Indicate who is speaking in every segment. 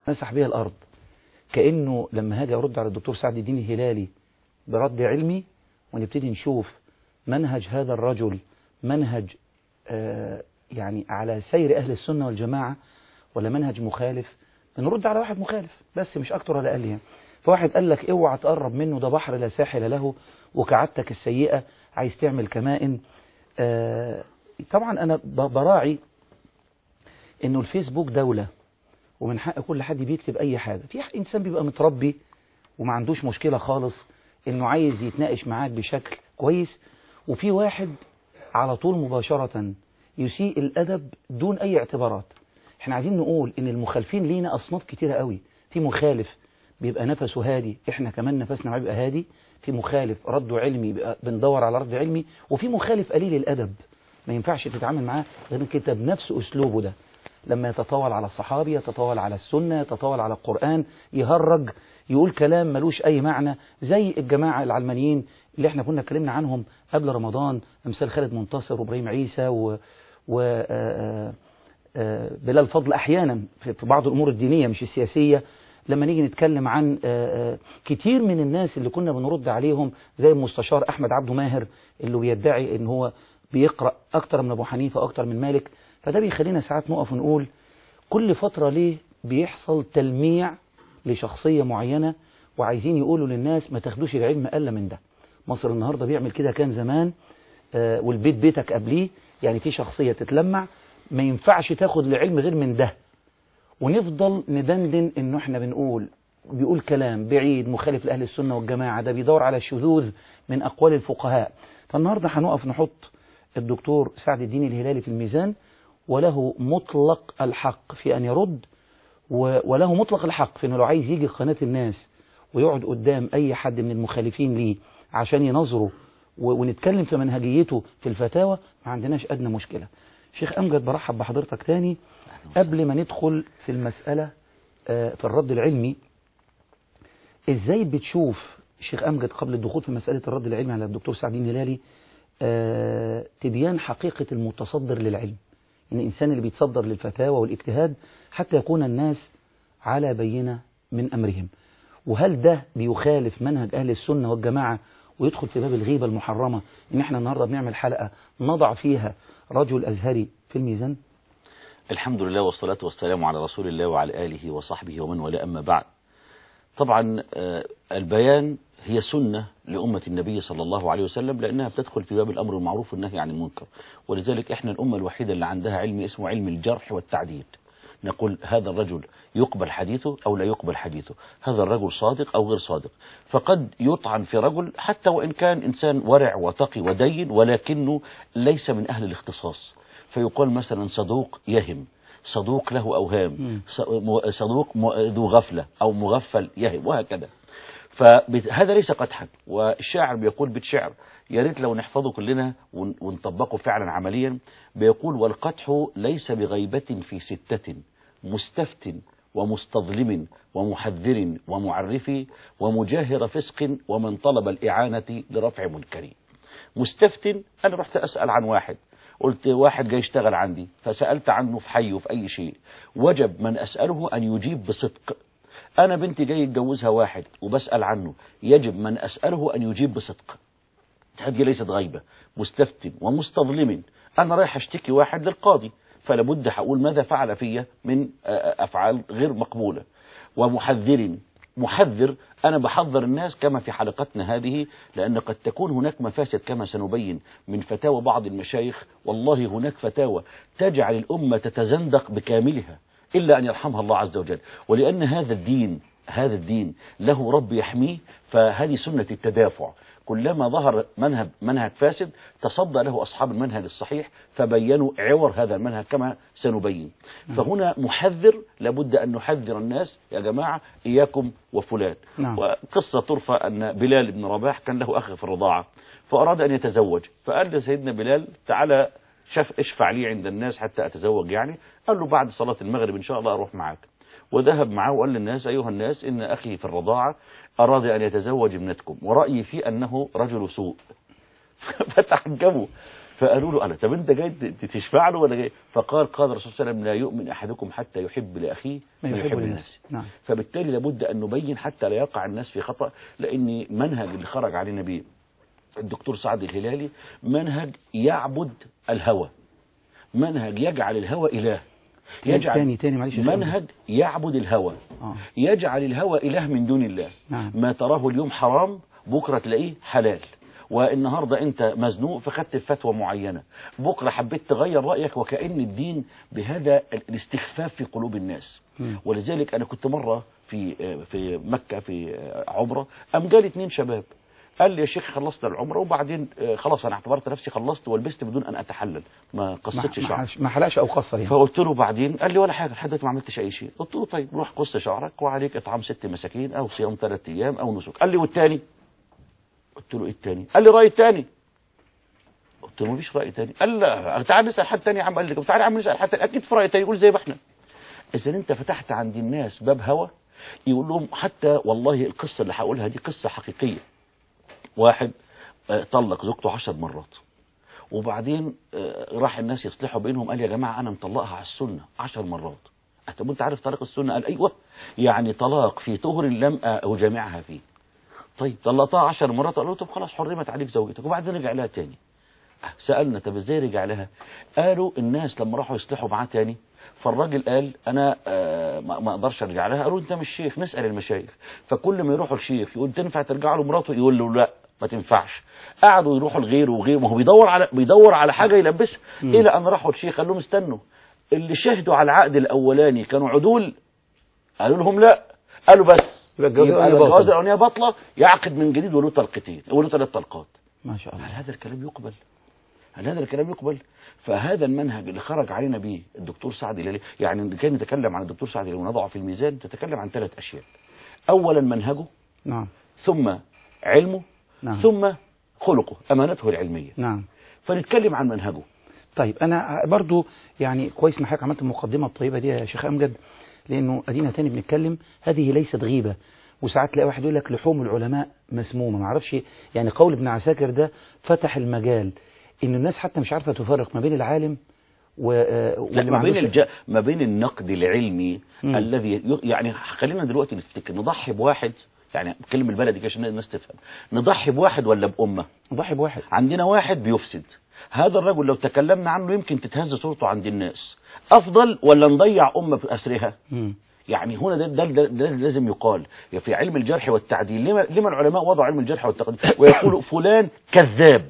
Speaker 1: مسح بيها الأرض كأنه لما هاجي أرد على الدكتور سعد الدين الهلالي برد علمي ونبتدي نشوف منهج هذا الرجل منهج آه يعني على سير أهل السنة والجماعة ولا منهج مخالف بنرد على واحد مخالف بس مش أكتر ولا أقل يعني فواحد قال لك اوعى تقرب منه ده بحر لا ساحل له وكعادتك السيئة عايز تعمل كمائن آه طبعا أنا براعي إنه الفيسبوك دولة ومن حق كل حد بيكتب أي حاجة في إنسان بيبقى متربي وما عندوش مشكلة خالص إنه عايز يتناقش معاك بشكل كويس وفي واحد على طول مباشرة يسيء الأدب دون أي اعتبارات احنا عايزين نقول إن المخالفين لينا أصناف كتيرة قوي في مخالف بيبقى نفسه هادي احنا كمان نفسنا بيبقى هادي في مخالف رده علمي بيبقى بندور على رد علمي وفي مخالف قليل الأدب ما ينفعش تتعامل معاه غير انك انت بنفس أسلوبه ده لما يتطاول على الصحابي يتطاول على السنة يتطاول على القرآن يهرج يقول كلام ملوش أي معنى زي الجماعة العلمانيين اللي احنا كنا اتكلمنا عنهم قبل رمضان أمثال خالد منتصر وإبراهيم عيسى و, و آآ آآ بلال فضل أحيانا في بعض الأمور الدينية مش السياسية لما نيجي نتكلم عن آآ كتير من الناس اللي كنا بنرد عليهم زي المستشار أحمد عبده ماهر اللي بيدعي ان هو بيقرأ أكتر من أبو حنيفة أكتر من مالك فده بيخلينا ساعات نقف ونقول كل فترة ليه بيحصل تلميع لشخصية معينة وعايزين يقولوا للناس ما تاخدوش العلم أقل من ده مصر النهاردة بيعمل كده كان زمان آه والبيت بيتك قبليه يعني في شخصية تتلمع ما ينفعش تاخد العلم غير من ده ونفضل ندندن انه احنا بنقول بيقول كلام بعيد مخالف لأهل السنة والجماعة ده بيدور على الشذوذ من أقوال الفقهاء فالنهاردة هنقف نحط الدكتور سعد الدين الهلالي في الميزان وله مطلق الحق في أن يرد وله مطلق الحق في أنه لو عايز يجي قناة الناس ويقعد قدام أي حد من المخالفين ليه عشان ينظره ونتكلم في منهجيته في الفتاوى ما عندناش أدنى مشكلة شيخ أمجد برحب بحضرتك تاني قبل ما ندخل في المسألة في الرد العلمي إزاي بتشوف شيخ أمجد قبل الدخول في مسألة الرد العلمي على الدكتور سعدين هلالي تبيان حقيقة المتصدر للعلم إن الإنسان اللي بيتصدر للفتاوى والاجتهاد حتى يكون الناس على بينة من أمرهم وهل ده بيخالف منهج أهل السنة والجماعة ويدخل في باب الغيبة المحرمة إن إحنا النهاردة بنعمل حلقة نضع فيها رجل أزهري في الميزان
Speaker 2: الحمد لله والصلاة والسلام على رسول الله وعلى آله وصحبه ومن والاه أما بعد طبعا البيان هي سنة لأمة النبي صلى الله عليه وسلم لأنها بتدخل في باب الأمر المعروف والنهي عن المنكر ولذلك إحنا الأمة الوحيدة اللي عندها علم اسمه علم الجرح والتعديل نقول هذا الرجل يقبل حديثه أو لا يقبل حديثه هذا الرجل صادق أو غير صادق فقد يطعن في رجل حتى وإن كان إنسان ورع وتقي ودين ولكنه ليس من أهل الاختصاص فيقال مثلا صدوق يهم صدوق له أوهام صدوق ذو غفلة أو مغفل يهم وهكذا فهذا ليس قدحا والشاعر بيقول بيت شعر يا ريت لو نحفظه كلنا ونطبقه فعلا عمليا بيقول والقدح ليس بغيبة في ستة مستفت ومستظلم ومحذر ومعرف ومجاهر فسق ومن طلب الإعانة لرفع منكر مستفت أنا رحت أسأل عن واحد قلت واحد جاي يشتغل عندي فسألت عنه في حي وفي أي شيء وجب من أسأله أن يجيب بصدق أنا بنتي جاي يتجوزها واحد وبسأل عنه يجب من أسأله أن يجيب بصدق هذه ليست غيبة مستفتن ومستظلم أنا رايح أشتكي واحد للقاضي فلابد هقول ماذا فعل فيا من أفعال غير مقبولة ومحذر محذر أنا بحذر الناس كما في حلقتنا هذه لأن قد تكون هناك مفاسد كما سنبين من فتاوى بعض المشايخ والله هناك فتاوى تجعل الأمة تتزندق بكاملها إلا أن يرحمها الله عز وجل ولأن هذا الدين هذا الدين له رب يحميه فهذه سنة التدافع كلما ظهر منهج, منهج فاسد تصدى له أصحاب المنهج الصحيح فبينوا عور هذا المنهج كما سنبين فهنا محذر لابد أن نحذر الناس يا جماعة إياكم وفلان
Speaker 1: نعم.
Speaker 2: وقصة ترفى أن بلال بن رباح كان له أخ في الرضاعة فأراد أن يتزوج فقال لسيدنا بلال تعالى شاف اشفع لي عند الناس حتى أتزوج يعني قال له بعد صلاة المغرب إن شاء الله أروح معاك وذهب معه وقال للناس أيها الناس إن أخي في الرضاعة أراد أن يتزوج ابنتكم ورأيي فيه أنه رجل سوء فتعجبوا فقالوا له انا طب انت جاي ت- تشفع له ولا جاي فقال قال الرسول صلى الله عليه وسلم لا يؤمن احدكم حتى يحب لاخيه
Speaker 1: ما
Speaker 2: ما
Speaker 1: يحب
Speaker 2: يحب
Speaker 1: لنفسه
Speaker 2: لنفسه
Speaker 1: نعم
Speaker 2: فبالتالي لابد ان نبين حتى لا يقع الناس في خطا لان منهج اللي خرج علينا بيه الدكتور سعد الهلالي منهج يعبد الهوى منهج يجعل الهوى اله يجعل
Speaker 1: تاني تاني معلش يا شيخ
Speaker 2: منهج يعبد الهوى
Speaker 1: آه.
Speaker 2: يجعل الهوى إله من دون الله
Speaker 1: نعم.
Speaker 2: ما تراه اليوم حرام بكرة تلاقيه حلال والنهاردة أنت مزنوق فخدت فتوى معينة بكرة حبيت تغير رأيك وكأن الدين بهذا الاستخفاف في قلوب الناس
Speaker 1: مم.
Speaker 2: ولذلك أنا كنت مرة في في مكة في عمرة أم جالي اتنين شباب قال لي يا شيخ خلصت العمرة وبعدين آه، خلاص أنا اعتبرت نفسي خلصت ولبست بدون أن أتحلل ما
Speaker 1: ما
Speaker 2: قصتش
Speaker 1: ما
Speaker 2: شعر
Speaker 1: حلقش- ما حلقش او قصر يعني
Speaker 2: فقلت له بعدين قال لي ولا حاجه لحد دلوقتي ما عملتش اي شيء قلت له طيب روح قص شعرك وعليك اطعام ست مساكين او صيام ثلاث ايام او نسك قال لي والتاني قلت له ايه التاني قال لي راي تاني قلت له مفيش راي تاني قال لا تعال نسال حد تاني يا عم قال لي تعال يا عم نسال حد تاني اكيد في راي تاني يقول زي ما احنا اذا انت فتحت عند الناس باب هوى يقول لهم حتى والله القصه اللي هقولها دي قصه حقيقيه واحد آه، طلق زوجته عشر مرات وبعدين آه، راح الناس يصلحوا بينهم قال يا جماعة أنا مطلقها على السنة عشر مرات طب أنت عارف طلاق السنة قال أيوة يعني طلاق في طهر لم أجامعها فيه طيب طلقتها عشر مرات قالوا له طب خلاص حرمت عليك زوجتك وبعدين رجع لها تاني سألنا طب ازاي رجع لها قالوا الناس لما راحوا يصلحوا معاه تاني فالراجل قال انا آه، ما ما اقدرش ارجع لها قالوا انت مش شيخ نسال المشايخ فكل ما يروحوا الشيخ يقول تنفع ترجع له مراته يقول له لا ما تنفعش قعدوا يروحوا لغيره وغيره ما هو بيدور على بيدور على حاجه يلبسها
Speaker 1: مم.
Speaker 2: الى ان راحوا الشيخ قال لهم استنوا اللي شهدوا على العقد الاولاني كانوا عدول قالوا لهم لا قالوا بس
Speaker 1: يبقى الجواز
Speaker 2: يبقى
Speaker 1: الأولاني
Speaker 2: الجواز
Speaker 1: باطل.
Speaker 2: الاولانيه باطله يعقد من جديد وله طلقتين وله ثلاث طلقات
Speaker 1: ما شاء الله
Speaker 2: هل هذا الكلام يقبل هل هذا الكلام يقبل فهذا المنهج اللي خرج علينا به الدكتور سعد الهلالي يعني اللي كان يتكلم عن الدكتور سعد الهلالي ونضعه في الميزان تتكلم عن ثلاث اشياء اولا منهجه
Speaker 1: نعم
Speaker 2: ثم علمه
Speaker 1: نعم
Speaker 2: ثم خلقه امانته العلميه
Speaker 1: نعم
Speaker 2: فنتكلم عن منهجه
Speaker 1: طيب انا برضو يعني كويس ان حضرتك عملت المقدمه الطيبه دي يا شيخ امجد لانه ادينا تاني بنتكلم هذه ليست غيبه وساعات تلاقي واحد يقول لك لحوم العلماء مسمومه ما اعرفش يعني قول ابن عساكر ده فتح المجال ان الناس حتى مش عارفه تفرق ما بين العالم و... آه،
Speaker 2: لا
Speaker 1: واللي
Speaker 2: ما بين
Speaker 1: عندوش-
Speaker 2: الج... ما بين النقد العلمي
Speaker 1: مم.
Speaker 2: الذي ي... يعني خلينا دلوقتي نفتكر نضحي بواحد يعني بكلم البلدي كده عشان الناس تفهم نضحي بواحد ولا بامه
Speaker 1: ضحي بواحد
Speaker 2: عندنا واحد بيفسد هذا الرجل لو تكلمنا عنه يمكن تتهز صورته عند الناس افضل ولا نضيع امه في اسرها
Speaker 1: مم.
Speaker 2: يعني هنا ده, ده, ده, ده لازم يقال في علم الجرح والتعديل لما, لما العلماء وضعوا علم الجرح والتعديل ويقولوا فلان كذاب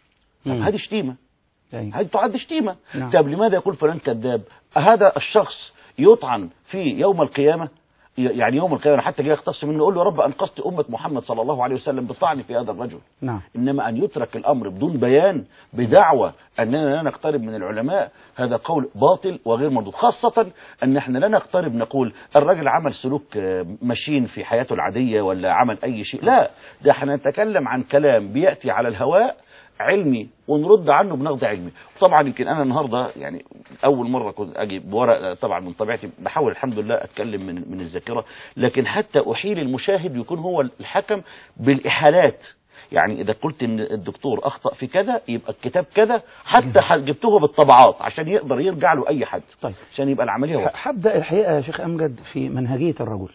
Speaker 2: طب
Speaker 1: مم.
Speaker 2: هذه شتيمه
Speaker 1: أيوة.
Speaker 2: هذه تعد شتيمه
Speaker 1: نعم.
Speaker 2: طب لماذا يقول فلان كذاب هذا الشخص يطعن في يوم القيامه يعني يوم القيامه حتى جاي يختص منه يقول له يا رب انقذت امه محمد صلى الله عليه وسلم بالطعن في هذا الرجل
Speaker 1: نعم
Speaker 2: انما ان يترك الامر بدون بيان بدعوى اننا لا نقترب من العلماء هذا قول باطل وغير مردود خاصه ان احنا لا نقترب نقول الراجل عمل سلوك آه، مشين في حياته العاديه ولا عمل اي شيء لا ده احنا نتكلم عن كلام بياتي على الهواء علمي ونرد عنه بنقد علمي طبعا يمكن انا النهارده يعني اول مره كنت اجي بورق طبعا من طبيعتي بحاول الحمد لله اتكلم من من الذاكره لكن حتى احيل المشاهد يكون هو الحكم بالاحالات يعني اذا قلت ان الدكتور اخطا في كذا يبقى الكتاب كذا حتى ح- جبته بالطبعات عشان يقدر يرجع له اي حد
Speaker 1: طيب
Speaker 2: عشان يبقى العمليه
Speaker 1: ح-
Speaker 2: واضحه
Speaker 1: هبدأ الحقيقة يا شيخ أمجد في منهجية الرجل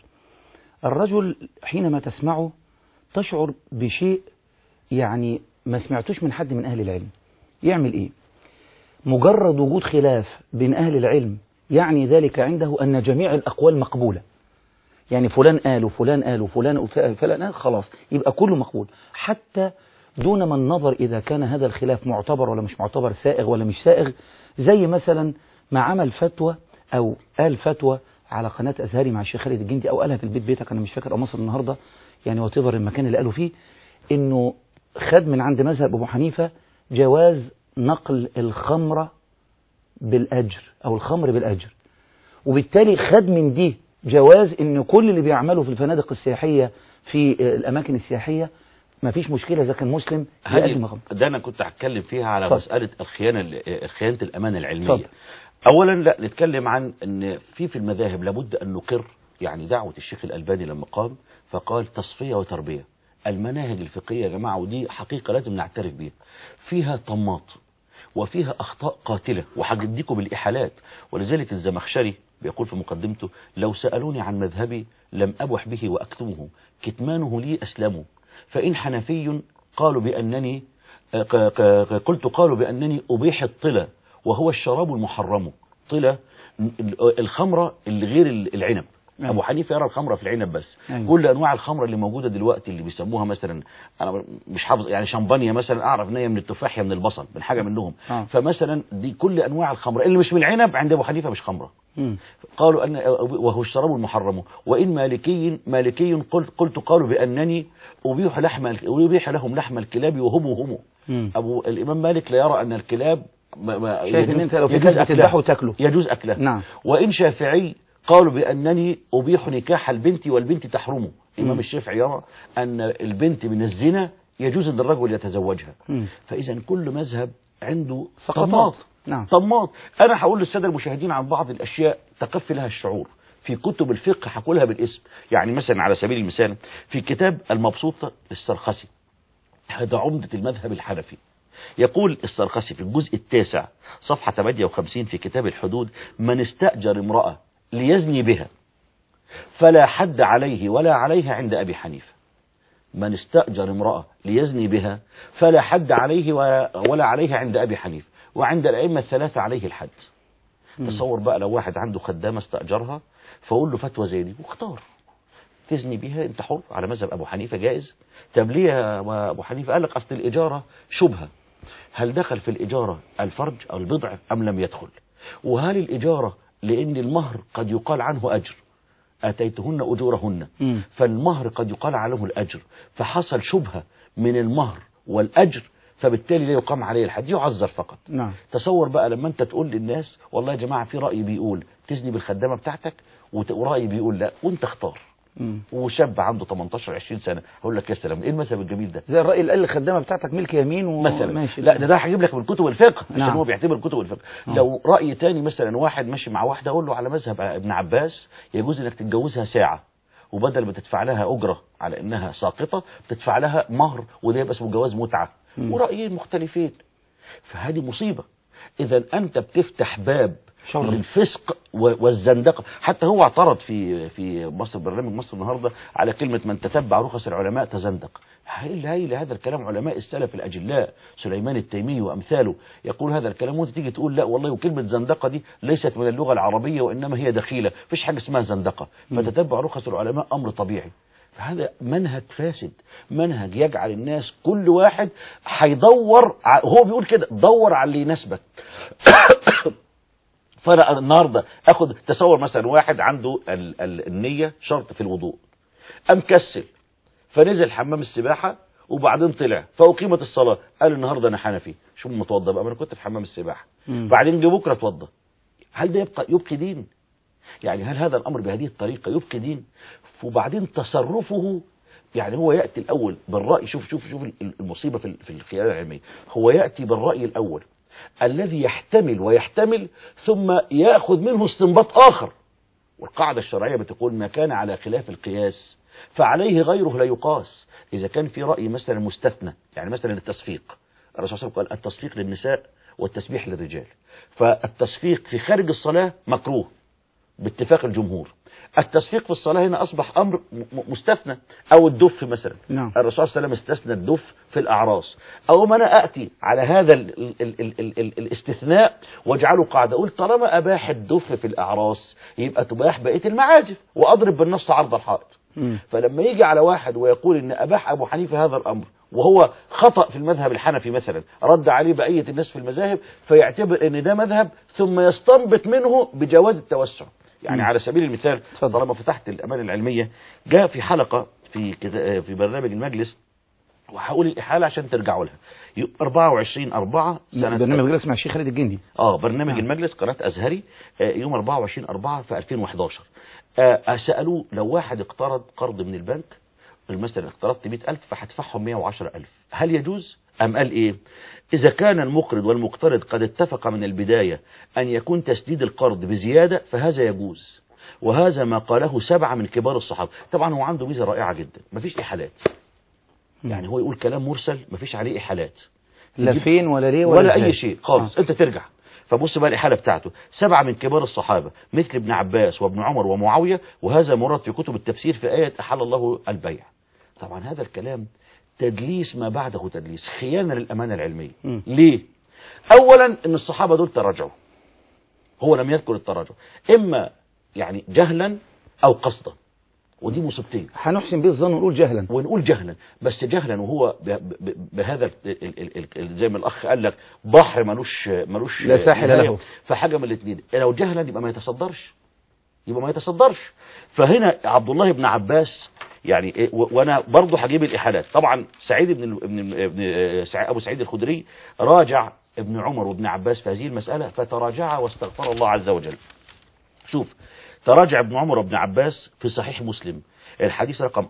Speaker 1: الرجل حينما تسمعه تشعر بشيء يعني ما سمعتوش من حد من أهل العلم يعمل إيه مجرد وجود خلاف بين أهل العلم يعني ذلك عنده أن جميع الأقوال مقبولة يعني فلان قال وفلان قال وفلان وف- فلان قال خلاص يبقى كله مقبول حتى دون ما النظر إذا كان هذا الخلاف معتبر ولا مش معتبر سائغ ولا مش سائغ زي مثلا ما عمل فتوى أو قال فتوى على قناة أزهري مع الشيخ خالد الجندي أو قالها في البيت بيتك أنا مش فاكر أو مصر النهاردة يعني واتيفر المكان اللي قالوا فيه إنه خد من عند مذهب أبو حنيفة جواز نقل الخمرة بالأجر أو الخمر بالأجر وبالتالي خد من دي جواز ان كل اللي بيعملوا في الفنادق السياحية في الاماكن السياحية ما فيش مشكلة اذا كان مسلم يقدم
Speaker 2: هذه
Speaker 1: خمر
Speaker 2: ده انا كنت هتكلم فيها على
Speaker 1: اتفضل.
Speaker 2: مساله الخيانه ال- خيانه الامانه العلميه
Speaker 1: اتفضل.
Speaker 2: اولا لا نتكلم عن ان في في المذاهب لابد ان نقر يعني دعوه الشيخ الالباني لما قام فقال تصفيه وتربيه المناهج الفقهيه يا جماعه ودي حقيقه لازم نعترف بيها فيها طماط وفيها أخطاء قاتلة وهجديكم بالإحالات ولذلك الزمخشري بيقول في مقدمته لو سألوني عن مذهبي لم أبح به وأكتمه كتمانه لي أسلم فإن حنفي قالوا بأنني ق- ق- قلت قالوا بأنني أبيح الطلة وهو الشراب المحرم طلة الخمرة اللي غير العنب
Speaker 1: نعم.
Speaker 2: أبو حنيفة يرى الخمرة في العنب بس
Speaker 1: أيوة.
Speaker 2: كل أنواع الخمرة اللي موجودة دلوقتي اللي بيسموها مثلا أنا مش حافظ يعني شمبانيا مثلا أعرف إن هي من التفاح يا من البصل من حاجة منهم
Speaker 1: آه.
Speaker 2: فمثلا دي كل أنواع الخمرة اللي مش من العنب عند أبو حنيفة مش خمرة
Speaker 1: مم.
Speaker 2: قالوا أن وهو الشراب المحرم وإن مالكي مالكي قلت, قلت قالوا بأنني أبيح لحم أبيح لهم لحم الكلاب وهم هم
Speaker 1: مم.
Speaker 2: أبو الإمام مالك لا يرى أن الكلاب ما ما
Speaker 1: شايف إن أنت لو في
Speaker 2: يجوز
Speaker 1: كلب
Speaker 2: أكلها.
Speaker 1: تذبحه وتاكله.
Speaker 2: يجوز أكله
Speaker 1: نعم.
Speaker 2: وإن شافعي قالوا بأنني أبيح نكاح البنت والبنت تحرمه الإمام الشافعي يرى أن البنت من الزنا يجوز أن الرجل يتزوجها
Speaker 1: مم.
Speaker 2: فإذا كل مذهب عنده
Speaker 1: سقطات.
Speaker 2: طماط
Speaker 1: نعم.
Speaker 2: طماط أنا هقول للسادة المشاهدين عن بعض الأشياء تقفي لها الشعور في كتب الفقه هقولها بالاسم يعني مثلا على سبيل المثال في كتاب المبسوطة للسرخسي هذا عمدة المذهب الحنفي يقول السرخسي في الجزء التاسع صفحة 58 في كتاب الحدود من استأجر امرأة ليزني بها فلا حد عليه ولا عليها عند أبي حنيفة من استأجر امرأة ليزني بها فلا حد عليه ولا ولا عليها عند أبي حنيفة وعند الأئمة الثلاثة عليه الحد تصور بقى لو واحد عنده خدامة استأجرها فأقول له فتوى زي دي واختار تزني بيها انت حر على مذهب ابو حنيفه جائز طب ليه يا ابو حنيفه قال لك اصل الاجاره شبهه هل دخل في الاجاره الفرج او البضع ام لم يدخل وهل الاجاره لان المهر قد يقال عنه اجر اتيتهن اجورهن
Speaker 1: مم.
Speaker 2: فالمهر قد يقال عنه الاجر فحصل شبهه من المهر والاجر فبالتالي لا يقام عليه الحد يعذر فقط
Speaker 1: نعم
Speaker 2: تصور بقى لما انت تقول للناس والله يا جماعه في راي بيقول تزني بالخدامه بتاعتك وت- وراي بيقول لا وانت اختار
Speaker 1: مم.
Speaker 2: وشاب عنده 18 20 سنه هقول لك يا سلام ايه المذهب الجميل ده
Speaker 1: زي الرأي اللي قال الخدامة بتاعتك ملك يمين و...
Speaker 2: مثلا
Speaker 1: ماشي
Speaker 2: لا ده ده هجيب لك من كتب الفقه عشان
Speaker 1: نعم.
Speaker 2: هو بيعتبر كتب الفقه
Speaker 1: آه.
Speaker 2: لو راي تاني مثلا واحد ماشي مع واحده اقول له على مذهب ابن عباس يجوز انك تتجوزها ساعه وبدل ما تدفع لها اجره على انها ساقطه بتدفع لها مهر وده يبقى اسمه جواز متعه
Speaker 1: مم.
Speaker 2: ورايين مختلفين فهذه مصيبه اذا انت بتفتح باب
Speaker 1: شر.
Speaker 2: للفسق و- والزندقه حتى هو اعترض في في مصر برنامج مصر النهارده على كلمه من تتبع رخص العلماء تزندق هايل هايل هذا الكلام علماء السلف الاجلاء سليمان التيمي وامثاله يقول هذا الكلام وانت تيجي تقول لا والله وكلمه زندقه دي ليست من اللغه العربيه وانما هي دخيله مفيش حاجه اسمها زندقه فتتبع رخص العلماء امر طبيعي فهذا منهج فاسد منهج يجعل الناس كل واحد هيدور ع- هو بيقول كده دور على اللي يناسبك فانا النهارده اخد تصور مثلا واحد عنده ال ال النيه شرط في الوضوء قام كسل فنزل حمام السباحه وبعدين طلع فاقيمت الصلاه قال النهارده انا حنفي شو متوضى بقى ما انا كنت في حمام السباحه
Speaker 1: مم.
Speaker 2: بعدين جه بكره اتوضى هل ده يبقى يبقي دين يعني هل هذا الامر بهذه الطريقه يبقي دين وبعدين تصرفه يعني هو ياتي الاول بالراي شوف شوف شوف المصيبه في في الخيال العلمي هو ياتي بالراي الاول الذي يحتمل ويحتمل ثم ياخذ منه استنباط اخر والقاعده الشرعيه بتقول ما كان على خلاف القياس فعليه غيره لا يقاس اذا كان في راي مثلا مستثنى يعني مثلا التصفيق الرسول صلى الله عليه وسلم قال التصفيق للنساء والتسبيح للرجال فالتصفيق في خارج الصلاه مكروه باتفاق الجمهور التصفيق في الصلاة هنا أصبح أمر م- م- مستثنى أو الدف مثلا
Speaker 1: نعم.
Speaker 2: الرسول صلى الله عليه وسلم استثنى الدف في الأعراس أو ما أنا أتي على هذا ال ال ال ال ال ال الاستثناء واجعله قاعدة أقول طالما أباح الدف في الأعراس يبقى تباح بقية المعازف وأضرب بالنص عرض الحائط
Speaker 1: مم.
Speaker 2: فلما يجي على واحد ويقول ان اباح ابو حنيفه هذا الامر وهو خطا في المذهب الحنفي مثلا رد عليه بقيه الناس في المذاهب فيعتبر ان ده مذهب ثم يستنبط منه بجواز التوسع يعني
Speaker 1: مم.
Speaker 2: على سبيل المثال
Speaker 1: اتفضل.
Speaker 2: طالما فتحت الامانه العلميه جاء في حلقه في كده- في برنامج المجلس وهقول الاحاله عشان ترجعوا لها يبقى 24 4 سنه
Speaker 1: برنامج جلس مع الشيخ خالد الجندي
Speaker 2: اه برنامج
Speaker 1: نعم.
Speaker 2: المجلس قناة أزهري آه، يوم 24 4 في 2011 آه، سألوه لو واحد اقترض قرض من البنك مثلا اقترضت 100000 فهدفعهم 110000 هل يجوز؟ أم قال إيه؟ إذا كان المقرض والمقترض قد اتفق من البداية أن يكون تسديد القرض بزيادة فهذا يجوز وهذا ما قاله سبعة من كبار الصحابة طبعا هو عنده ميزة رائعة جدا مفيش إحالات يعني هو يقول كلام مرسل مفيش عليه إحالات
Speaker 1: لا
Speaker 2: تجيب-
Speaker 1: فين ولا ليه
Speaker 2: ولا,
Speaker 1: ولا
Speaker 2: اي
Speaker 1: إزاي.
Speaker 2: شيء خالص
Speaker 1: آه.
Speaker 2: انت ترجع فبص بقى الإحالة بتاعته سبعة من كبار الصحابة مثل ابن عباس وابن عمر ومعاوية وهذا مراد في كتب التفسير في آية أحل الله البيع طبعا هذا الكلام تدليس ما بعده تدليس خيانة للأمانة العلمية
Speaker 1: مم.
Speaker 2: ليه أولا أن الصحابة دول تراجعوا هو لم يذكر التراجع إما يعني جهلا أو قصدا ودي مصيبتين
Speaker 1: هنحسن به الظن ونقول جهلا
Speaker 2: ونقول جهلا بس جهلا وهو ب- ب- بهذا ال- ال- ال- ال- زي ما الاخ قال لك بحر ملوش ملوش
Speaker 1: لا ساحل
Speaker 2: نهاية.
Speaker 1: له.
Speaker 2: فحاجه من الاثنين لو جهلا يبقى ما يتصدرش يبقى ما يتصدرش فهنا عبد الله بن عباس يعني إيه، و- وانا برضه هجيب الاحالات طبعا سعيد بن ال- ابن ابن آه، سع- ابو سعيد الخدري راجع ابن عمر وابن عباس في هذه المساله فتراجعا واستغفر الله عز وجل شوف تراجع ابن عمر وابن عباس في صحيح مسلم الحديث رقم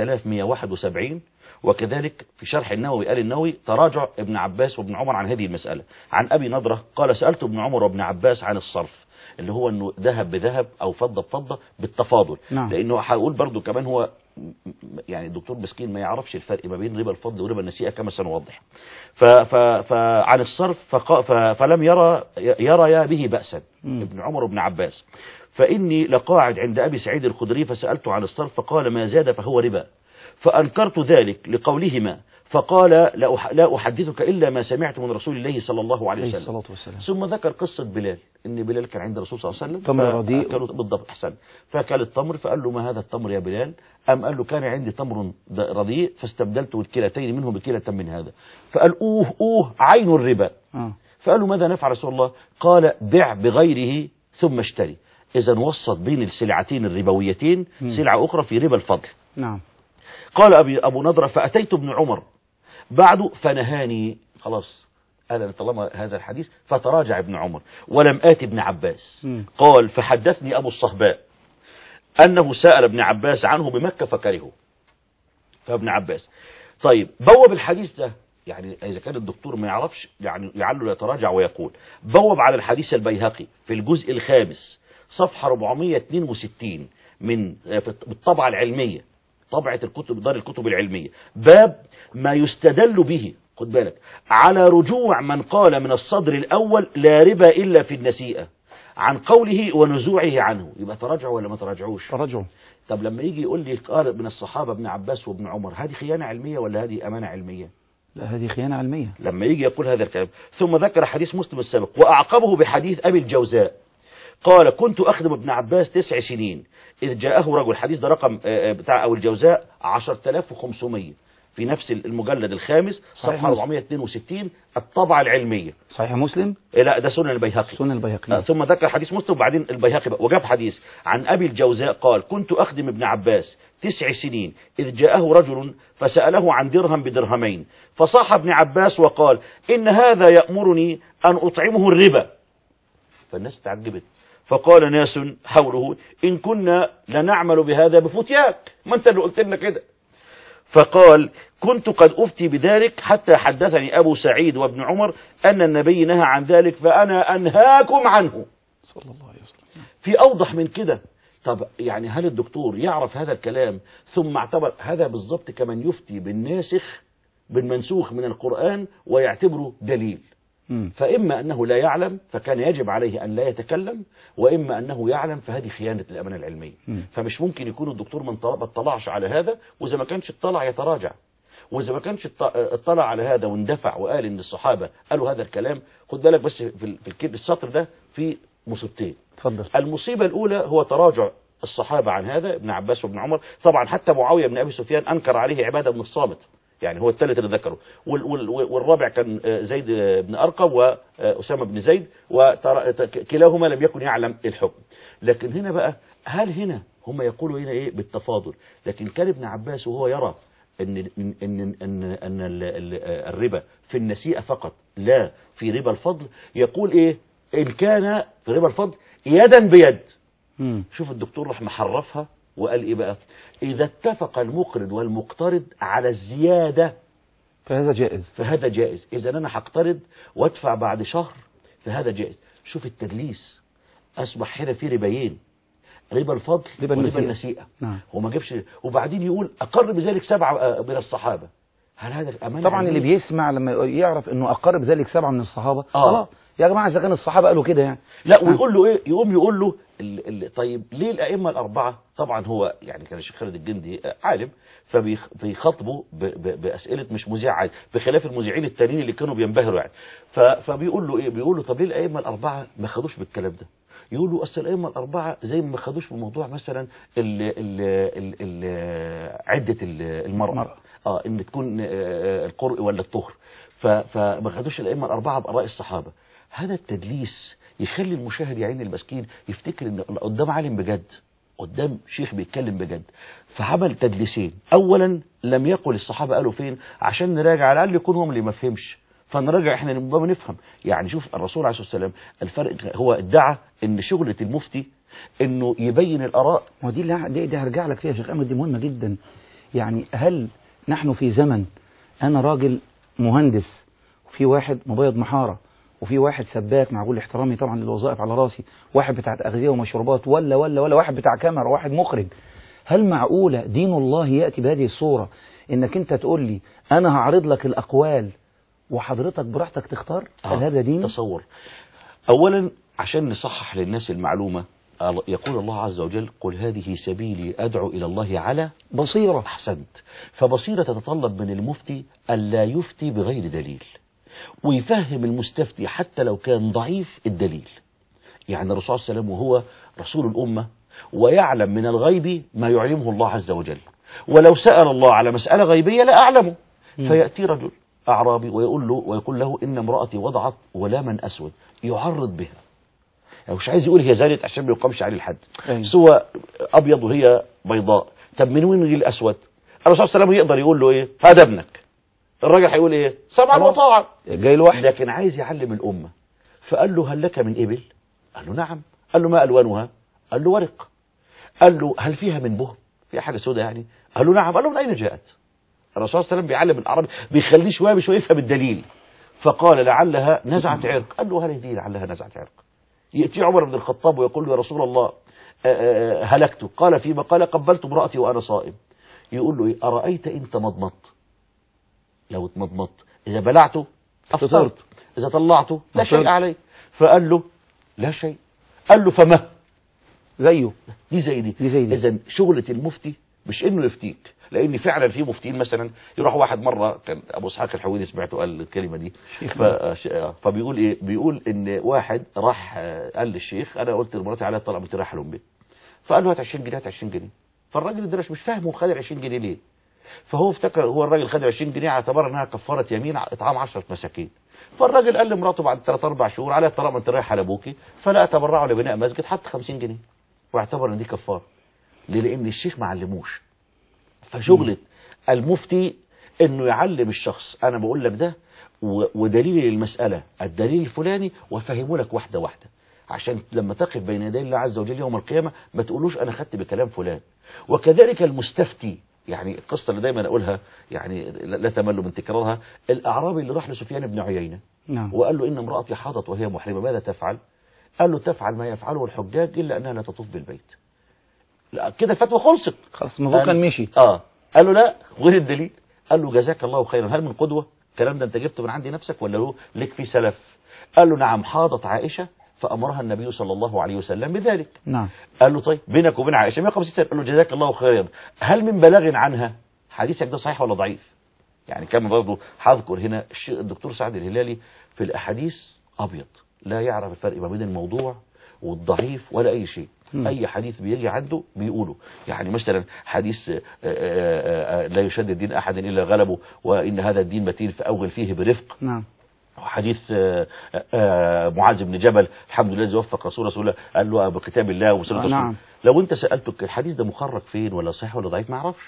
Speaker 2: 4171 وكذلك في شرح النووي قال النووي تراجع ابن عباس وابن عمر عن هذه المسألة عن أبي نضرة قال سألت ابن عمر وابن عباس عن الصرف اللي هو انه ذهب بذهب او فضة بفضة بالتفاضل
Speaker 1: نعم.
Speaker 2: لانه هقول برضو كمان هو م- م- يعني الدكتور مسكين ما يعرفش الفرق ما بين ربا الفضل وربا النسيئة كما سنوضح ف ف فعن الصرف فقا ف فلم يرى يرى به بأسا
Speaker 1: مم.
Speaker 2: ابن عمر وابن عباس فإني لقاعد عند أبي سعيد الخدري فسألته عن الصرف فقال ما زاد فهو ربا فأنكرت ذلك لقولهما فقال لا أح- لا أحدثك إلا ما سمعت من رسول الله صلى الله عليه
Speaker 1: عليه
Speaker 2: وسلم
Speaker 1: الصلاة والسلام
Speaker 2: ثم ذكر قصة بلال ان بلال كان عند الرسول صلى الله عليه وسلم
Speaker 1: تمر رديء.
Speaker 2: فأكلوا- بالضبط احسن فاكل التمر فقال له ما هذا التمر يا بلال ام قال له كان عندي تمر د- رديء فاستبدلت الكلتين منه بكلة من هذا فقال اوه اوه عين الربا
Speaker 1: آه.
Speaker 2: فقال له ماذا نفعل رسول الله قال بع بغيره ثم اشتري اذا وسط بين السلعتين الربويتين
Speaker 1: مم.
Speaker 2: سلعة اخرى في ربا الفضل
Speaker 1: نعم
Speaker 2: قال أبي أبو نضرة فأتيت ابن عمر بعد فنهاني خلاص قال أنا طالما هذا الحديث فتراجع ابن عمر ولم آت ابن عباس
Speaker 1: مم.
Speaker 2: قال فحدثني أبو الصهباء أنه سأل ابن عباس عنه بمكة فكرهه فابن عباس طيب بوب الحديث ده يعني إذا كان الدكتور ما يعرفش يعني لعله يتراجع ويقول بوب على الحديث البيهقي في الجزء الخامس صفحة 462 من في بالطبعة العلمية طبعة الكتب دار الكتب العلمية باب ما يستدل به خد بالك على رجوع من قال من الصدر الأول لا ربا إلا في النسيئة عن قوله ونزوعه عنه يبقى تراجعوا ولا ما تراجعوش
Speaker 1: تراجعوا
Speaker 2: طب لما يجي يقول لي قال من الصحابة ابن عباس وابن عمر هذه خيانة علمية ولا هذه أمانة علمية
Speaker 1: لا هذه خيانة علمية
Speaker 2: لما يجي يقول هذا الكلام ثم ذكر حديث مسلم السابق وأعقبه بحديث أبي الجوزاء قال كنت أخدم ابن عباس تسع سنين إذ جاءه رجل الحديث ده رقم آه، آه، بتاع أبو الجوزاء 10500 في نفس المجلد الخامس
Speaker 1: صحيح
Speaker 2: صفحة
Speaker 1: مسلم.
Speaker 2: 462 الطبعة العلمية
Speaker 1: صحيح مسلم
Speaker 2: إيه لا ده سنن البيهقي
Speaker 1: سنن
Speaker 2: آه،
Speaker 1: البيهقي
Speaker 2: ثم ذكر حديث مسلم وبعدين البيهقي بقى وجاب حديث عن أبي الجوزاء قال كنت أخدم ابن عباس تسع سنين إذ جاءه رجل فسأله عن درهم بدرهمين فصاح ابن عباس وقال إن هذا يأمرني أن أطعمه الربا فالناس تعجبت فقال ناس حوله إن كنا لنعمل بهذا بفتياك ما أنت اللي قلت لنا كده فقال كنت قد أفتي بذلك حتى حدثني أبو سعيد وابن عمر أن النبي نهى عن ذلك فأنا أنهاكم عنه
Speaker 1: صلى الله عليه وسلم
Speaker 2: في أوضح من كده طب يعني هل الدكتور يعرف هذا الكلام ثم اعتبر هذا بالضبط كمن يفتي بالناسخ بالمنسوخ من القرآن ويعتبره دليل
Speaker 1: مم.
Speaker 2: فإما أنه لا يعلم فكان يجب عليه أن لا يتكلم وإما أنه يعلم فهذه خيانة الأمانة العلمية
Speaker 1: مم.
Speaker 2: فمش ممكن يكون الدكتور من طلع- ما اطلعش على هذا وإذا ما كانش اطلع يتراجع وإذا ما كانش اط- اطلع على هذا واندفع وقال إن الصحابة قالوا هذا الكلام خد بالك بس في ال- في الك- السطر ده في مصيبتين
Speaker 1: اتفضل
Speaker 2: المصيبة الأولى هو تراجع الصحابة عن هذا ابن عباس وابن عمر طبعا حتى معاوية بن أبي سفيان أنكر عليه عبادة بن الصامت يعني هو الثالث اللي ذكره وال- وال- والرابع كان آه، زيد آه، بن أرقم وأسامة بن زيد وكلاهما لم يكن يعلم الحكم لكن هنا بقى هل هنا هم يقولوا هنا ايه بالتفاضل لكن كان ابن عباس وهو يرى ان ان ان ان, أن ال- ال- الربا في النسيئه فقط لا في ربا الفضل يقول ايه ان كان في ربا الفضل يدا بيد
Speaker 1: مم.
Speaker 2: شوف الدكتور راح محرفها وقال ايه بقى اذا اتفق المقرض والمقترض على الزياده
Speaker 1: فهذا جائز
Speaker 2: فهذا جائز اذا انا هقترض وادفع بعد شهر فهذا جائز شوف التدليس اصبح هنا في ربايين ربا الفضل
Speaker 1: ربا
Speaker 2: وربا
Speaker 1: النسيئة.
Speaker 2: النسيئه
Speaker 1: نعم
Speaker 2: هو ما جابش وبعدين يقول اقر بذلك سبعه آه، من الصحابه هل هذا الأمانة
Speaker 1: طبعا اللي
Speaker 2: علمية؟
Speaker 1: بيسمع لما يعرف انه اقر بذلك سبعه من الصحابه
Speaker 2: آه.
Speaker 1: خلاص يا جماعه اذا كان الصحابه قالوا كده يعني
Speaker 2: لا ويقول له ايه يقوم يقول له ال ال طيب ليه الائمه الاربعه طبعا هو يعني كان الشيخ خالد الجندي عالم فبيخاطبه باسئله مش مذيع عادي بخلاف المذيعين التانيين اللي كانوا بينبهروا يعني ف- فبيقول له ايه بيقول له طب ليه الائمه الاربعه ما خدوش بالكلام ده يقول له اصل الائمه الاربعه زي ما ما خدوش بموضوع مثلا ال ال ال ال عده ال- المراه
Speaker 1: المرأة.
Speaker 2: اه ان تكون آه، آه، القرء ولا الطهر ف- فما خدوش الائمه الاربعه باراء الصحابه هذا التدليس يخلي المشاهد يا عيني المسكين يفتكر ان قدام عالم بجد قدام شيخ بيتكلم بجد فعمل تدليسين اولا لم يقل الصحابه قالوا فين عشان نراجع على الاقل يكون هم اللي ما فهمش فنراجع احنا نبقى نفهم يعني شوف الرسول عليه الصلاه والسلام الفرق هو ادعى ان شغله المفتي انه يبين الاراء
Speaker 1: ما دي اللي دي, دي هرجع لك فيها يا شيخ احمد دي مهمه جدا يعني هل نحن في زمن انا راجل مهندس وفي واحد مبيض محاره وفي واحد سباك مع كل احترامي طبعا للوظائف على راسي واحد بتاع اغذيه ومشروبات ولا ولا ولا واحد بتاع كاميرا واحد مخرج هل معقوله دين الله ياتي بهذه الصوره انك انت تقول لي انا هعرض لك الاقوال وحضرتك براحتك تختار هل
Speaker 2: آه،
Speaker 1: هذا دين
Speaker 2: تصور اولا عشان نصحح للناس المعلومه الله- يقول الله عز وجل قل هذه سبيلي ادعو الى الله على
Speaker 1: بصيره
Speaker 2: احسنت فبصيره تتطلب من المفتي الا يفتي بغير دليل ويفهم المستفتي حتى لو كان ضعيف الدليل يعني الرسول صلى الله عليه وسلم وهو رسول الامه ويعلم من الغيب ما يعلمه الله عز وجل ولو سال الله على مساله غيبيه لا اعلمه
Speaker 1: مم.
Speaker 2: فياتي رجل اعرابي ويقول له ويقول له ان امراتي وضعت غلاما اسود يعرض بها يعني مش عايز يقول هي زانت عشان ما يقامش عليه الحد
Speaker 1: أيوة.
Speaker 2: سوى ابيض وهي بيضاء طب من وين يجي الاسود الرسول صلى الله عليه وسلم يقدر يقول له ايه هذا ابنك الراجل هيقول ايه سمعا
Speaker 1: خلاص.
Speaker 2: وطاعا
Speaker 1: جاي الوحي
Speaker 2: لكن عايز يعلم الامه فقال له هل لك من ابل قال له نعم قال له ما الوانها قال له ورق قال له هل فيها من بهم فيها حاجه سوداء يعني قال له نعم قال له من اين جاءت الرسول صلى الله عليه وسلم بيعلم العربي بيخليه شويه بشويه يفهم الدليل فقال لعلها نزعت عرق قال له هل دي لعلها نزعت عرق يأتي عمر بن الخطاب ويقول له يا رسول الله آه، آه، هلكت قال فيما قال قبلت امرأتي وأنا صائم يقول له إيه أرأيت إن تمضمضت لو اتمضمضت إذا بلعته أفطرت إذا طلعته لا
Speaker 1: أفطرت.
Speaker 2: شيء عليه فقال له لا شيء قال له فما
Speaker 1: زيه
Speaker 2: دي زي دي
Speaker 1: دي زي دي.
Speaker 2: إذا شغلة المفتي مش إنه يفتيك لأن فعلا في مفتين مثلا يروح واحد مرة كان أبو إسحاق الحويني سمعته قال الكلمة دي
Speaker 1: شيخ
Speaker 2: ف... ش- فبيقول ايه بيقول ان واحد راح آه، قال للشيخ انا قلت لمراتي عليها الطلاق قلت رايح الام فقال له هات 20 جنيه هات 20 جنيه فالراجل الدرش مش فاهم هو خد ال 20 جنيه ليه فهو افتكر هو الراجل خد 20 جنيه اعتبر انها كفاره يمين ع- اطعام 10 مساكين فالراجل قال لمراته بعد 3 4 شهور عليها الطلاق ما انت رايح على ابوكي فلا تبرعوا لبناء مسجد حط 50 جنيه واعتبر ان دي كفاره ليه لان الشيخ ما علموش فشغلة المفتي انه يعلم الشخص انا بقول لك ده و- ودليل المسألة الدليل الفلاني وافهمه لك واحدة واحدة عشان لما تقف بين يدي الله عز وجل يوم القيامة ما تقولوش انا خدت بكلام فلان وكذلك المستفتي يعني القصة اللي دايما اقولها يعني لا لا تمل من تكرارها الاعرابي اللي راح لسفيان بن عيينة
Speaker 1: نعم
Speaker 2: وقال له ان امرأتي حاضت وهي محرمة ماذا تفعل قال له تفعل ما يفعله الحجاج الا انها لا تطوف بالبيت لا كده الفتوى خلصت
Speaker 1: خلاص الموضوع
Speaker 2: قال-
Speaker 1: كان مشي
Speaker 2: اه قال له لا غير الدليل قال له جزاك الله خيرا هل من قدوة الكلام ده انت جبته من عندي نفسك ولا له لك في سلف قال له نعم حاضت عائشة فأمرها النبي صلى الله عليه وسلم بذلك
Speaker 1: نعم
Speaker 2: قال له طيب بينك وبين عائشة 150 سنة قال له جزاك الله خيرا هل من بلاغ عنها حديثك ده صحيح ولا ضعيف يعني كان برضه هذكر هنا الشيخ الدكتور سعد الهلالي في الأحاديث أبيض لا يعرف الفرق ما بين الموضوع والضعيف ولا أي شيء
Speaker 1: مم.
Speaker 2: أي حديث بيجي عنده بيقوله يعني مثلا حديث آه، آه، آه، لا يشدد دين أحد إلا غلبه وإن هذا الدين متين فأوغل فيه برفق
Speaker 1: نعم
Speaker 2: حديث آه، آه، معاذ بن جبل الحمد لله الذي وفق رسول رسول الله قال له بكتاب الله وسنة
Speaker 1: آه،
Speaker 2: رسول
Speaker 1: نعم.
Speaker 2: لو انت سألته الحديث ده مخرج فين ولا صحيح ولا ضعيف ما اعرفش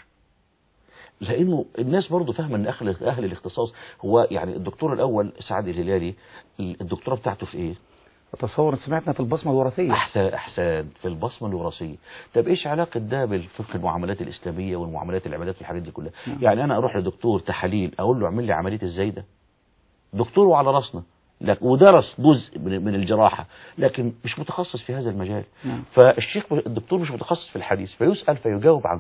Speaker 2: لانه الناس برضو فاهمه ان اهل اهل الاختصاص هو يعني الدكتور الاول سعد الهلالي الدكتوراه بتاعته في ايه
Speaker 1: اتصور سمعتنا في البصمه الوراثيه
Speaker 2: احسن احسن في البصمه الوراثيه طب ايش علاقه ده بالفقه المعاملات الاسلاميه والمعاملات العبادات والحاجات دي كلها
Speaker 1: نعم.
Speaker 2: يعني انا اروح لدكتور تحاليل اقول له اعمل لي عمليه الزايده دكتور وعلى راسنا لك ودرس جزء من من الجراحه لكن مش متخصص في هذا المجال
Speaker 1: نعم.
Speaker 2: فالشيخ الدكتور مش متخصص في الحديث فيسال فيجاوب عن كله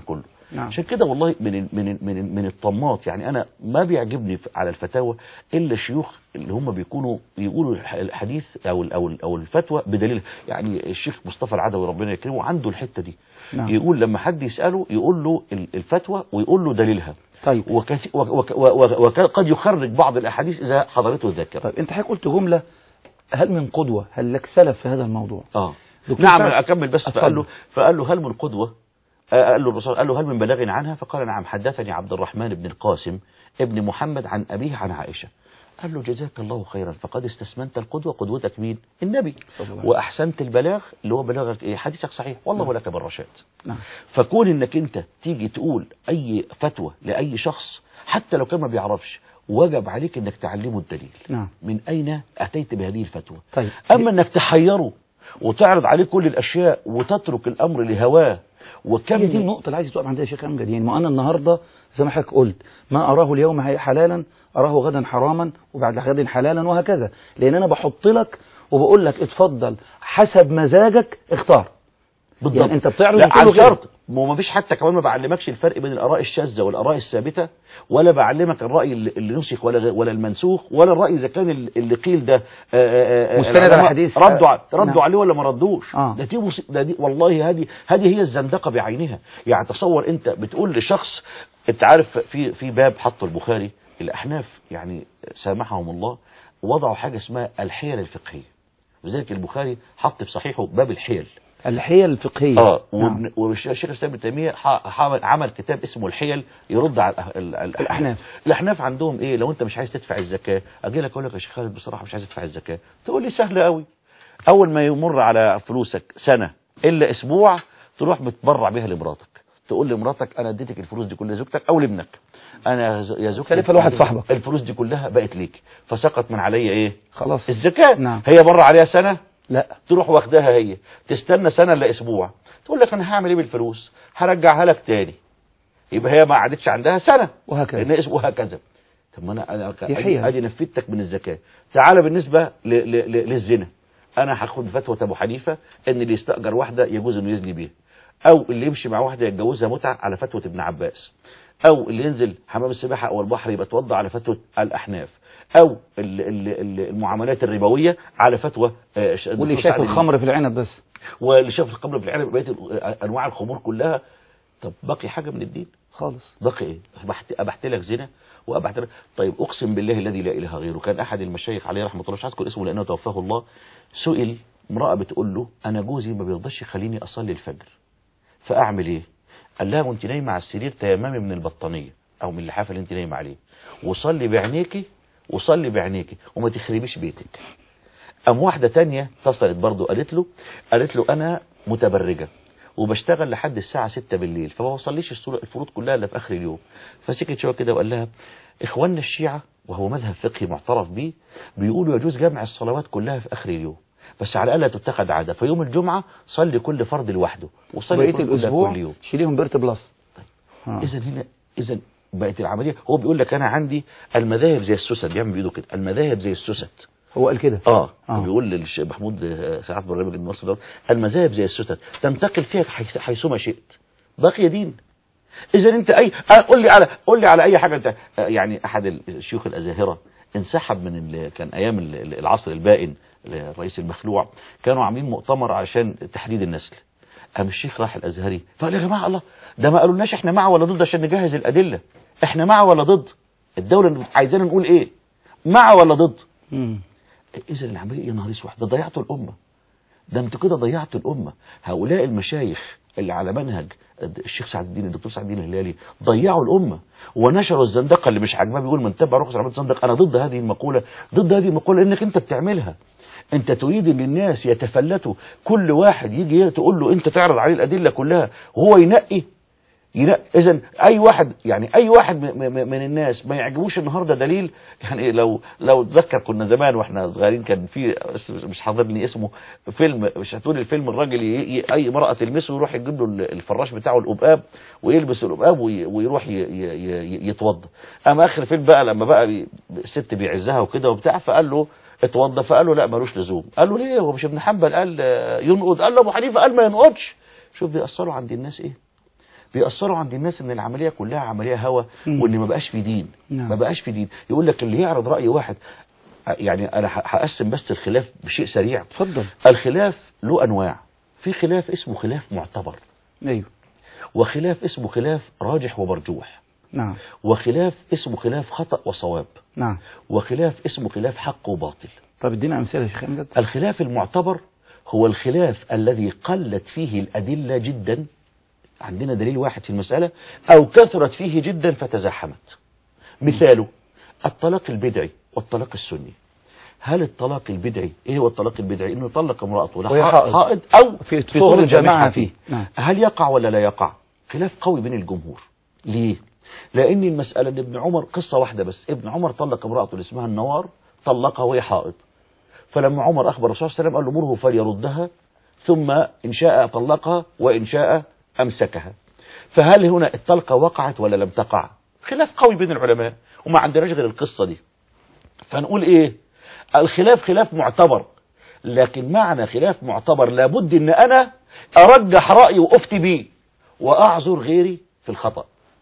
Speaker 1: نعم.
Speaker 2: عشان كده والله من ال- من ال- من ال- من الطماط يعني انا ما بيعجبني ف- على الفتاوى الا الشيوخ اللي هم بيكونوا يقولوا الح- الحديث او ال- او ال- او الفتوى بدليل يعني الشيخ مصطفى العدوي ربنا يكرمه عنده الحته دي
Speaker 1: نعم.
Speaker 2: يقول لما حد يساله يقول له ال- الفتوى ويقول له دليلها
Speaker 1: طيب
Speaker 2: وكث- وك- وك- وك- وقد يخرج بعض الاحاديث اذا حضرته الذاكره
Speaker 1: طيب انت حضرتك قلت جملة هل من قدوة هل لك سلف في هذا الموضوع
Speaker 2: اه
Speaker 1: دكتور
Speaker 2: نعم
Speaker 1: سعد،
Speaker 2: اكمل بس
Speaker 1: اتفضل.
Speaker 2: فقال له فقال له هل من قدوه آه، قال له الرسول قال له هل من بلاغ عنها فقال نعم حدثني عبد الرحمن بن القاسم ابن محمد عن ابيه عن عائشه قال له جزاك الله خيرا فقد استسمنت القدوه قدوتك مين النبي
Speaker 1: صلى الله عليه وسلم.
Speaker 2: واحسنت البلاغ اللي هو بلاغك ايه حديثك صحيح والله لك بالرشاد
Speaker 1: نعم
Speaker 2: فكون انك انت تيجي تقول اي فتوى لاي شخص حتى لو كان ما بيعرفش وجب عليك انك تعلمه الدليل
Speaker 1: نعم
Speaker 2: من اين اتيت بهذه الفتوى
Speaker 1: طيب
Speaker 2: اما انك تحيره وتعرض عليه كل الاشياء وتترك الامر لهواه وكم
Speaker 1: هي دي النقطة اللي عايز تقف عندها يا شيخ أمجد يعني ما أنا النهاردة زي ما حضرتك قلت ما أراه اليوم هي- حلالا أراه غدا حراما وبعد غد حلالا وهكذا لأن أنا بحط لك وبقول لك اتفضل حسب مزاجك اختار
Speaker 2: بالضبط
Speaker 1: يعني أنت بتعرض
Speaker 2: لا
Speaker 1: وكله
Speaker 2: على
Speaker 1: غير.
Speaker 2: شرط ما فيش حتى كمان ما بعلمكش الفرق بين الاراء الشاذه والاراء الثابته ولا بعلمك الراي اللي اللي نسخ ولا غ- ولا المنسوخ ولا الراي اذا كان ال- اللي قيل ده آه، آه، آه،
Speaker 1: مستند على
Speaker 2: العلماء
Speaker 1: حديث.
Speaker 2: ردوا ع-
Speaker 1: نعم.
Speaker 2: ردوا عليه ولا ما ردوش
Speaker 1: آه.
Speaker 2: ده دي مصي- ده دي والله هذه هذه هي الزندقه بعينها يعني تصور انت بتقول لشخص انت عارف في في باب حطه البخاري الاحناف يعني سامحهم الله وضعوا حاجه اسمها الحيل الفقهيه لذلك البخاري حط في صحيحه باب الحيل
Speaker 1: الحيل الفقهية
Speaker 2: اه
Speaker 1: نعم.
Speaker 2: وابن- والشيخ الاسلام ابن تيميه ح- حمل- عمل كتاب اسمه الحيل يرد على الأح- ال- ال-
Speaker 1: الأحناف.
Speaker 2: الاحناف عندهم ايه لو انت مش عايز تدفع الزكاه اجي لك اقول لك يا شيخ خالد بصراحه مش عايز ادفع الزكاه تقول لي سهله قوي اول ما يمر على فلوسك سنه الا اسبوع تروح بتبرع بيها لمراتك تقول لمراتك انا اديتك الفلوس دي كلها لزوجتك او لابنك انا ز- يا زوجتي
Speaker 1: سلفها لواحد صاحبك.
Speaker 2: الفلوس دي كلها بقت ليك فسقط من عليا ايه
Speaker 1: خلاص
Speaker 2: الزكاه
Speaker 1: نعم.
Speaker 2: هي مر عليها سنه
Speaker 1: لا
Speaker 2: تروح واخداها هي تستنى سنة الا اسبوع تقول لك انا هعمل ايه بالفلوس هرجعها لك تاني يبقى هي ما قعدتش عندها سنة
Speaker 1: وهكذا.
Speaker 2: لأن اسمه وهكذا طب ما انا انا
Speaker 1: دي
Speaker 2: ادي,
Speaker 1: حيل.
Speaker 2: أدي نفدتك من الزكاة تعالى بالنسبة ل... ل... ل... للزنا انا هاخد فتوى ابو حنيفة ان اللي يستأجر واحدة يجوز انه يزني بيها او اللي يمشي مع واحدة يتجوزها متعة على فتوى ابن عباس او اللي ينزل حمام السباحة او البحر يبقى توضى على فتوى الاحناف او ال- ال- ال- المعاملات الربوية على فتوى آه، ش-
Speaker 1: واللي
Speaker 2: الدكتور
Speaker 1: شايف
Speaker 2: سعد
Speaker 1: الخمر في العنب بس
Speaker 2: واللي شاف الخمر في العنب بقيه ال- انواع الخمور كلها طب باقي حاجه من الدين
Speaker 1: خالص
Speaker 2: باقي ايه أبحت, ابحت لك زنا وابحت لك طيب اقسم بالله الذي لا اله غيره كان احد المشايخ عليه رحمه الله مش هذكر اسمه لانه توفاه الله سئل امراه بتقول له انا جوزي ما بيرضاش يخليني اصلي الفجر فاعمل ايه قال لها وانت نايمه على السرير تيممي من البطانيه او من اللحاف اللي انت نايمه عليه وصلي بعينيكي وصلي بعينيكي وما تخربيش بيتك قام واحدة تانية اتصلت برضه قالت له قالت له أنا متبرجة وبشتغل لحد الساعة 6 بالليل فما بصليش الصور- الفروض كلها إلا في آخر اليوم فسكت شوية كده وقال لها إخواننا الشيعة وهو مذهب فقهي معترف به بيقولوا يجوز جمع الصلوات كلها في آخر اليوم بس على الأقل تتخذ عادة فيوم الجمعة صلي كل فرد لوحده وصلي
Speaker 1: بقية
Speaker 2: الفروض كلها
Speaker 1: الأسبوع
Speaker 2: كل يوم
Speaker 1: شيليهم بيرت بلس آه.
Speaker 2: اذا هنا اذا بقت العمليه هو بيقول لك انا عندي المذاهب زي السوسد بيعمل بايده كده المذاهب زي السوسد
Speaker 1: هو قال كده
Speaker 2: اه,
Speaker 1: آه.
Speaker 2: آه. بيقول للشيخ محمود آه، ساعات برنامج النصر دوت المذاهب زي السوسد تنتقل فيها حيث- حيثما شئت باقي دين اذا انت اي آه، قول لي على قول لي على اي حاجه انت آه، يعني احد الشيوخ الازاهره انسحب من ال... كان ايام ال- ال- العصر البائن الرئيس المخلوع كانوا عاملين مؤتمر عشان تحديد النسل قام الشيخ راح الازهري فقال يا جماعه الله ده ما قالولناش احنا مع ولا ضد عشان نجهز الادله احنا مع ولا ضد الدوله عايزانا نقول ايه مع ولا ضد
Speaker 1: مم.
Speaker 2: اذا العمليه يا نهار اسود ده ضيعتوا الامه ده انتوا كده ضيعتوا الامه هؤلاء المشايخ اللي على منهج الشيخ سعد الدين الدكتور سعد الدين الهلالي ضيعوا الامه ونشروا الزندقه اللي مش عاجباه بيقول من تبع رخص عباد الزندق انا ضد هذه المقوله ضد هذه المقوله لانك انت بتعملها انت تريد ان الناس يتفلتوا كل واحد يجي تقول له انت تعرض عليه الادله كلها وهو ينقي ينقي اذا اي واحد يعني اي واحد م- م- من الناس ما يعجبوش النهارده دليل يعني لو لو تذكر كنا زمان واحنا صغيرين كان في بس مش حاضرني اسمه فيلم مش هتقول الفيلم الراجل ي- ي- اي امراه تلمسه ويروح يجيب له ال- الفراش بتاعه القباب ويلبس القباب وي- ويروح ي- ي- ي- يتوضى اما اخر الفيلم بقى لما بقى بي- الست بيعزها وكده وبتاع فقال له اتوضى فقال له لا ملوش لزوم قال له ليه هو مش ابن حنبل قال آه، ينقض قال له ابو حنيفه قال ما ينقضش شوف بيأثروا عند الناس ايه بيأثروا عند الناس ان العملية كلها عملية هوى
Speaker 1: مم.
Speaker 2: وان ما بقاش في دين
Speaker 1: نعم.
Speaker 2: ما بقاش في دين يقول لك اللي يعرض رأي واحد يعني انا ه- هقسم بس الخلاف بشيء سريع
Speaker 1: اتفضل
Speaker 2: الخلاف له انواع في خلاف اسمه خلاف معتبر
Speaker 1: ايوه
Speaker 2: وخلاف اسمه خلاف راجح ومرجوح
Speaker 1: نعم
Speaker 2: وخلاف اسمه خلاف خطأ وصواب
Speaker 1: نعم
Speaker 2: وخلاف اسمه خلاف حق وباطل
Speaker 1: طب ادينا امثله يا شيخ امجد
Speaker 2: الخلاف المعتبر هو الخلاف الذي قلت فيه الأدلة جدا عندنا دليل واحد في المسألة أو كثرت فيه جدا فتزاحمت مثاله الطلاق البدعي والطلاق السني هل الطلاق البدعي ايه هو الطلاق البدعي انه يطلق امرأته
Speaker 1: وهي
Speaker 2: لا
Speaker 1: حائض.
Speaker 2: حائض او
Speaker 1: في- في
Speaker 2: طهر
Speaker 1: طهر
Speaker 2: جامعها
Speaker 1: جامعها
Speaker 2: فيه
Speaker 1: فيه. نعم.
Speaker 2: هل يقع ولا لا يقع خلاف قوي بين الجمهور ليه لان المسألة ان ابن عمر قصة واحدة بس ابن عمر طلق امرأته اللي اسمها النوار طلقها وهي حائض فلما عمر أخبر الرسول صلى الله عليه وسلم قال له مره فليردها ثم إن شاء طلقها وإن شاء أمسكها فهل هنا الطلقة وقعت ولا لم تقع خلاف قوي بين العلماء وما عندناش غير القصة دي فنقول إيه الخلاف خلاف معتبر لكن معنى خلاف معتبر لابد ان انا ارجح رأيي وافتي بيه واعذر غيري في الخطأ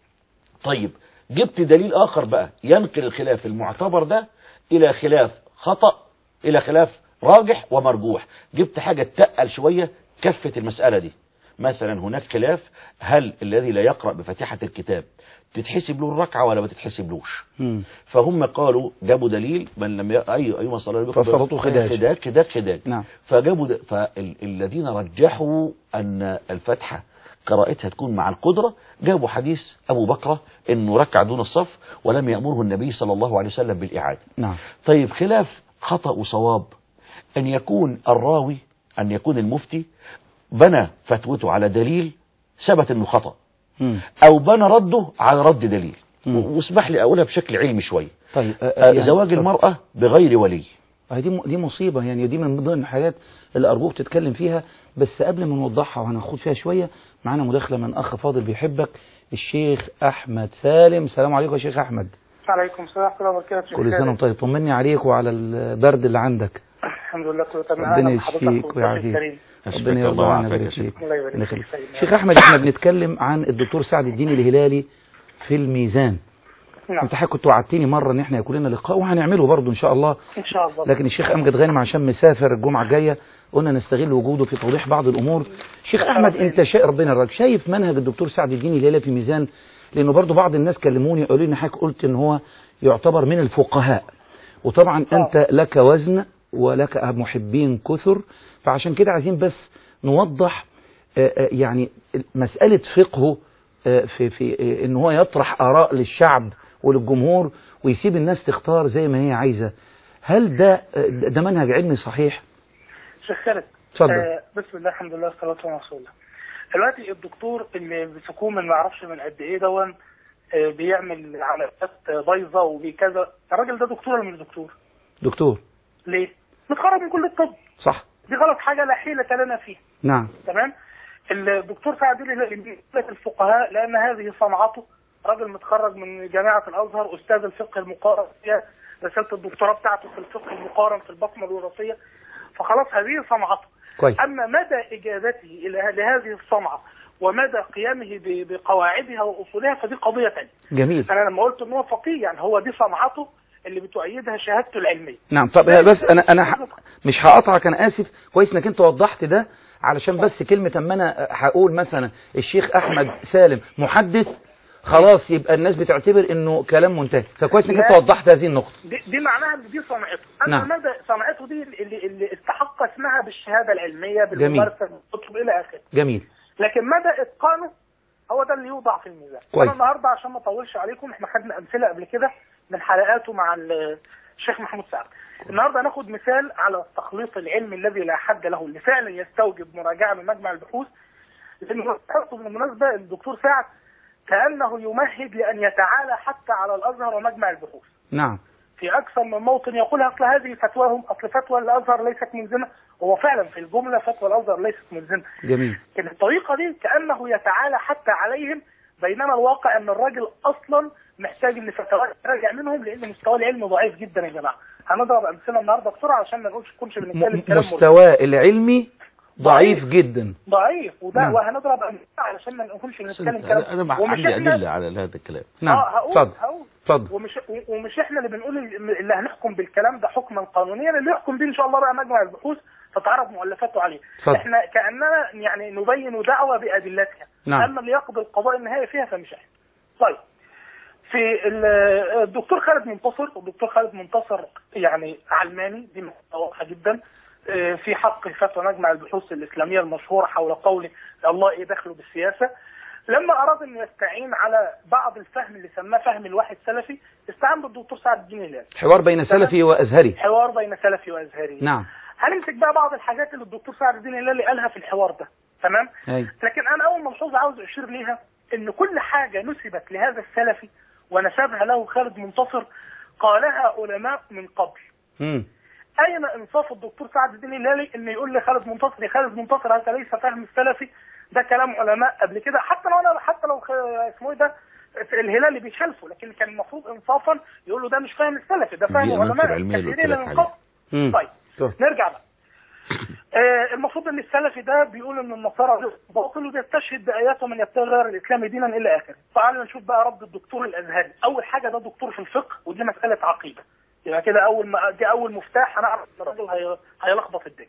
Speaker 2: طيب جبت دليل اخر بقى ينقل الخلاف المعتبر ده الى خلاف خطأ الى خلاف راجح ومرجوح جبت حاجة تقل شوية كفت المسألة دي مثلا هناك خلاف هل الذي لا يقرأ بفاتحة الكتاب تتحسب له الركعة ولا ما تتحسب
Speaker 1: مم.
Speaker 2: فهم قالوا جابوا دليل من لم ي... أي أيما صلى الله
Speaker 1: فصلاته خداج.
Speaker 2: خداج خداج خداج
Speaker 1: نعم.
Speaker 2: فجابوا د... فالذين رجحوا أن الفتحة قراءتها تكون مع القدرة جابوا حديث أبو بكرة أنه ركع دون الصف ولم يأمره النبي صلى الله عليه وسلم بالإعادة
Speaker 1: نعم
Speaker 2: طيب خلاف خطأ وصواب أن يكون الراوي أن يكون المفتي بنى فتوته على دليل ثبت أنه خطأ
Speaker 1: مم.
Speaker 2: أو بنى رده على رد دليل
Speaker 1: مم.
Speaker 2: و- واسمح لي أقولها بشكل علمي شوية
Speaker 1: طيب آه،
Speaker 2: آه،
Speaker 1: يعني-
Speaker 2: زواج
Speaker 1: طب-
Speaker 2: المرأة بغير ولي
Speaker 1: آه، دي م- دي مصيبة يعني دي من ضمن الحاجات اللي أرجوك تتكلم فيها بس قبل ما نوضحها وهناخد فيها شوية معانا مداخلة من أخ فاضل بيحبك الشيخ أحمد سالم السلام عليكم يا شيخ أحمد
Speaker 3: عليكم السلام ورحمة الله وبركاته
Speaker 1: كل سنة وانت طيب طمني عليك وعلى البرد اللي عندك
Speaker 3: الحمد لله كله تمام
Speaker 1: ربنا
Speaker 3: أهلا بحضرتك
Speaker 1: يشفيك
Speaker 3: والضيف
Speaker 1: ويعافيك.
Speaker 3: الكريم.
Speaker 2: أشفاك
Speaker 1: ربنا يرضى
Speaker 2: الله
Speaker 1: عنك
Speaker 2: ويعافيك يا
Speaker 1: ويبارك
Speaker 2: شيخ.
Speaker 1: فيك
Speaker 3: الله يبارك
Speaker 1: الله
Speaker 3: فيك
Speaker 1: يخليك.
Speaker 3: سيدنا.
Speaker 1: شيخ أحمد احنا بنتكلم عن الدكتور سعد الدين الهلالي في الميزان
Speaker 3: نعم
Speaker 1: انت حضرتك كنت وعدتني مرة ان احنا يكون لنا لقاء وهنعمله برضه ان شاء الله
Speaker 3: إن شاء الله
Speaker 1: لكن الشيخ امجد غانم عشان مسافر الجمعه الجايه قلنا نستغل وجوده في توضيح بعض الامور شيخ احمد انت شايف ربنا يرضى شايف منهج الدكتور سعد الدين الهلالي في ميزان لانه برضو بعض الناس كلموني قالوا لي حضرتك قلت ان هو يعتبر من الفقهاء وطبعا انت لك وزن ولك محبين كثر فعشان كده عايزين بس نوضح آه، آه، يعني مسألة فقهه آه، في في آه، ان هو يطرح آراء للشعب وللجمهور ويسيب الناس تختار زي ما هي عايزة هل ده آه، ده منهج علمي صحيح؟
Speaker 3: شيخ خالد
Speaker 1: اتفضل.
Speaker 3: آه بسم الله الحمد لله والصلاة والسلام على رسول الله دلوقتي الدكتور اللي بيسكوه من ما اعرفش من قد ايه دون آه بيعمل عمليات آه، بايظه وبكذا الراجل ده دكتور ولا مش دكتور؟
Speaker 1: دكتور
Speaker 3: ليه؟ متخرج من كليه الطب
Speaker 1: صح
Speaker 3: دي غلط حاجه لا حيله لنا فيها
Speaker 1: نعم
Speaker 3: تمام الدكتور سعد الهلالي من الفقهاء لان هذه صنعته راجل متخرج من جامعه الازهر استاذ الفقه المقارن فيها رساله الدكتوراه بتاعته في الفقه المقارن في البصمه الوراثيه فخلاص هذه صنعته
Speaker 1: كويس
Speaker 3: اما مدى اجابته الى لهذه الصنعه ومدى قيامه ب- بقواعدها واصولها فدي قضيه ثانيه
Speaker 1: جميل
Speaker 3: انا لما قلت ان هو فقيه يعني هو دي صنعته اللي بتؤيدها شهادته العلميه
Speaker 1: نعم طب بس انا انا ح- مش هقطعك انا اسف كويس انك انت وضحت ده علشان بس كلمة اما انا هقول مثلا الشيخ احمد سالم محدث خلاص يبقى الناس بتعتبر انه كلام منتهي فكويس انك انت
Speaker 3: لا.
Speaker 1: وضحت هذه النقطة
Speaker 3: دي, دي معناها ان دي صنعته اما
Speaker 1: نعم.
Speaker 3: مدى صنعته دي اللي, اللي استحق اسمها بالشهاده العلميه
Speaker 1: جميل.
Speaker 3: بالممارسه بالكتب الى اخره
Speaker 1: جميل
Speaker 3: لكن مدى اتقانه هو ده اللي يوضع في الميزان
Speaker 1: كويس.
Speaker 3: انا النهارده عشان ما اطولش عليكم احنا خدنا امثله قبل كده من حلقاته مع ال- الشيخ محمود سعد النهارده هناخد مثال على التخليط العلمي الذي لا حد له اللي فعلا يستوجب مراجعه من مجمع البحوث لانه حطه بالمناسبه الدكتور سعد كانه يمهد لان يتعالى حتى على الازهر ومجمع البحوث
Speaker 1: نعم
Speaker 3: في اكثر من موطن يقول اصل هذه فتواهم اصل فتوى الازهر ليست ملزمه هو فعلا في الجمله فتوى الازهر ليست ملزمه
Speaker 1: جميل
Speaker 3: لكن الطريقه دي كانه يتعالى حتى عليهم بينما الواقع ان الراجل اصلا محتاج ان فتوات تراجع منهم لان مستواه العلمي ضعيف جدا يا جماعه هنضرب امثله النهارده بسرعه عشان ما نقولش نكونش
Speaker 1: م-
Speaker 3: بنتكلم كلام مرسل.
Speaker 1: مستواه العلمي ضعيف جدا
Speaker 3: ضعيف وده
Speaker 1: نعم.
Speaker 3: وهنضرب امثله علشان ما نكونش
Speaker 2: بس
Speaker 3: نتكلم
Speaker 2: أنت-
Speaker 3: كلام
Speaker 2: انا مع-
Speaker 3: ومش
Speaker 2: عندي
Speaker 3: إحنا-
Speaker 2: ادله على هذا الكلام
Speaker 1: نعم
Speaker 3: اه هقول
Speaker 1: اتفضل
Speaker 3: هقول
Speaker 1: اتفضل
Speaker 3: ومش ومش احنا اللي بنقول اللي هنحكم بالكلام ده حكما قانونيا اللي يحكم بيه ان شاء الله بقى مجمع البحوث تتعرض مؤلفاته عليه
Speaker 1: اتفضل.
Speaker 3: احنا كاننا يعني نبين دعوه بادلتها
Speaker 1: نعم.
Speaker 3: اما اللي يقضي القضاء النهائي فيها فمش احنا طيب في ال- الدكتور خالد منتصر الدكتور خالد منتصر يعني علماني دي مسألة واضحه جدا اه، في حق فتوى مجمع البحوث الاسلاميه المشهوره حول قول الله ايه دخله بالسياسه لما اراد انه يستعين على بعض الفهم اللي سماه فهم الواحد سلفي استعان بالدكتور سعد الدين هلال
Speaker 1: حوار بين سلفي وازهري
Speaker 3: حوار بين سلفي وازهري
Speaker 1: نعم
Speaker 3: هنمسك بقى بعض الحاجات اللي الدكتور سعد الدين هلال قالها في الحوار ده تمام
Speaker 1: اي
Speaker 3: لكن انا اول ملحوظه عاوز اشير ليها ان كل حاجه نسبت لهذا السلفي ونسبها له خالد منتصر قالها علماء من قبل
Speaker 1: امم
Speaker 3: اين انصاف الدكتور سعد الدين الهلالي ان يقول لي خالد منتصر يا خالد منتصر هذا ليس فهم السلفي ده كلام علماء قبل كده حتى لو انا حتى لو خ- اسمه ايه ده الهلالي بيخالفه لكن كان المفروض انصافا يقول له ده مش فاهم السلفي ده فهم
Speaker 2: دي أمانة
Speaker 3: علماء
Speaker 2: العلمية اللي
Speaker 3: كثيرين
Speaker 2: قلت لك
Speaker 3: من
Speaker 2: عليها.
Speaker 3: قبل
Speaker 1: امم
Speaker 3: طيب
Speaker 1: طيب.
Speaker 3: نرجع بقى آه المفروض ان السلفي ده بيقول ان النصارى باطل وبيستشهد بايات ومن يبتغي غير الاسلام دينا الى اخره تعالوا نشوف بقى رد الدكتور الازهري اول حاجه ده دكتور في الفقه ودي مساله عقيده يبقى كده اول ما دي اول مفتاح هنعرف ان الراجل هي- هيلخبط الدنيا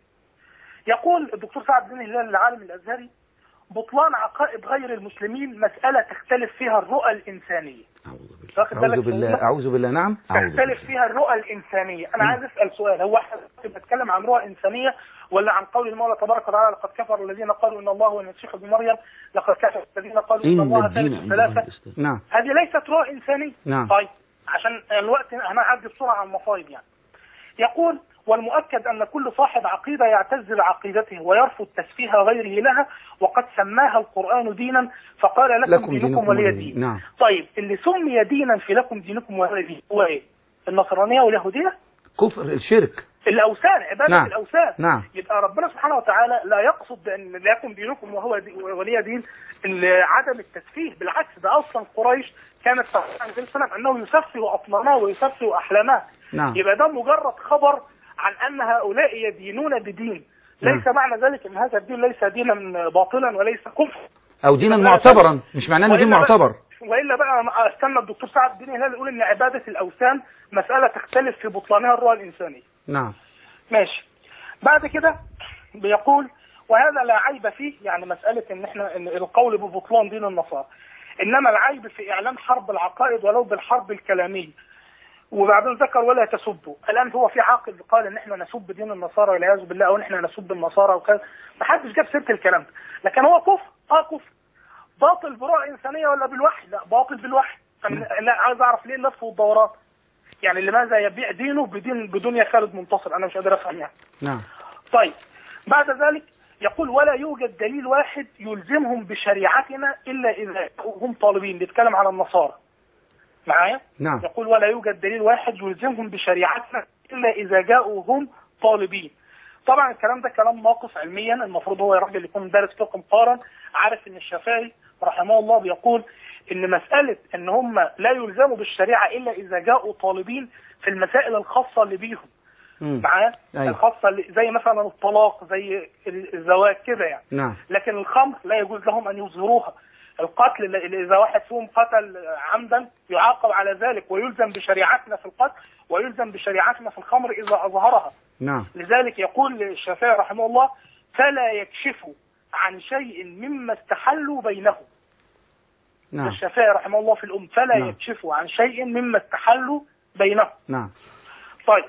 Speaker 3: يقول الدكتور سعد الدين الهلال العالم الازهري بطلان عقائد غير المسلمين مساله تختلف فيها الرؤى الانسانيه
Speaker 2: اعوذ بالله
Speaker 3: واخد بالك
Speaker 1: اعوذ بالله
Speaker 3: من-
Speaker 1: اعوذ بالله نعم
Speaker 2: أعوذ
Speaker 3: تختلف
Speaker 2: بالله.
Speaker 3: فيها الرؤى الإنسانية أنا عايز أسأل سؤال هو احنا بنتكلم عن رؤى إنسانية ولا عن قول المولى تبارك وتعالى لقد كفر الذين قالوا إن الله هو المسيح ابن مريم لقد كفر الذين قالوا إن
Speaker 2: ان
Speaker 3: الله
Speaker 2: الدين
Speaker 3: ثالث
Speaker 2: عند الله
Speaker 3: ثلاثة
Speaker 2: الاسلام
Speaker 1: نعم
Speaker 3: هذه ليست رؤى إنسانية
Speaker 1: نعم.
Speaker 3: طيب عشان الوقت أنا أعدي بسرعة عن المصايب يعني يقول والمؤكد أن كل صاحب عقيدة يعتز بعقيدته ويرفض تسفيه غيره لها وقد سماها القرآن دينا فقال لكم,
Speaker 1: لكم
Speaker 3: دينكم,
Speaker 1: دينكم
Speaker 3: ولي
Speaker 1: ولي
Speaker 3: دين
Speaker 1: دين. نعم.
Speaker 3: طيب اللي سمي دينا في لكم دينكم ولي دين هو إيه؟ النصرانية واليهودية
Speaker 1: كفر الشرك
Speaker 3: الأوثان عبادة
Speaker 1: نعم.
Speaker 3: الأوثان
Speaker 1: نعم.
Speaker 3: يبقى ربنا سبحانه وتعالى لا يقصد بأن لكم دينكم وهو دي ولي دين ال- عدم التسفيه بالعكس ده أصلا قريش كانت تقول عن النبي صلى الله عليه وسلم أنه يسفه أطنانه ويسفه أحلامه
Speaker 1: نعم.
Speaker 3: يبقى ده مجرد خبر عن أن هؤلاء يدينون بدين ليس معنى ذلك أن هذا الدين ليس دينا باطلا وليس كفر
Speaker 1: او دينا
Speaker 3: يبقى
Speaker 1: معتبرا مش معناه انه دين
Speaker 3: وإلا بقى-
Speaker 1: معتبر
Speaker 3: والا بقى أنا استنى الدكتور سعد الدين هلال يقول ان عباده الاوثان مساله تختلف في بطلانها الرؤى الانسانيه
Speaker 1: نعم
Speaker 3: ماشي بعد كده بيقول وهذا لا عيب فيه يعني مسألة ان احنا إن القول ببطلان دين النصارى انما العيب في اعلان حرب العقائد ولو بالحرب الكلامية وبعدين ذكر ولا تسبوا الان هو في عاقل قال ان احنا نسب دين النصارى والعياذ بالله او ان احنا نسب النصارى وكذا ما حدش جاب سيره الكلام ده لكن هو كفر اه كفر باطل برؤى انسانيه ولا بالوحي لا باطل بالوحي أنا لا عايز اعرف ليه اللف والدورات يعني لماذا يبيع دينه بدين بدنيا خالد منتصر انا مش قادر افهم يعني
Speaker 1: نعم
Speaker 3: طيب بعد ذلك يقول ولا يوجد دليل واحد يلزمهم بشريعتنا الا اذا هم طالبين بيتكلم على النصارى معايا
Speaker 1: نعم
Speaker 3: يقول ولا يوجد دليل واحد يلزمهم بشريعتنا الا اذا جاءوا هم طالبين طبعا الكلام ده كلام ناقص علميا المفروض هو راجل يكون دارس فقه مقارن عارف ان الشافعي رحمه الله بيقول ان مساله ان هم لا يلزموا بالشريعه الا اذا جاءوا طالبين في المسائل الخاصه اللي بيهم
Speaker 1: مم.
Speaker 3: معايا
Speaker 1: أيوة.
Speaker 3: الخاصه اللي زي مثلا الطلاق زي الزواج كده يعني
Speaker 1: نعم
Speaker 3: لكن الخمر لا يجوز لهم ان يظهروها القتل اللي- اذا واحد فيهم قتل عمدا يعاقب على ذلك ويلزم بشريعتنا في القتل ويلزم بشريعتنا في الخمر اذا اظهرها
Speaker 1: نعم
Speaker 3: لذلك يقول الشافعي رحمه الله فلا يكشف عن شيء مما استحلوا بينهم
Speaker 1: نعم
Speaker 3: الشافعي رحمه الله في الام فلا
Speaker 1: نعم.
Speaker 3: يكشف عن شيء مما استحلوا بينهم
Speaker 1: نعم
Speaker 3: طيب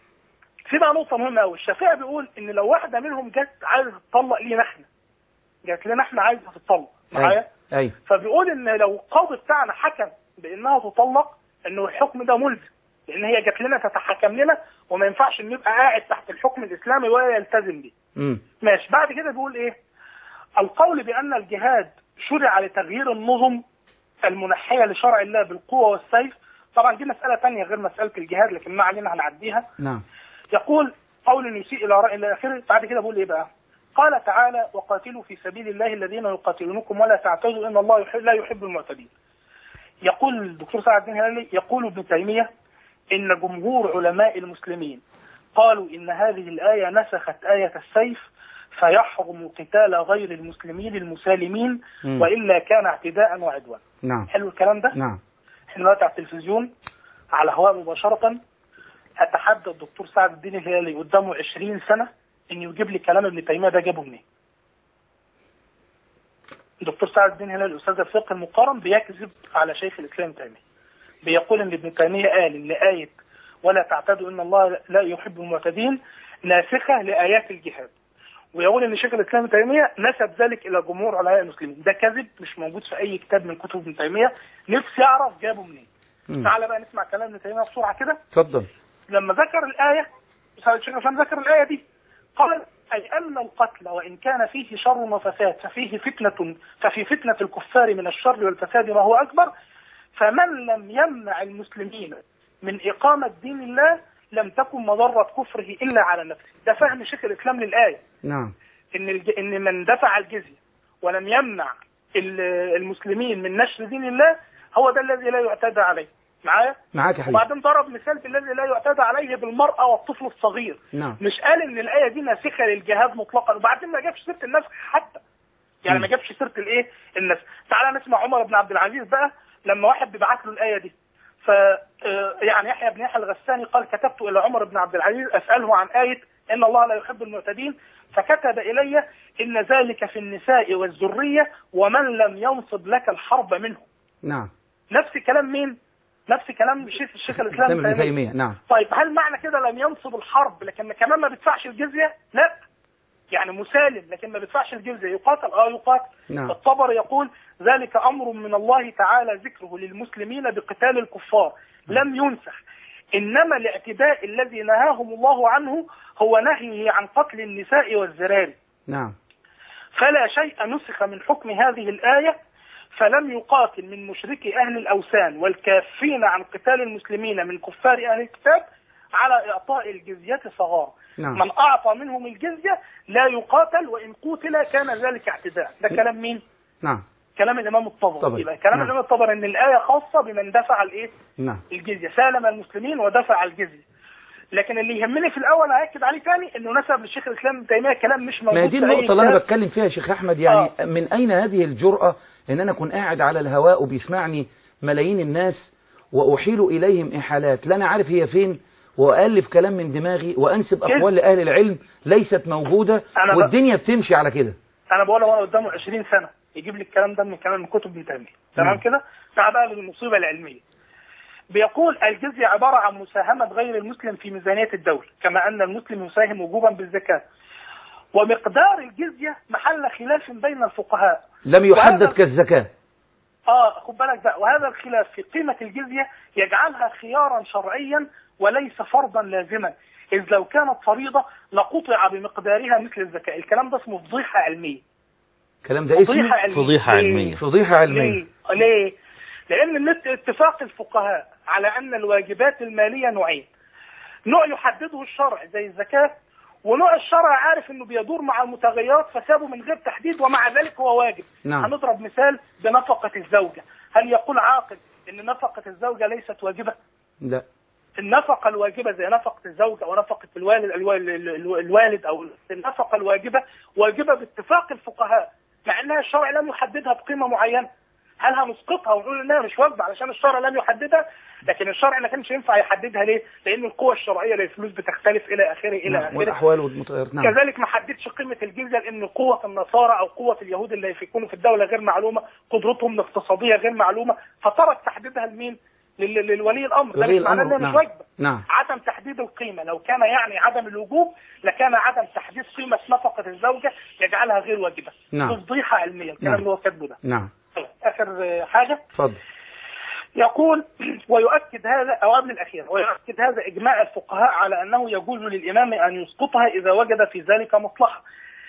Speaker 3: في بقى نقطة مهمة أوي، الشافعي بيقول إن لو واحدة منهم جت عايزة تطلق لينا إحنا. جت لنا إحنا عايزة تطلق، معايا؟
Speaker 1: ايوه
Speaker 3: فبيقول إن لو القاضي بتاعنا حكم بإنها تطلق إنه الحكم ده ملزم، لأن هي جت لنا تتحكم لنا وما ينفعش إن يبقى قاعد تحت الحكم الإسلامي ولا يلتزم بيه.
Speaker 1: امم
Speaker 3: ماشي، بعد كده بيقول إيه؟ القول بأن الجهاد شرع لتغيير النظم المنحية لشرع الله بالقوة والسيف، طبعا دي مسألة تانية غير مسألة الجهاد لكن ما علينا هنعديها.
Speaker 1: نعم
Speaker 3: يقول قول يسيء الى رأي الى اخره بعد كده بيقول ايه بقى؟ قال تعالى وقاتلوا في سبيل الله الذين يقاتلونكم ولا تعتدوا ان الله يحب لا يحب المعتدين. يقول الدكتور سعد الدين هلالي يقول ابن تيميه ان جمهور علماء المسلمين قالوا ان هذه الايه نسخت ايه السيف فيحرم قتال غير المسلمين المسالمين
Speaker 1: مم.
Speaker 3: وإلا كان اعتداء وعدوان
Speaker 1: نعم
Speaker 3: حلو الكلام ده
Speaker 1: نعم
Speaker 3: احنا دلوقتي على التلفزيون على هواء مباشرة أتحدى الدكتور سعد الدين الهلالي قدامه 20 سنة إن يجيب لي كلام ابن تيمية ده جابه منين الدكتور سعد الدين الهلالي أستاذ الفقه المقارن بيكذب على شيخ الإسلام ابن تيمية بيقول إن ابن تيمية قال إن آية ولا تعتدوا إن الله لا يحب المعتدين ناسخة لآيات الجهاد ويقول ان شيخ الاسلام ابن تيميه نسب ذلك الى جمهور علماء المسلمين ده كذب مش موجود في اي كتاب من كتب ابن تيميه نفسي اعرف جابه منين
Speaker 1: مم.
Speaker 3: تعالى بقى نسمع كلام ابن تيميه بسرعه كده
Speaker 1: اتفضل
Speaker 3: لما ذكر الايه الشيخ الاسلام ذكر الايه دي قال اي ان القتل وان كان فيه شر وفساد ففيه فتنه ففي فتنه الكفار من الشر والفساد ما هو اكبر فمن لم يمنع المسلمين من اقامه دين الله لم تكن مضره كفره الا على نفسه ده فهم شيخ الاسلام للايه
Speaker 1: نعم
Speaker 3: ان الج... ان من دفع الجزيه ولم يمنع ال- المسلمين من نشر دين الله هو ده الذي لا يعتدى عليه معايا
Speaker 1: معاك يا حبيبي
Speaker 3: وبعدين ضرب مثال بالذي لا يعتدى عليه بالمرأة والطفل الصغير
Speaker 1: نعم
Speaker 3: مش قال ان الآية دي ناسخة للجهاد مطلقا وبعدين ما جابش سيرة النسخ حتى يعني
Speaker 1: مم.
Speaker 3: ما جابش سيرة الايه النسخ تعالى نسمع عمر بن عبد العزيز بقى لما واحد بيبعت له الآية دي ف آه، يعني يحيى بن يحيى الغساني قال كتبت إلى عمر بن عبد العزيز أسأله عن آية إن الله لا يحب المعتدين فكتب إلي إن ذلك في النساء والذرية ومن لم ينصب لك الحرب منه
Speaker 1: نعم
Speaker 3: نفس كلام مين؟ نفس كلام شيخ الشيخ الاسلام
Speaker 1: ابن
Speaker 3: ابن تيمية.
Speaker 1: تيمية نعم
Speaker 3: طيب هل معنى كده لم ينصب الحرب لكن كمان ما بيدفعش الجزيه؟ لا يعني مسالم لكن ما بيدفعش الجزيه يقاتل اه يقاتل
Speaker 1: نعم
Speaker 3: الطبر يقول ذلك امر من الله تعالى ذكره للمسلمين بقتال الكفار لم ينسخ انما الاعتداء الذي نهاهم الله عنه هو نهيه عن قتل النساء والذراري
Speaker 1: نعم
Speaker 3: فلا شيء نسخ من حكم هذه الآية فلم يقاتل من مشركي أهل الأوثان والكافين عن قتال المسلمين من كفار أهل الكتاب على إعطاء الجزية صغار
Speaker 1: نعم
Speaker 3: من أعطى منهم الجزية لا يقاتل وإن قتل كان ذلك اعتداء ده كلام مين؟
Speaker 1: نعم
Speaker 3: كلام الإمام الطبري
Speaker 1: طبري.
Speaker 3: يبقى كلام
Speaker 1: نعم.
Speaker 3: الإمام الطبري إن الآية خاصة بمن دفع الإيه؟
Speaker 1: نعم
Speaker 3: الجزية سالم المسلمين ودفع الجزية لكن اللي يهمني في الأول هأكد عليه تاني إنه نسب للشيخ الإسلام ابن تيمية كلام مش موجود
Speaker 1: ما هي دي
Speaker 3: في أي
Speaker 1: النقطة اللي أنا
Speaker 3: كتاب.
Speaker 1: بتكلم فيها يا شيخ أحمد يعني من أين هذه الجرأة إن أنا أكون قاعد على الهواء وبيسمعني ملايين الناس وأحيل إليهم إحالات لا أنا عارف هي فين وألف كلام من دماغي وأنسب أقوال لأهل العلم ليست موجودة
Speaker 3: أنا ب-
Speaker 1: والدنيا بتمشي على كده
Speaker 3: انا بقول له وانا قدامه 20 سنه يجيب لي الكلام ده من كلام من كتب ابن تيميه تمام
Speaker 1: نعم.
Speaker 3: كده تعال بقى للمصيبه العلميه بيقول الجزية عبارة عن مساهمة غير المسلم في ميزانية الدولة كما أن المسلم يساهم وجوبا بالزكاة ومقدار الجزية محل خلاف بين الفقهاء
Speaker 1: لم يحدد
Speaker 3: وهذا-
Speaker 1: كالزكاة
Speaker 3: اه خد بالك بقى وهذا الخلاف في قيمة الجزية يجعلها خيارا شرعيا وليس فرضا لازما إذ لو كانت فريضة لقطع بمقدارها مثل الزكاة الكلام ده اسمه فضيحة علمية
Speaker 1: الكلام ده اسمه
Speaker 3: فضيحة علمية
Speaker 2: فضيحة
Speaker 3: ليه؟
Speaker 2: علمية.
Speaker 1: فضيحة علمية
Speaker 3: ليه؟ ليه؟ لأن النت- اتفاق الفقهاء على أن الواجبات المالية نوعين. نوع يحدده الشرع زي الزكاة ونوع الشرع عارف انه بيدور مع المتغيرات فسابه من غير تحديد ومع ذلك هو واجب.
Speaker 1: نعم.
Speaker 3: هنضرب مثال بنفقة الزوجة. هل يقول عاقل ان نفقة الزوجة ليست واجبة؟
Speaker 1: لا
Speaker 3: النفقة الواجبة زي نفقة الزوجة أو نفقة الوالد الوالد, الوالد أو النفقة الواجبة واجبة باتفاق الفقهاء مع أنها الشرع لم يحددها بقيمة معينة هل هنسقطها ونقول انها مش واجبه علشان الشرع لم يحددها لكن الشرع ما كانش ينفع يحددها ليه؟ لان القوى الشرعيه للفلوس بتختلف الى اخره الى
Speaker 1: نعم.
Speaker 3: اخره
Speaker 1: والأحوال والمتغيرات نعم
Speaker 3: كذلك ما حددش قيمه الجزيه لان قوه النصارى او قوه اليهود اللي يكونوا في الدوله غير معلومه قدرتهم الاقتصاديه غير معلومه فترك تحديدها لمين؟ لل- للولي الامر ده
Speaker 1: ولي
Speaker 3: مش معناه
Speaker 1: الأمر
Speaker 3: انها مش
Speaker 1: نعم
Speaker 3: واجبه
Speaker 1: نعم
Speaker 3: عدم تحديد القيمة لو كان يعني عدم الوجوب لكان عدم تحديد قيمة نفقة الزوجة يجعلها غير واجبة
Speaker 1: نعم.
Speaker 3: فضيحة علمية الكلام
Speaker 1: نعم.
Speaker 3: اللي هو كاتبه ده
Speaker 1: نعم
Speaker 3: آخر آه، حاجة
Speaker 1: اتفضل
Speaker 3: يقول ويؤكد هذا أو قبل الأخير ويؤكد هذا إجماع الفقهاء على أنه يجوز للإمام أن يسقطها إذا وجد في ذلك مصلحة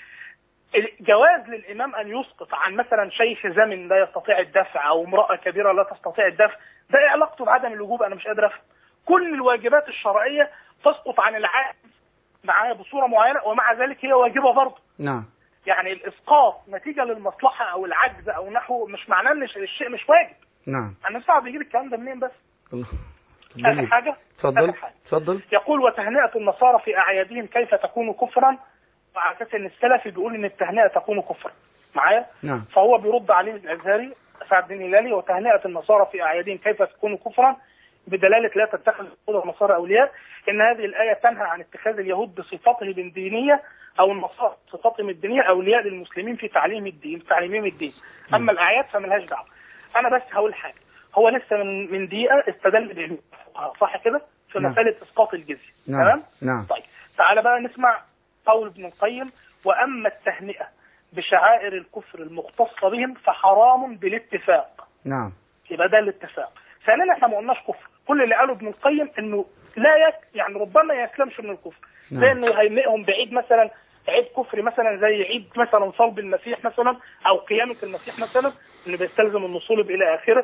Speaker 3: جواز للإمام أن يسقط عن مثلا شيخ زمن لا يستطيع الدفع أو امرأة كبيرة لا تستطيع الدفع ده إيه علاقته بعدم الوجوب أنا مش قادر أفهم كل الواجبات الشرعية تسقط عن العاجز معايا بصورة معينة ومع ذلك هي واجبة برضه
Speaker 1: نعم
Speaker 3: يعني الإسقاط نتيجة للمصلحة أو العجز أو نحوه مش معناه إن الشيء مش واجب
Speaker 1: نعم
Speaker 3: أنا صعب يجيب الكلام ده منين بس
Speaker 1: الله
Speaker 3: آخر
Speaker 1: جميل.
Speaker 3: حاجة
Speaker 1: اتفضل
Speaker 3: آخر حاجة.
Speaker 1: اتفضل
Speaker 3: يقول وتهنئة النصارى في أعيادهم كيف تكون كفرا على اساس ان السلفي بيقول ان التهنئه تكون كفرا معايا
Speaker 1: نعم
Speaker 3: فهو بيرد عليه الازهري سعد الدين الهلالي وتهنئه النصارى في اعيادهم كيف تكون كفرا بدلاله لا تتخذ اليهود والنصارى اولياء ان هذه الايه تنهى عن اتخاذ اليهود بصفتهم الدينيه او النصارى بصفتهم الدينيه اولياء للمسلمين في تعليم الدين تعليمهم الدين اما الاعياد فملهاش دعوه انا بس هقول حاجه هو لسه من من دقيقه استدل بالعلم صح كده في
Speaker 1: نعم.
Speaker 3: مساله اسقاط الجزيه
Speaker 1: نعم
Speaker 3: تمام
Speaker 1: نعم
Speaker 3: طيب تعالى بقى نسمع قول ابن القيم واما التهنئه بشعائر الكفر المختصه بهم فحرام بالاتفاق
Speaker 1: نعم
Speaker 3: يبقى ده الاتفاق ثانيا احنا ما قلناش كفر كل اللي قاله ابن القيم انه لا يك يعني ربما يسلمش من الكفر
Speaker 1: نعم.
Speaker 3: زي انه يهيئهم بعيد مثلا عيد كفري مثلا زي عيد مثلا صلب المسيح مثلا او قيامه المسيح مثلا اللي بيستلزم انه صلب الى اخره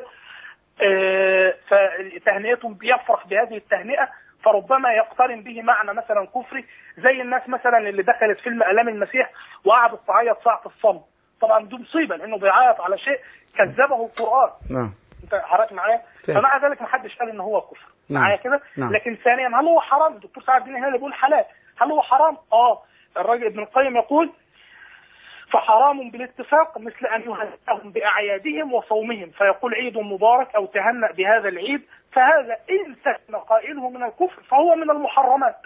Speaker 3: آه، فتهنئتهم بيفرح بهذه التهنئه فربما يقترن به معنى مثلا كفري زي الناس مثلا اللي دخلت فيلم الام المسيح وقعدت تعيط ساعه الصمت طبعا دي مصيبه لانه بيعيط على شيء كذبه القران
Speaker 1: نعم
Speaker 3: انت حضرتك معايا
Speaker 1: فاهم.
Speaker 3: فمع ذلك ما حدش قال ان هو كفر
Speaker 1: نعم.
Speaker 3: معايا كده
Speaker 1: نعم.
Speaker 3: لكن ثانيا هل هو حرام الدكتور سعد الدين هنا اللي بيقول حلال هل هو حرام اه الراجل ابن القيم يقول فحرام بالاتفاق مثل ان يهنئهم باعيادهم وصومهم فيقول عيد مبارك او تهنأ بهذا العيد فهذا ان سكن قائله من الكفر فهو من المحرمات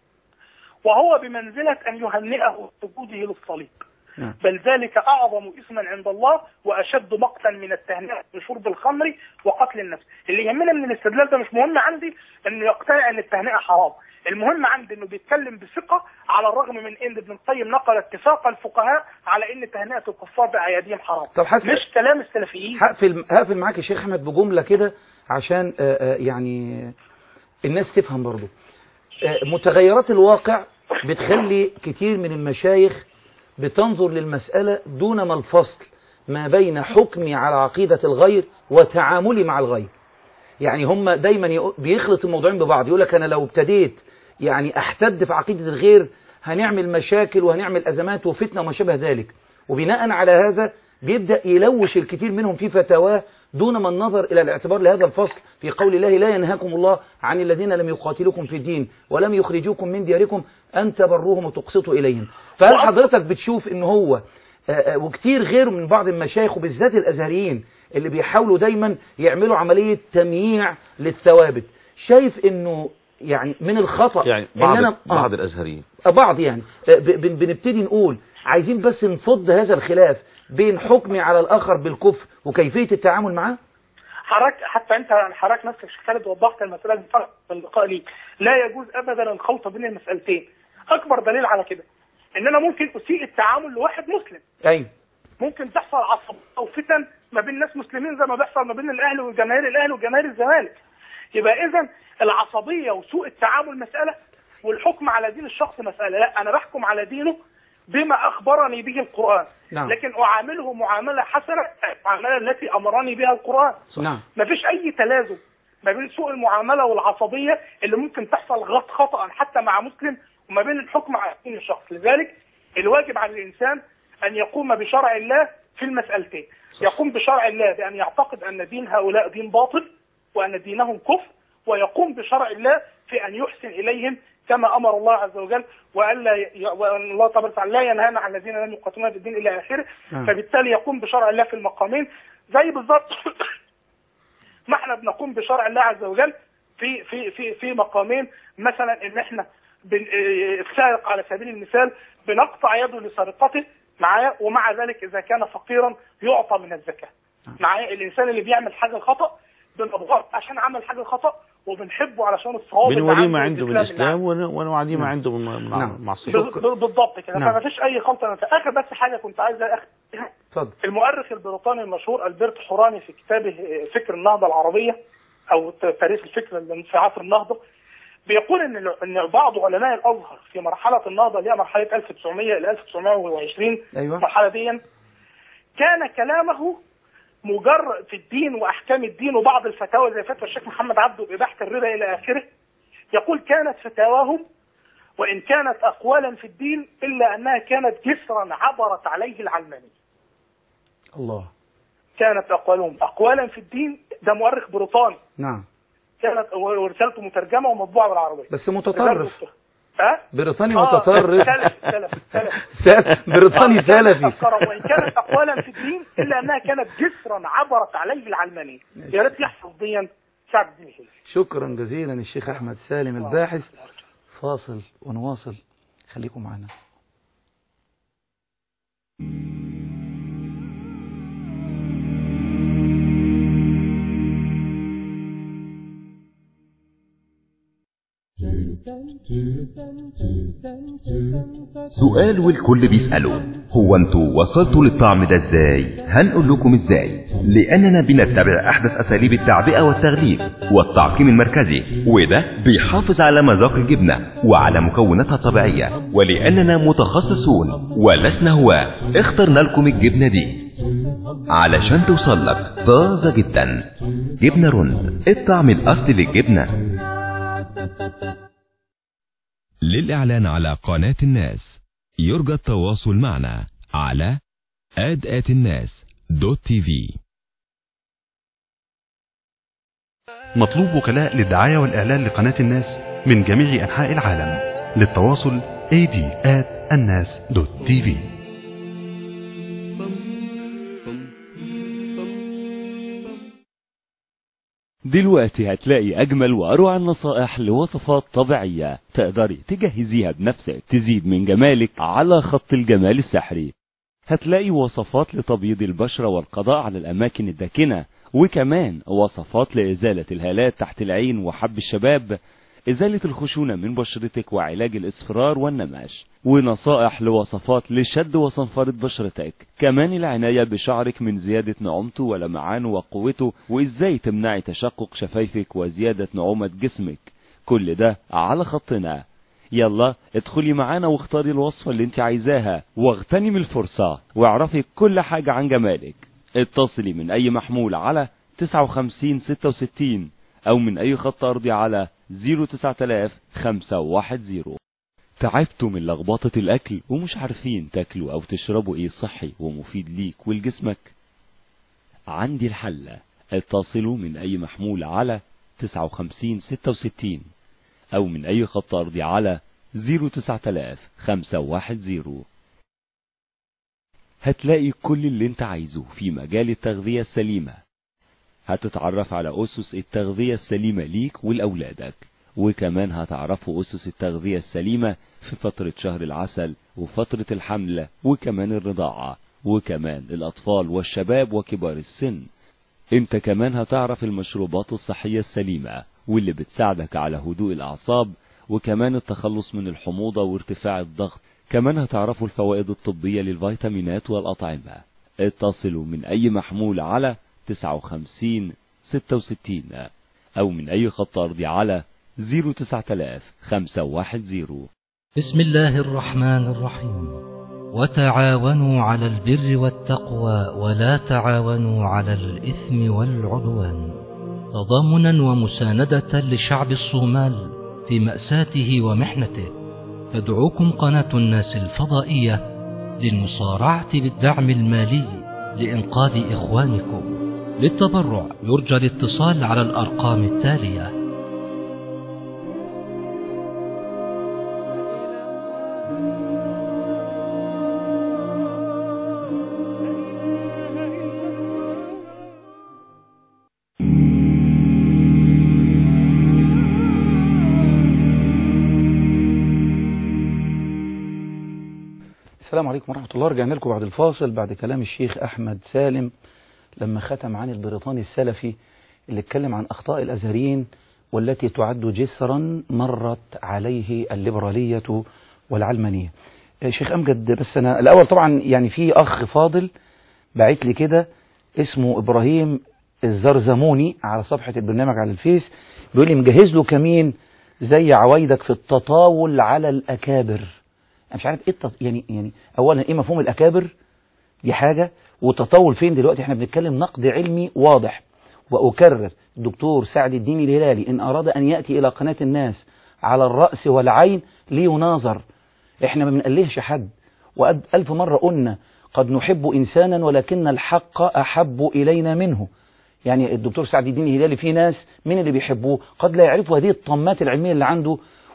Speaker 3: وهو بمنزله ان يهنئه بسجوده للصليب
Speaker 1: نعم
Speaker 3: بل ذلك أعظم إثما عند الله وأشد مقتا من التهنئة بشرب الخمر وقتل النفس اللي يهمنا من الاستدلال ده مش مهم عندي أنه يقتنع أن التهنئة حرام المهم عندي أنه بيتكلم بثقة على الرغم من أن ابن القيم نقل اتفاق الفقهاء على أن تهنئة الكفار بأعيادهم حرام
Speaker 1: طب حسن
Speaker 3: مش كلام السلفيين
Speaker 1: هقفل هقفل معاك يا شيخ احمد بجمله كده عشان آه، آه، يعني الناس تفهم برضو آه، متغيرات الواقع بتخلي كتير من المشايخ بتنظر للمسألة دون ما الفصل ما بين حكمي على عقيدة الغير وتعاملي مع الغير يعني هم دايما يقو- بيخلط الموضوعين ببعض يقول لك انا لو ابتديت يعني احتد في عقيدة الغير هنعمل مشاكل وهنعمل ازمات وفتنة وما شابه ذلك وبناء على هذا بيبدأ يلوش الكثير منهم في فتاواه دون ما النظر إلى الاعتبار لهذا الفصل في قول الله لا ينهاكم الله عن الذين لم يقاتلوكم في الدين ولم يخرجوكم من دياركم أن تبروهم وتقسطوا إليهم فهل حضرتك بتشوف إن هو آه، آه، وكتير غيره من بعض المشايخ وبالذات الأزهريين اللي بيحاولوا دايما يعملوا عملية تمييع للثوابت شايف إنه يعني من الخطأ
Speaker 2: يعني
Speaker 1: إن
Speaker 2: بعض,
Speaker 1: أنا
Speaker 2: بعض
Speaker 1: آه
Speaker 2: الأزهريين
Speaker 1: بعض يعني آه، ب- ب- بنبتدي نقول عايزين بس نفض هذا الخلاف بين حكمي على الآخر بالكفر وكيفية التعامل معاه
Speaker 3: حضرتك حتى انت حضرتك نفسك شيخ خالد وضحت المساله دي فرق في اللقاء ليك لا يجوز ابدا الخلط بين المسالتين اكبر دليل على كده ان انا ممكن اسيء التعامل لواحد مسلم
Speaker 1: أيوه
Speaker 3: ممكن تحصل عصب او فتن ما بين ناس مسلمين زي ما بيحصل ما بين الاهلي وجماهير الاهلي وجماهير الزمالك يبقى اذا العصبيه وسوء التعامل مساله والحكم على دين الشخص مساله لا انا بحكم على دينه بما اخبرني به القران
Speaker 1: نعم.
Speaker 3: لكن اعامله معامله حسنه المعامله التي امرني بها القران
Speaker 1: نعم
Speaker 3: ما فيش اي تلازم ما بين سوء المعامله والعصبيه اللي ممكن تحصل غلط خطا حتى مع مسلم وما بين الحكم على دين الشخص لذلك الواجب على الانسان ان يقوم بشرع الله في المسالتين يقوم بشرع الله بان يعتقد ان دين هؤلاء دين باطل وان دينهم كفر ويقوم بشرع الله في ان يحسن اليهم كما امر الله عز وجل والا ي... وان الله تبارك وتعالى لا ينهانا عن الذين لم يقاتلونا في الدين الى اخره
Speaker 1: نعم.
Speaker 3: فبالتالي يقوم بشرع الله في المقامين زي بالظبط ما احنا بنقوم بشرع الله عز وجل في في في في مقامين مثلا ان احنا بن- اه، السارق على سبيل المثال بنقطع يده لسرقته معايا ومع ذلك اذا كان فقيرا يعطى من الزكاه معايا الانسان اللي بيعمل حاجه خطا بنبغضه عشان عمل حاجه خطا وبنحبه علشان الصواب اللي
Speaker 2: بنوليه ما
Speaker 3: عنده
Speaker 2: عنده من
Speaker 3: والإسلام اللي
Speaker 2: الإسلام ون- ونوعديه ما
Speaker 1: نعم.
Speaker 2: عنده من من
Speaker 1: نعم.
Speaker 2: المعصية
Speaker 3: ب- ب- بالضبط كده
Speaker 1: نعم.
Speaker 3: فما فيش اي خلط أنا اخر بس حاجه كنت عايز أخ...
Speaker 1: اتفضل
Speaker 3: المؤرخ البريطاني المشهور البرت حوراني في كتابه فكر النهضه العربيه او تاريخ الفكر اللي في عصر النهضه بيقول ان ان بعض علماء الازهر في مرحله النهضه اللي هي مرحله 1900 الى 1920
Speaker 1: أيوة.
Speaker 3: المرحله دي كان كلامه مجرد في الدين واحكام الدين وبعض الفتاوى زي فتوى الشيخ محمد عبده باباحه الربا الى اخره يقول كانت فتاواهم وان كانت اقوالا في الدين الا انها كانت جسرا عبرت عليه العلمانيه
Speaker 1: الله
Speaker 3: كانت اقوالهم اقوالا في الدين ده مؤرخ بريطاني
Speaker 1: نعم
Speaker 3: كانت ورسالته مترجمه ومطبوعه بالعربيه
Speaker 1: بس متطرف
Speaker 3: ها
Speaker 1: بريطاني
Speaker 3: آه،
Speaker 1: متطرف
Speaker 3: سلفي سلفي سلفي
Speaker 1: سل- بريطاني
Speaker 3: آه، كانت
Speaker 1: سلفي
Speaker 3: أفكارا وإن كانت أقوالا في الدين إلا أنها كانت جسرا عبرت عليه العلمانية يا ريت يحفظ ديا سعد الدين الهلالي
Speaker 1: شكرا جزيلا الشيخ أحمد سالم الباحث فاصل ونواصل خليكم معنا
Speaker 4: سؤال والكل بيسأله هو انتوا وصلتوا للطعم ده ازاي هنقول لكم ازاي لاننا بنتبع احدث اساليب التعبئة والتغليف والتعقيم المركزي وده بيحافظ على مذاق الجبنة وعلى مكوناتها الطبيعية ولاننا متخصصون ولسنا هواة اخترنا لكم الجبنة دي علشان توصل لك طازة جدا جبنة رند الطعم الاصلي للجبنة
Speaker 5: للإعلان على قناة الناس يرجى التواصل معنا على ad الناس دوت تي في
Speaker 6: مطلوب وكلاء للدعاية والإعلان لقناة الناس من جميع أنحاء العالم للتواصل ad at الناس.tv
Speaker 7: دلوقتي هتلاقي أجمل وأروع النصائح لوصفات طبيعية تقدري تجهزيها بنفسك تزيد من جمالك على خط الجمال السحري هتلاقي وصفات لتبييض البشرة والقضاء على الأماكن الداكنة وكمان وصفات لإزالة الهالات تحت العين وحب الشباب إزالة الخشونة من بشرتك وعلاج الإصفرار والنماش ونصائح لوصفات لشد وصنفرة بشرتك كمان العناية بشعرك من زيادة نعومته ولمعانه وقوته وإزاي تمنعي تشقق شفايفك وزيادة نعومة جسمك كل ده على خطنا يلا ادخلي معانا واختاري الوصفة اللي انت عايزاها واغتنمي الفرصة واعرفي كل حاجة عن جمالك اتصلي من اي محمول على 59 66 او من اي خط ارضي على 09000 510 تعبتوا من لخبطة الاكل ومش عارفين تاكلوا او تشربوا ايه صحي ومفيد ليك ولجسمك عندي الحل اتصلوا من اي محمول على 59 66 او من اي خط ارضي على 09000 510 هتلاقي كل اللي انت عايزه في مجال التغذية السليمة هتتعرف على أسس التغذية السليمة ليك ولأولادك وكمان هتعرفوا أسس التغذية السليمة في فترة شهر العسل وفترة الحمل وكمان الرضاعة وكمان الأطفال والشباب وكبار السن انت كمان هتعرف المشروبات الصحية السليمة واللي بتساعدك على هدوء الأعصاب وكمان التخلص من الحموضة وارتفاع الضغط كمان هتعرفوا الفوائد الطبية للفيتامينات والأطعمة اتصلوا من أي محمول على 59 66 أو من أي خط أرضي على 09000 510
Speaker 8: بسم الله الرحمن الرحيم وتعاونوا على البر والتقوى ولا تعاونوا على الإثم والعدوان تضامنا ومساندة لشعب الصومال في مأساته ومحنته تدعوكم قناة الناس الفضائية للمصارعة بالدعم المالي لإنقاذ إخوانكم للتبرع يرجى الاتصال على الأرقام التالية
Speaker 1: السلام عليكم ورحمة الله رجعنا لكم بعد الفاصل بعد كلام الشيخ أحمد سالم لما ختم عن البريطاني السلفي اللي اتكلم عن أخطاء الأزهريين والتي تعد جسرا مرت عليه الليبرالية والعلمانية شيخ أمجد بس أنا الأول طبعا يعني في أخ فاضل بعت لي كده اسمه إبراهيم الزرزموني على صفحة البرنامج على الفيس بيقول لي مجهز له كمين زي عوايدك في التطاول على الأكابر انا مش عارف ايه التط... يعني يعني اولا ايه مفهوم الاكابر دي حاجه والتطاول فين دلوقتي احنا بنتكلم نقد علمي واضح واكرر الدكتور سعد الدين الهلالي ان اراد ان ياتي الى قناه الناس على الراس والعين ليناظر احنا ما بنقلهش حد والف مره قلنا قد نحب انسانا ولكن الحق احب الينا منه يعني الدكتور سعد الدين الهلالي في ناس من اللي بيحبوه قد لا يعرفوا هذه الطمات العلميه اللي عنده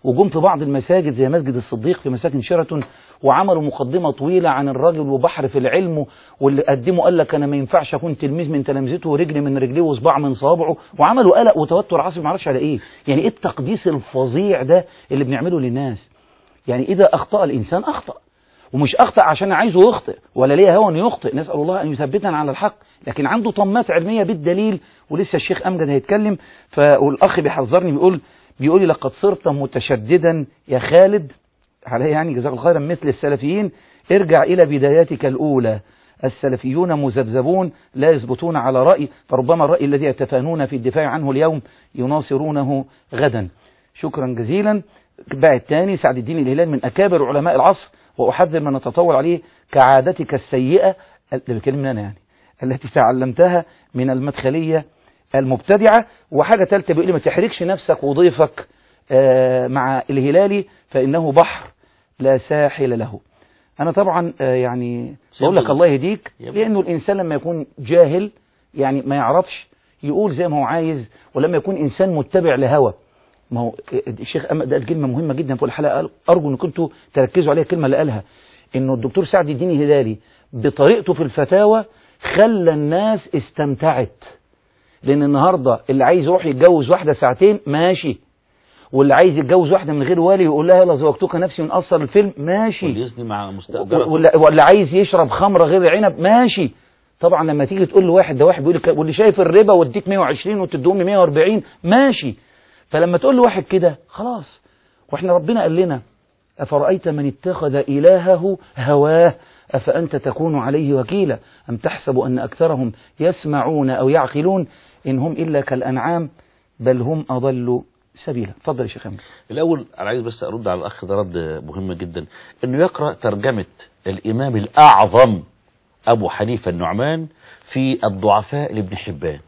Speaker 1: وجم في بعض المساجد زي مسجد الصديق في مساكن شيراتون وعملوا مقدمة طويلة عن الراجل وبحر في العلم واللي قدمه قال لك أنا ما ينفعش أكون تلميذ من تلامذته ورجل من رجليه وصباع من صوابعه وعملوا قلق وتوتر عصبي ما اعرفش على إيه يعني إيه التقديس الفظيع ده اللي بنعمله للناس يعني إذا أخطأ الإنسان أخطأ ومش أخطأ عشان عايزه يخطئ ولا ليه هوى أنه يخطئ نسأل الله أن يثبتنا على الحق لكن عنده طمات علمية بالدليل ولسه الشيخ أمجد هيتكلم فالأخ بيحذرني بيقول بيقول لي لقد صرت متشددا يا خالد عليه يعني جزاك الله خيرا مثل السلفيين ارجع إلى بداياتك الأولى السلفيون مذبذبون لا يثبتون على رأي فربما الرأي الذي يتفانون في الدفاع عنه اليوم يناصرونه غدا شكرا جزيلا بقى الثاني سعد الدين الهلال من أكابر علماء العصر وأحذر من نتطور عليه كعادتك السيئة اللي بيكلمنا أنا يعني التي تعلمتها من المدخلية المبتدعة وحاجة ثالثة بيقول لي ما تحركش نفسك وضيفك آه، مع الهلالي فإنه بحر لا ساحل له أنا طبعا آه، يعني بقول لك الله يهديك
Speaker 2: يبقى.
Speaker 1: لأنه الإنسان لما يكون جاهل يعني ما يعرفش يقول زي ما هو عايز ولما يكون إنسان متبع لهوى ما هو الشيخ أمل ده كلمة مهمة جدا في الحلقة قال أرجو أن كنتوا تركزوا عليها الكلمة اللي قالها إنه الدكتور سعد الدين الهلالي بطريقته في الفتاوى خلى الناس استمتعت لأن النهاردة اللي عايز يروح يتجوز واحدة ساعتين ماشي واللي عايز يتجوز واحدة من غير والي يقول لها يلا زوجتك نفسي ونقصر الفيلم ماشي
Speaker 2: واللي يزني مع مستقبله
Speaker 1: واللي واللي عايز يشرب خمرة غير عنب ماشي طبعا لما تيجي تقول لواحد ده واحد بيقول لك واللي شايف الربا واديك 120 وتدوم 140 ماشي فلما تقول لواحد كده خلاص واحنا ربنا قال لنا أفرأيت من اتخذ إلهه هواه أفأنت تكون عليه وكيلا أم تحسب أن أكثرهم يسمعون أو يعقلون إن هم إلا كالأنعام بل هم أضلوا سبيلا تفضل يا شيخ أمين
Speaker 2: الأول أنا عايز بس أرد على الأخ ده رد مهم جدا إنه يقرأ ترجمة الإمام الأعظم أبو حنيفة النعمان في الضعفاء لابن حبان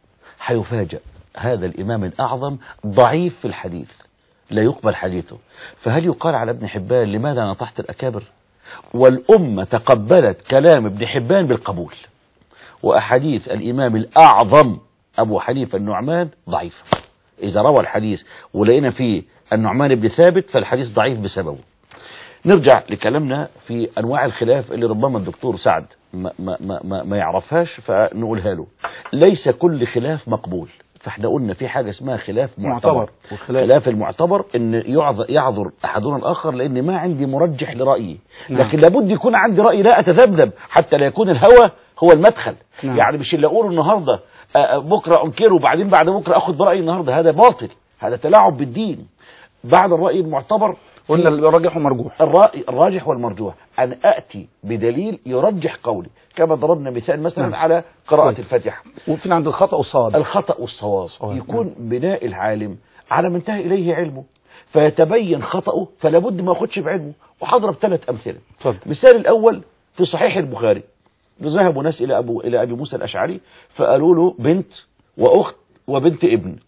Speaker 2: هيفاجأ هذا الإمام الأعظم ضعيف في الحديث لا يقبل حديثه فهل يقال على ابن حبان لماذا نطحت الأكابر والأمة تقبلت كلام ابن حبان بالقبول وأحاديث الإمام الأعظم أبو حنيفة النعمان ضعيفة إذا روى الحديث ولقينا فيه النعمان بن ثابت فالحديث ضعيف بسببه نرجع لكلامنا في أنواع الخلاف اللي ربما الدكتور سعد ما, ما, ما, ما, ما يعرفهاش فنقولها له ليس كل خلاف مقبول فاحنا قلنا في حاجة اسمها خلاف معتبر,
Speaker 1: معتبر. وخلاف-
Speaker 2: خلاف المعتبر ان يعذ- يعذر احدنا الاخر لان ما عندي مرجح لرأيي
Speaker 1: نعم.
Speaker 2: لكن لابد يكون عندي رأي لا اتذبذب حتى لا يكون الهوى هو المدخل
Speaker 1: نعم.
Speaker 2: يعني مش اللي اقوله النهارده آه، آه، بكره انكره وبعدين بعد بكره اخد برأيي النهارده هذا باطل هذا تلاعب بالدين بعد الرأي المعتبر
Speaker 1: قلنا الراجح ومرجوح
Speaker 2: الرأي الراجح والمرجوح أن أتي بدليل يرجح قولي كما ضربنا مثال مثلا
Speaker 1: نعم.
Speaker 2: على قراءة
Speaker 1: كويس.
Speaker 2: الفاتحة
Speaker 1: وفي عند الخطأ والصواب
Speaker 2: الخطأ والصواب
Speaker 1: صواب،
Speaker 2: يكون بناء العالم على ما انتهى إليه علمه فيتبين خطأه فلا بد ما ياخدش بعلمه وهضرب ثلاث أمثلة
Speaker 1: اتفضل
Speaker 2: مثال الأول في صحيح البخاري ذهبوا ناس إلى أبو إلى أبي موسى الأشعري فقالوا له بنت وأخت وبنت ابن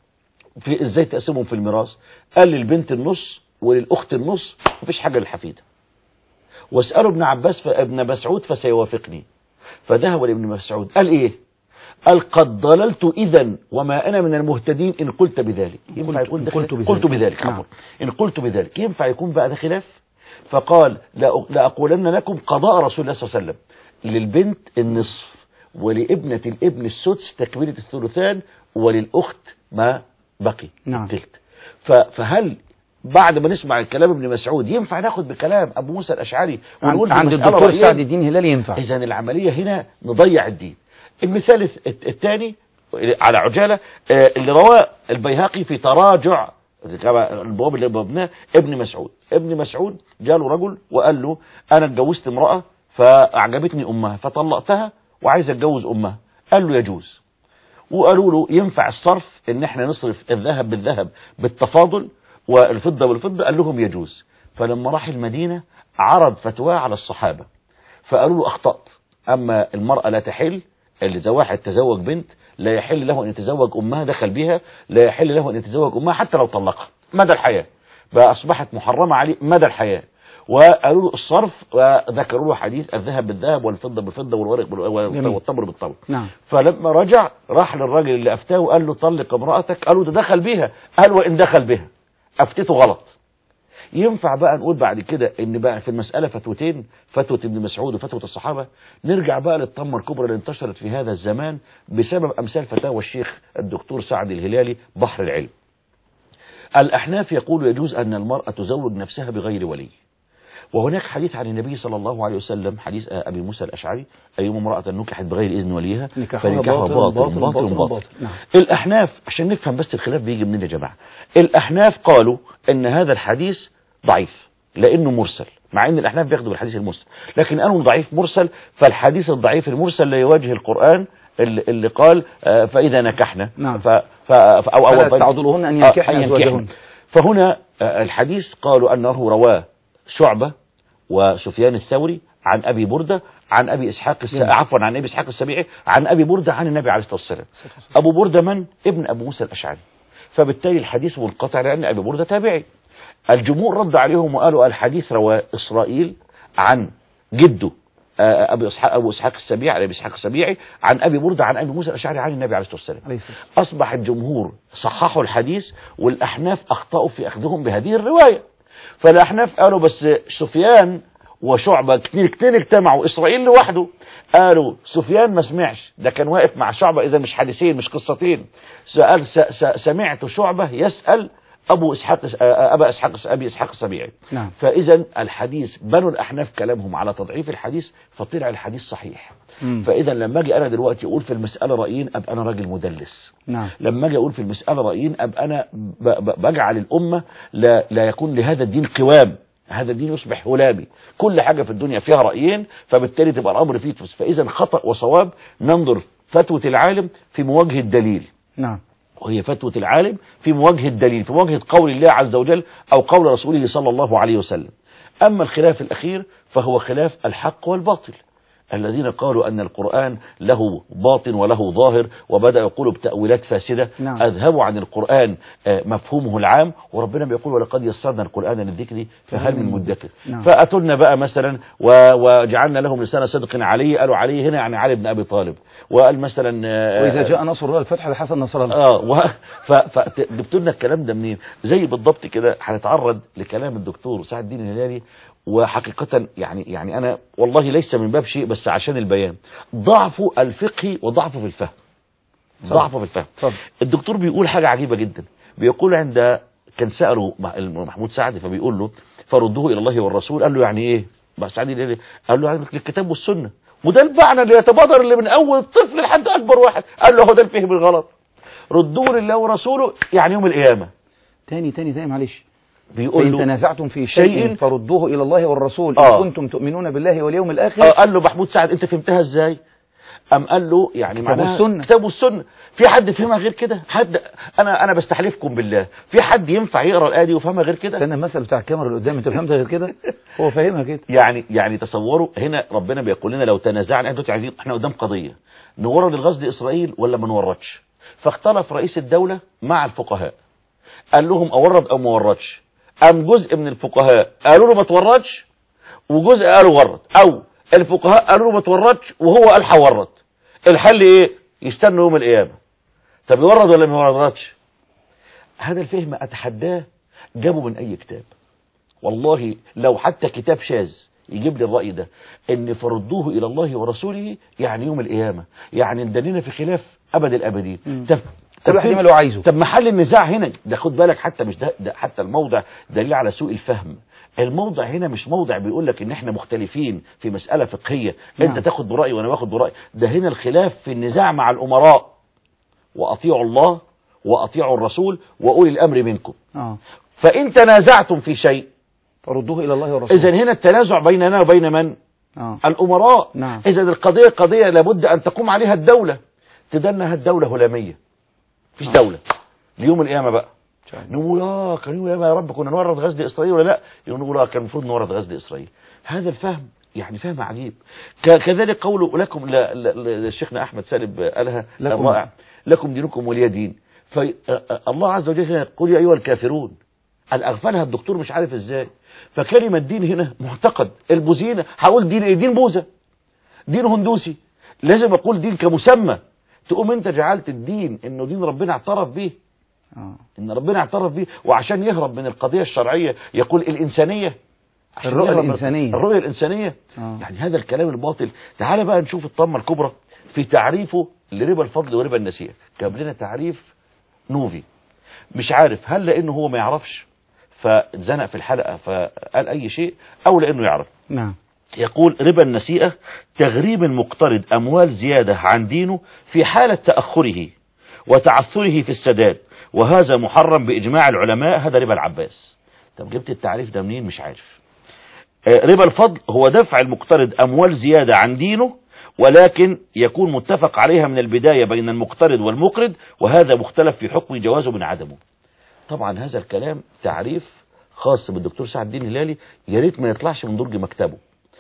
Speaker 2: في إزاي تقسمهم في الميراث قال للبنت النص وللأخت النص مفيش حاجة للحفيدة واسألوا ابن عباس ابن مسعود فسيوافقني فذهب لابن مسعود قال إيه قال قد ضللت إذا وما أنا من المهتدين إن قلت بذلك ينفع
Speaker 1: قلت-
Speaker 2: يكون ده
Speaker 1: قلت
Speaker 2: خلاف؟
Speaker 1: بذلك.
Speaker 2: قلت بذلك
Speaker 1: نعم.
Speaker 2: عفوا إن قلت بذلك ينفع يكون بقى ده خلاف فقال لا لأقولن لكم قضاء رسول الله صلى الله عليه وسلم للبنت النصف ولابنة الابن السدس تكملة الثلثان وللأخت ما بقي
Speaker 1: نعم.
Speaker 2: التلت ف- فهل بعد ما نسمع الكلام ابن مسعود ينفع ناخد بكلام أبو موسى الأشعري ونقول
Speaker 1: عند
Speaker 2: دي مسألة
Speaker 1: الدكتور
Speaker 2: رأيين؟
Speaker 1: سعد الدين هلال ينفع
Speaker 2: إذا العملية هنا نضيع الدين المثال الث- الثاني على عجالة آه، اللي رواه البيهقي في تراجع كما البواب اللي بابناه ابن مسعود ابن مسعود جاله رجل وقال له أنا اتجوزت امرأة فأعجبتني أمها فطلقتها وعايز اتجوز أمها قال له يجوز وقالوا له ينفع الصرف ان احنا نصرف الذهب بالذهب بالتفاضل والفضة بالفضة قال لهم يجوز فلما راح المدينة عرض فتواه على الصحابة فقالوا له أخطأت أما المرأة لا تحل اللي إذا واحد تزوج بنت لا يحل له أن يتزوج أمها دخل بها لا يحل له أن يتزوج أمها حتى لو طلقها مدى الحياة بقى أصبحت محرمة عليه مدى الحياة وقالوا له الصرف وذكروا له حديث الذهب بالذهب والفضة بالفضة والورق بال-
Speaker 1: جميل.
Speaker 2: والتمر بالتمر
Speaker 1: نعم
Speaker 2: فلما رجع راح للراجل اللي أفتاه وقال له طلق امرأتك قالوا ده دخل بها قال وإن دخل بها افتته غلط ينفع بقى نقول بعد كده ان بقى في المسألة فتوتين فتوة ابن مسعود وفتوة الصحابة نرجع بقى للطمة الكبرى اللي انتشرت في هذا الزمان بسبب امثال فتاوى الشيخ الدكتور سعد الهلالي بحر العلم الأحناف يقول يجوز أن المرأة تزوج نفسها بغير ولي وهناك حديث عن النبي صلى الله عليه وسلم حديث أبي موسى الأشعري أيما امرأة نكحت بغير إذن وليها
Speaker 1: نكاحها
Speaker 2: فنكاحها
Speaker 1: باطل،
Speaker 2: باطل
Speaker 1: باطل،
Speaker 2: باطل
Speaker 1: باطل،
Speaker 2: باطل
Speaker 1: باطل. نعم.
Speaker 2: الأحناف عشان نفهم بس الخلاف بيجي منين يا جماعة الأحناف قالوا أن هذا الحديث ضعيف لأنه مرسل مع أن الأحناف بياخدوا بالحديث المرسل لكن قالوا ضعيف مرسل فالحديث الضعيف المرسل لا يواجه القرآن اللي اللي قال آه، فإذا نكحنا
Speaker 1: نعم.
Speaker 2: ف ف أو أو
Speaker 1: فلا تعضلوهن أن
Speaker 2: آه،
Speaker 1: ينكحن
Speaker 2: أن
Speaker 1: أزواجهن.
Speaker 2: فهنا آه، الحديث قالوا أنه رواه شعبة وسفيان الثوري عن أبي بردة عن أبي إسحاق الس...
Speaker 1: جميل.
Speaker 2: عفوا عن أبي إسحاق السبيعي عن أبي بردة عن النبي عليه الصلاة والسلام أبو بردة من؟ ابن أبو موسى الأشعري فبالتالي الحديث منقطع لأن أبي بردة تابعي الجمهور رد عليهم وقالوا الحديث رواه إسرائيل عن جده آه، أبي إسحاق أبو إسحاق السبيعي عن أبي إسحاق السبيعي عن أبي بردة عن أبي موسى الأشعري عن النبي عليه الصلاة والسلام
Speaker 1: عليه الصلاة
Speaker 2: أصبح الجمهور صححوا الحديث والأحناف أخطأوا في أخذهم بهذه الرواية فالأحناف قالوا بس سفيان وشعبة كتير كتير اجتمعوا إسرائيل لوحده قالوا سفيان ما سمعش ده كان واقف مع شعبة إذا مش حديثين مش قصتين سأل س س سمعت شعبة يسأل أبو إسحاق أبا إسحاق أبي إسحاق السبيعي
Speaker 1: نعم.
Speaker 2: فإذا الحديث بنوا الأحناف كلامهم على تضعيف الحديث فطلع الحديث صحيح
Speaker 1: مم.
Speaker 2: فإذا لما أجي أنا دلوقتي أقول في المسألة رأيين أبقى أنا راجل مدلس
Speaker 1: نعم
Speaker 2: لما اجي اقول في المسألة رأيين ابقى انا ب- ب- بجعل الامة لا, لا يكون لهذا الدين قوام هذا الدين يصبح هلامي كل حاجة في الدنيا فيها رأيين فبالتالي تبقى الامر فيه تفس فاذا خطأ وصواب ننظر فتوى العالم في مواجهة الدليل
Speaker 1: نعم
Speaker 2: وهي فتوى العالم في مواجهة الدليل في مواجهة قول الله عز وجل أو قول رسوله صلى الله عليه وسلم أما الخلاف الأخير فهو خلاف الحق والباطل الذين قالوا أن القرآن له باطن وله ظاهر وبدأ يقولوا بتأويلات فاسدة
Speaker 1: نعم.
Speaker 2: أذهبوا عن القرآن آه، مفهومه العام وربنا بيقول ولقد يسرنا القرآن للذكر فهل من مدكر
Speaker 1: نعم.
Speaker 2: فأتلنا بقى مثلا و- وجعلنا لهم لسان صدق علي قالوا علي هنا يعني علي بن أبي طالب وقال مثلا آه،
Speaker 1: وإذا جاء نصر الله الفتح لحسن نصر الله
Speaker 2: اه و... ف... فجبت لنا الكلام ده منين زي بالضبط كده هنتعرض لكلام الدكتور سعد الدين الهلالي وحقيقة يعني يعني انا والله ليس من باب شيء بس عشان البيان ضعفه الفقهي وضعفه في الفهم ضعفه في الفهم
Speaker 1: اتفضل.
Speaker 2: الدكتور بيقول حاجة عجيبة جدا بيقول عند كان سأله مع- محمود سعد فبيقول له فردوه إلى الله والرسول قال له يعني إيه بقى سعد الهلالي قال له يعني الكتاب والسنة وده المعنى اللي يتبادر اللي من أول طفل لحد أكبر واحد قال له هو ده الفهم الغلط ردوه لله ورسوله يعني يوم القيامة
Speaker 1: تاني تاني تاني معلش
Speaker 2: بيقول
Speaker 1: فإن
Speaker 2: له
Speaker 1: تنازعتم في شيء
Speaker 2: شيء
Speaker 1: فردوه إلى الله والرسول إن
Speaker 2: آه.
Speaker 1: كنتم تؤمنون بالله واليوم الآخر
Speaker 2: آه قال له محمود سعد انت فهمتها ازاي ام قال له يعني
Speaker 1: كتاب
Speaker 2: معناها
Speaker 1: والسنة.
Speaker 2: كتاب والسنه في حد فهمها غير كده حد انا انا بستحلفكم بالله في حد ينفع يقرا الايه دي ويفهمها غير كده
Speaker 1: استنى المثل بتاع الكاميرا اللي قدام انت فهمتها غير كده هو فاهمها كده
Speaker 2: يعني يعني تصوروا هنا ربنا بيقول لنا لو تنازعنا احنا دلوقتي عايزين احنا قدام قضيه نورد الغزو لاسرائيل ولا ما نوردش فاختلف رئيس الدوله مع الفقهاء قال لهم اورد او ما اوردش قام جزء من الفقهاء قالوا له ما توردش وجزء قالوا ورد او الفقهاء قالوا له ما توردش وهو قال هورد الحل ايه يستنوا يوم القيامه طب يورد ولا ما يوردش هذا الفهم اتحداه جابه من اي كتاب والله لو حتى كتاب شاذ يجيب لي الرأي ده ان فردوه الى الله ورسوله يعني يوم القيامة يعني ندلنا في خلاف ابد الابدين
Speaker 1: مم.
Speaker 2: طب
Speaker 1: كل واحد
Speaker 2: فين-
Speaker 1: يعمل اللي هو عايزه.
Speaker 2: طب محل النزاع هنا ده خد بالك حتى مش ده, ده حتى الموضع دليل على سوء الفهم الموضع هنا مش موضع بيقول لك ان احنا مختلفين في مسألة فقهية
Speaker 1: نعم.
Speaker 2: انت تاخد برأيي وانا باخد برأيي ده هنا الخلاف في النزاع مع الامراء واطيعوا الله واطيعوا الرسول واولي الامر منكم
Speaker 1: اه
Speaker 2: فان تنازعتم في شيء
Speaker 1: فردوه إلى الله والرسول
Speaker 2: اذا هنا التنازع بيننا وبين من
Speaker 1: اه
Speaker 2: الامراء
Speaker 1: نعم.
Speaker 2: اذا القضيه قضيه لابد ان تقوم عليها الدوله تدنها الدوله هلاميه مفيش دوله ليوم القيامه بقى نقول اه كان يوم القيامه يا رب كنا نورد غزل اسرائيل ولا لا نقول اه كان المفروض نورد غزل اسرائيل هذا الفهم يعني فهم عجيب ك- كذلك قوله لكم لا- لا- لا- شيخنا احمد سالم قالها
Speaker 1: لكم.
Speaker 2: رائع لكم دينكم ولي دين فالله عز وجل هنا يقول يا ايها الكافرون قال اغفلها الدكتور مش عارف ازاي فكلمه دين هنا معتقد البوذيين هقول دين ايه دين بوذا دين هندوسي لازم اقول دين كمسمى تقوم انت جعلت الدين انه دين ربنا اعترف به
Speaker 1: آه.
Speaker 2: ان ربنا اعترف بيه وعشان يهرب من القضيه الشرعيه يقول الانسانيه عشان
Speaker 1: الرؤية
Speaker 2: يهرب من-
Speaker 1: الإنسانية.
Speaker 2: الرؤيه الانسانيه
Speaker 1: آه.
Speaker 2: يعني هذا الكلام الباطل تعال بقى نشوف الطامه الكبرى في تعريفه لربا الفضل وربا النسيئه جاب لنا تعريف نوفي مش عارف هل لانه هو ما يعرفش فاتزنق في الحلقه فقال اي شيء او لانه يعرف
Speaker 1: نعم
Speaker 2: يقول ربا النسيئة تغريب المقترض أموال زيادة عن دينه في حالة تأخره وتعثره في السداد وهذا محرم بإجماع العلماء هذا ربا العباس طب جبت التعريف ده منين مش عارف آه، ربا الفضل هو دفع المقترض أموال زيادة عن دينه ولكن يكون متفق عليها من البداية بين المقترض والمقرض وهذا مختلف في حكم جوازه من عدمه طبعا هذا الكلام تعريف خاص بالدكتور سعد الدين الهلالي يا ريت ما يطلعش من درج مكتبه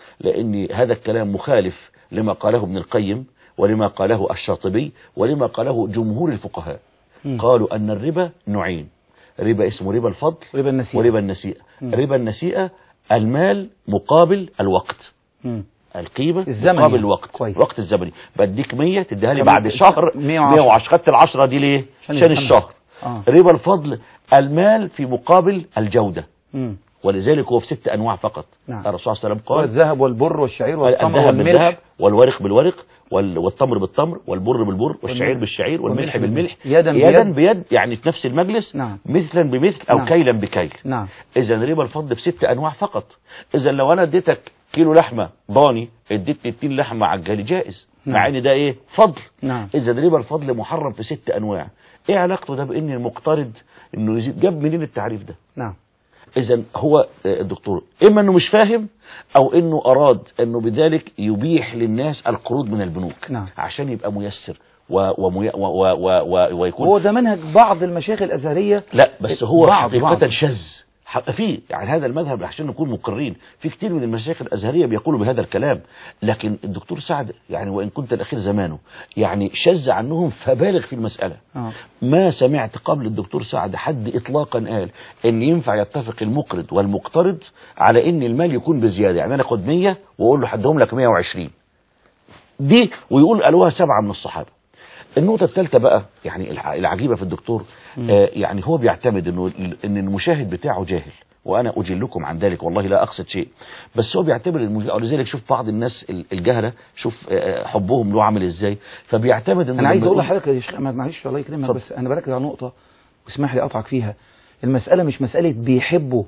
Speaker 2: لأن هذا الكلام مخالف لما قاله ابن القيم ولما قاله الشاطبي ولما قاله جمهور الفقهاء
Speaker 1: مم.
Speaker 2: قالوا أن الربا نوعين ربا اسمه ربا الفضل
Speaker 1: ربا النسيئة
Speaker 2: وربا النسيئة
Speaker 1: مم.
Speaker 2: ربا النسيئة المال مقابل الوقت
Speaker 1: مم.
Speaker 2: القيمة
Speaker 1: الزمني.
Speaker 2: مقابل الوقت
Speaker 1: كويس.
Speaker 2: الوقت الزمني بديك 100 تديها لي
Speaker 1: طب
Speaker 2: بعد
Speaker 1: انت-
Speaker 2: شهر
Speaker 1: 110.
Speaker 2: 110 خدت العشرة دي ليه
Speaker 1: عشان
Speaker 2: عشان
Speaker 1: يفهمها.
Speaker 2: الشهر
Speaker 1: آه.
Speaker 2: ربا الفضل المال في مقابل الجودة
Speaker 1: مم.
Speaker 2: ولذلك هو في ست أنواع فقط
Speaker 1: نعم.
Speaker 2: الرسول صلى الله عليه وسلم قال
Speaker 1: والذهب والبر والشعير والتمر
Speaker 2: الذهب بالذهب
Speaker 1: والملح
Speaker 2: والورق بالورق وال- والتمر بالتمر والبر بالبر والشعير بالشعير والملح بالملح
Speaker 1: يدا
Speaker 2: يدا
Speaker 1: بيد.
Speaker 2: بيد يعني في نفس المجلس
Speaker 1: نعم.
Speaker 2: مثلا بمثل او
Speaker 1: نعم.
Speaker 2: كيلا بكيل
Speaker 1: نعم
Speaker 2: اذا ربا الفضل بست انواع فقط اذا لو انا اديتك كيلو لحمه ضاني اديتني 2 لحمه عجالي جائز مع
Speaker 1: نعم.
Speaker 2: ان ده ايه فضل
Speaker 1: نعم
Speaker 2: اذا ربا الفضل محرم في ست انواع ايه علاقته ده بان المقترض انه يزيد جاب منين التعريف ده
Speaker 1: نعم
Speaker 2: اذا هو آه، الدكتور اما انه مش فاهم او انه اراد انه بذلك يبيح للناس القروض من البنوك
Speaker 1: نعم.
Speaker 2: عشان يبقى ميسر و ومي و و و و ويكون
Speaker 1: هو ده منهج بعض المشايخ الازهريه
Speaker 2: لا بس هو
Speaker 1: بعض-
Speaker 2: حقيقة
Speaker 1: بعض.
Speaker 2: شاذ حق- في يعني هذا المذهب عشان نكون مقرين في كتير من المشايخ الازهريه بيقولوا بهذا الكلام لكن الدكتور سعد يعني وان كنت الاخير زمانه يعني شذ عنهم فبالغ في المساله
Speaker 1: آه.
Speaker 2: ما سمعت قبل الدكتور سعد حد اطلاقا قال ان ينفع يتفق المقرض والمقترض على ان المال يكون بزياده يعني انا اخد 100 واقول له حدهم لك 120 دي ويقول قالوها سبعه من الصحابه النقطة الثالثة بقى يعني الع- العجيبة في الدكتور آه يعني هو بيعتمد انه ال- ان المشاهد بتاعه جاهل وانا اجلكم عن ذلك والله لا اقصد شيء بس هو بيعتبر المج... لذلك شوف بعض الناس ال- الجهلة شوف آه، حبهم له عامل ازاي فبيعتمد انه
Speaker 1: انا عايز
Speaker 2: لما
Speaker 1: اقول
Speaker 2: يقول-
Speaker 1: لحضرتك يا شيخ أحمد، معلش الله يكرمك
Speaker 2: اتفضل.
Speaker 1: بس انا بركز على نقطه واسمح لي اقطعك فيها المساله مش مساله بيحبه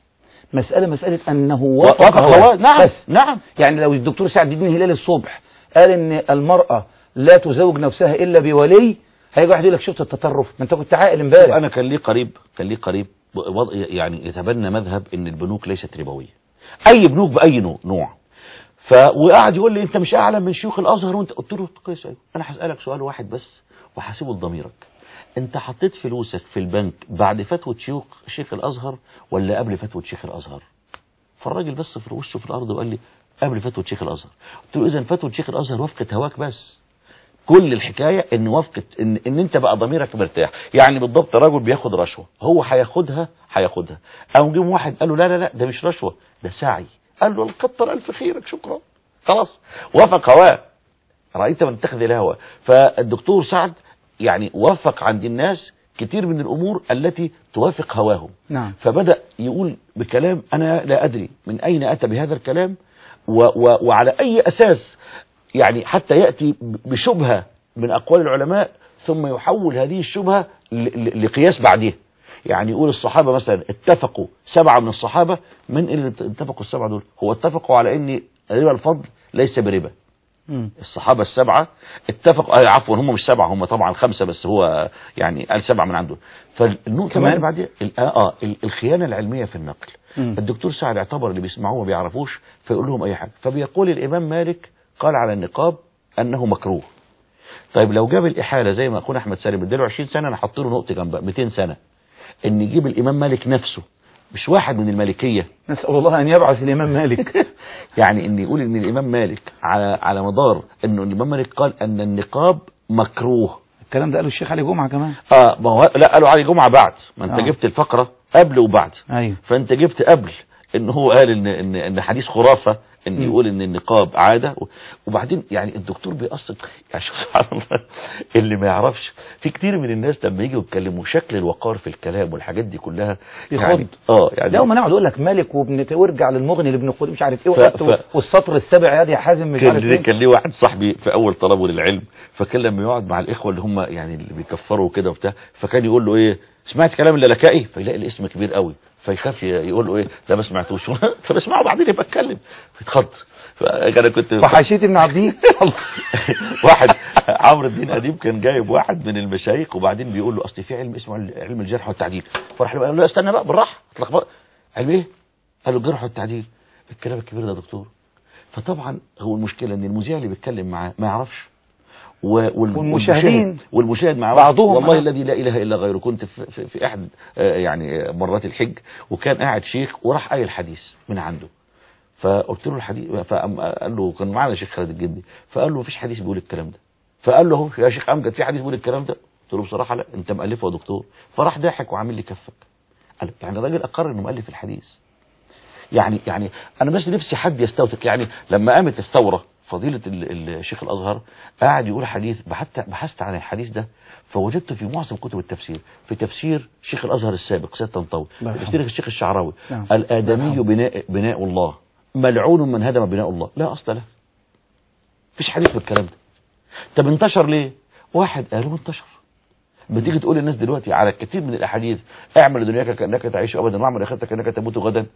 Speaker 1: مساله مساله انه وافق
Speaker 2: وافق
Speaker 1: هواه.
Speaker 2: هواه نعم
Speaker 1: بس
Speaker 2: نعم
Speaker 1: يعني لو الدكتور سعد الدين الهلالي الصبح قال ان المراه لا تزوج نفسها الا بولي هيجي واحد يقول لك شفت التطرف ما انت كنت عاقل امبارح
Speaker 2: انا كان لي قريب كان لي قريب وضع- يعني يتبنى مذهب ان البنوك ليست ربويه اي بنوك باي نوع نوع ف وقعد يقول لي انت مش اعلم من شيوخ الازهر وانت قلت له كويس أيوة. انا هسالك سؤال واحد بس وحاسبه لضميرك انت حطيت فلوسك في البنك بعد فتوى شيوخ شيخ الازهر ولا قبل فتوى شيخ الازهر فالراجل بس في وشه في الارض وقال لي قبل فتوى شيخ الازهر قلت له اذا فتوى شيخ الازهر وافقت هواك بس كل الحكايه ان وافقت ان ان انت بقى ضميرك مرتاح يعني بالضبط راجل بياخد رشوه هو هياخدها هياخدها قام جه واحد قال له لا لا لا ده مش رشوه ده سعي قال له كتر الف خيرك شكرا خلاص وافق هواه رايت من اتخذ الهوى فالدكتور سعد يعني وافق عند الناس كتير من الامور التي توافق هواهم
Speaker 1: نعم
Speaker 2: فبدأ يقول بكلام أنا لا أدري من أين أتى بهذا الكلام و و وعلى أي أساس يعني حتى يأتي بشبهة من أقوال العلماء ثم يحول هذه الشبهة ل- ل- لقياس بعدها يعني يقول الصحابة مثلا اتفقوا سبعة من الصحابة من اللي اتفقوا السبعة دول هو اتفقوا على أن ربا الفضل ليس بربا
Speaker 1: مم.
Speaker 2: الصحابة السبعة اتفقوا آه عفوا هم مش سبعة هم طبعا خمسة بس هو يعني قال سبعة من عنده فالنقطة
Speaker 1: كمان؟
Speaker 2: اللي بعدها ال- اه آه، ال- الخيانة العلمية في النقل
Speaker 1: مم.
Speaker 2: الدكتور سعد اعتبر اللي بيسمعوه ما بيعرفوش فيقول لهم اي حاجة فبيقول الامام مالك قال على النقاب انه مكروه طيب لو جاب الاحالة زي ما اخونا احمد سالم اداله 20 سنة انا احط له نقطة جنبها 200 سنة ان يجيب الامام مالك نفسه مش واحد من المالكية
Speaker 1: نسال الله ان يبعث الامام مالك
Speaker 2: يعني ان يقول ان الامام مالك على على مدار انه الامام مالك قال ان النقاب مكروه
Speaker 1: الكلام ده قاله الشيخ علي جمعه كمان
Speaker 2: اه ما هو لا قالوا علي جمعه بعد ما انت
Speaker 1: آه.
Speaker 2: جبت الفقره قبل وبعد
Speaker 1: ايوه
Speaker 2: فانت جبت قبل ان هو قال ان ان ان حديث خرافه ان
Speaker 1: مم.
Speaker 2: يقول ان النقاب عاده و- وبعدين يعني الدكتور بيقصد يعني شوف سبحان الله اللي ما يعرفش في كتير من الناس لما يجوا يتكلموا شكل الوقار في الكلام والحاجات دي كلها يعني
Speaker 1: يخض.
Speaker 2: اه يعني
Speaker 1: لا ما نقعد اقول لك ملك وابن وارجع للمغني لابن خدي مش عارف ايه
Speaker 2: ف-
Speaker 1: وقت
Speaker 2: ف-
Speaker 1: والسطر السابع يا حازم مش
Speaker 2: كان
Speaker 1: عارف
Speaker 2: ليه
Speaker 1: ايه
Speaker 2: كان ليه واحد صاحبي في اول طلبه للعلم فكان لما يقعد مع الاخوه اللي هم يعني اللي بيكفروا كده وبتاع فكان يقول له ايه سمعت كلام اللالكائي فيلاقي الاسم كبير قوي فيخاف ي- يقول له ايه لا ما سمعتوش طب اسمعه بعدين يبقى اتكلم فيتخض فانا كنت
Speaker 1: فحاشيه ابن عبدين
Speaker 2: واحد عمرو الدين اديب كان جايب واحد من المشايخ وبعدين بيقول له اصل في علم اسمه علم الجرح والتعديل فراح له قال له لا استنى بقى بالراحه اتلخبط علم ايه قال له الجرح والتعديل الكلام الكبير ده يا دكتور فطبعا هو المشكله ان المذيع اللي بيتكلم معاه ما يعرفش و- وال-
Speaker 1: والمشاهدين
Speaker 2: والمشاهد- والمشاهد مع
Speaker 1: بعضهم
Speaker 2: والله
Speaker 1: معاه.
Speaker 2: الذي لا اله الا غيره كنت في, في, في احد آه، يعني آه، مرات الحج وكان قاعد شيخ وراح قايل حديث من عنده فقلت له الحديث فقال له كان معانا شيخ خالد الجندي فقال له مفيش حديث بيقول الكلام ده فقال له يا شيخ امجد في حديث بيقول الكلام ده قلت له بصراحه لا انت مؤلفه يا دكتور فراح ضاحك وعامل لي كفك قال يعني الراجل اقر انه مؤلف الحديث يعني يعني انا بس نفسي حد يستوثق يعني لما قامت الثوره فضيله ال- الشيخ الازهر قاعد يقول حديث بحثت بحثت عن الحديث ده فوجدت في معظم كتب التفسير في تفسير شيخ الازهر السابق سيد طنطاوي
Speaker 1: الله
Speaker 2: في
Speaker 1: يرحمه.
Speaker 2: تفسير الشيخ الشعراوي
Speaker 1: نعم.
Speaker 2: الادمي بناء بناء الله ملعون من هدم بناء الله لا اصل له مفيش حديث بالكلام ده طب انتشر ليه واحد قالوا انتشر بتيجي تقول للناس دلوقتي على كثير من الاحاديث اعمل لدنياك كانك تعيش ابدا واعمل لاخرتك كانك تموت غدا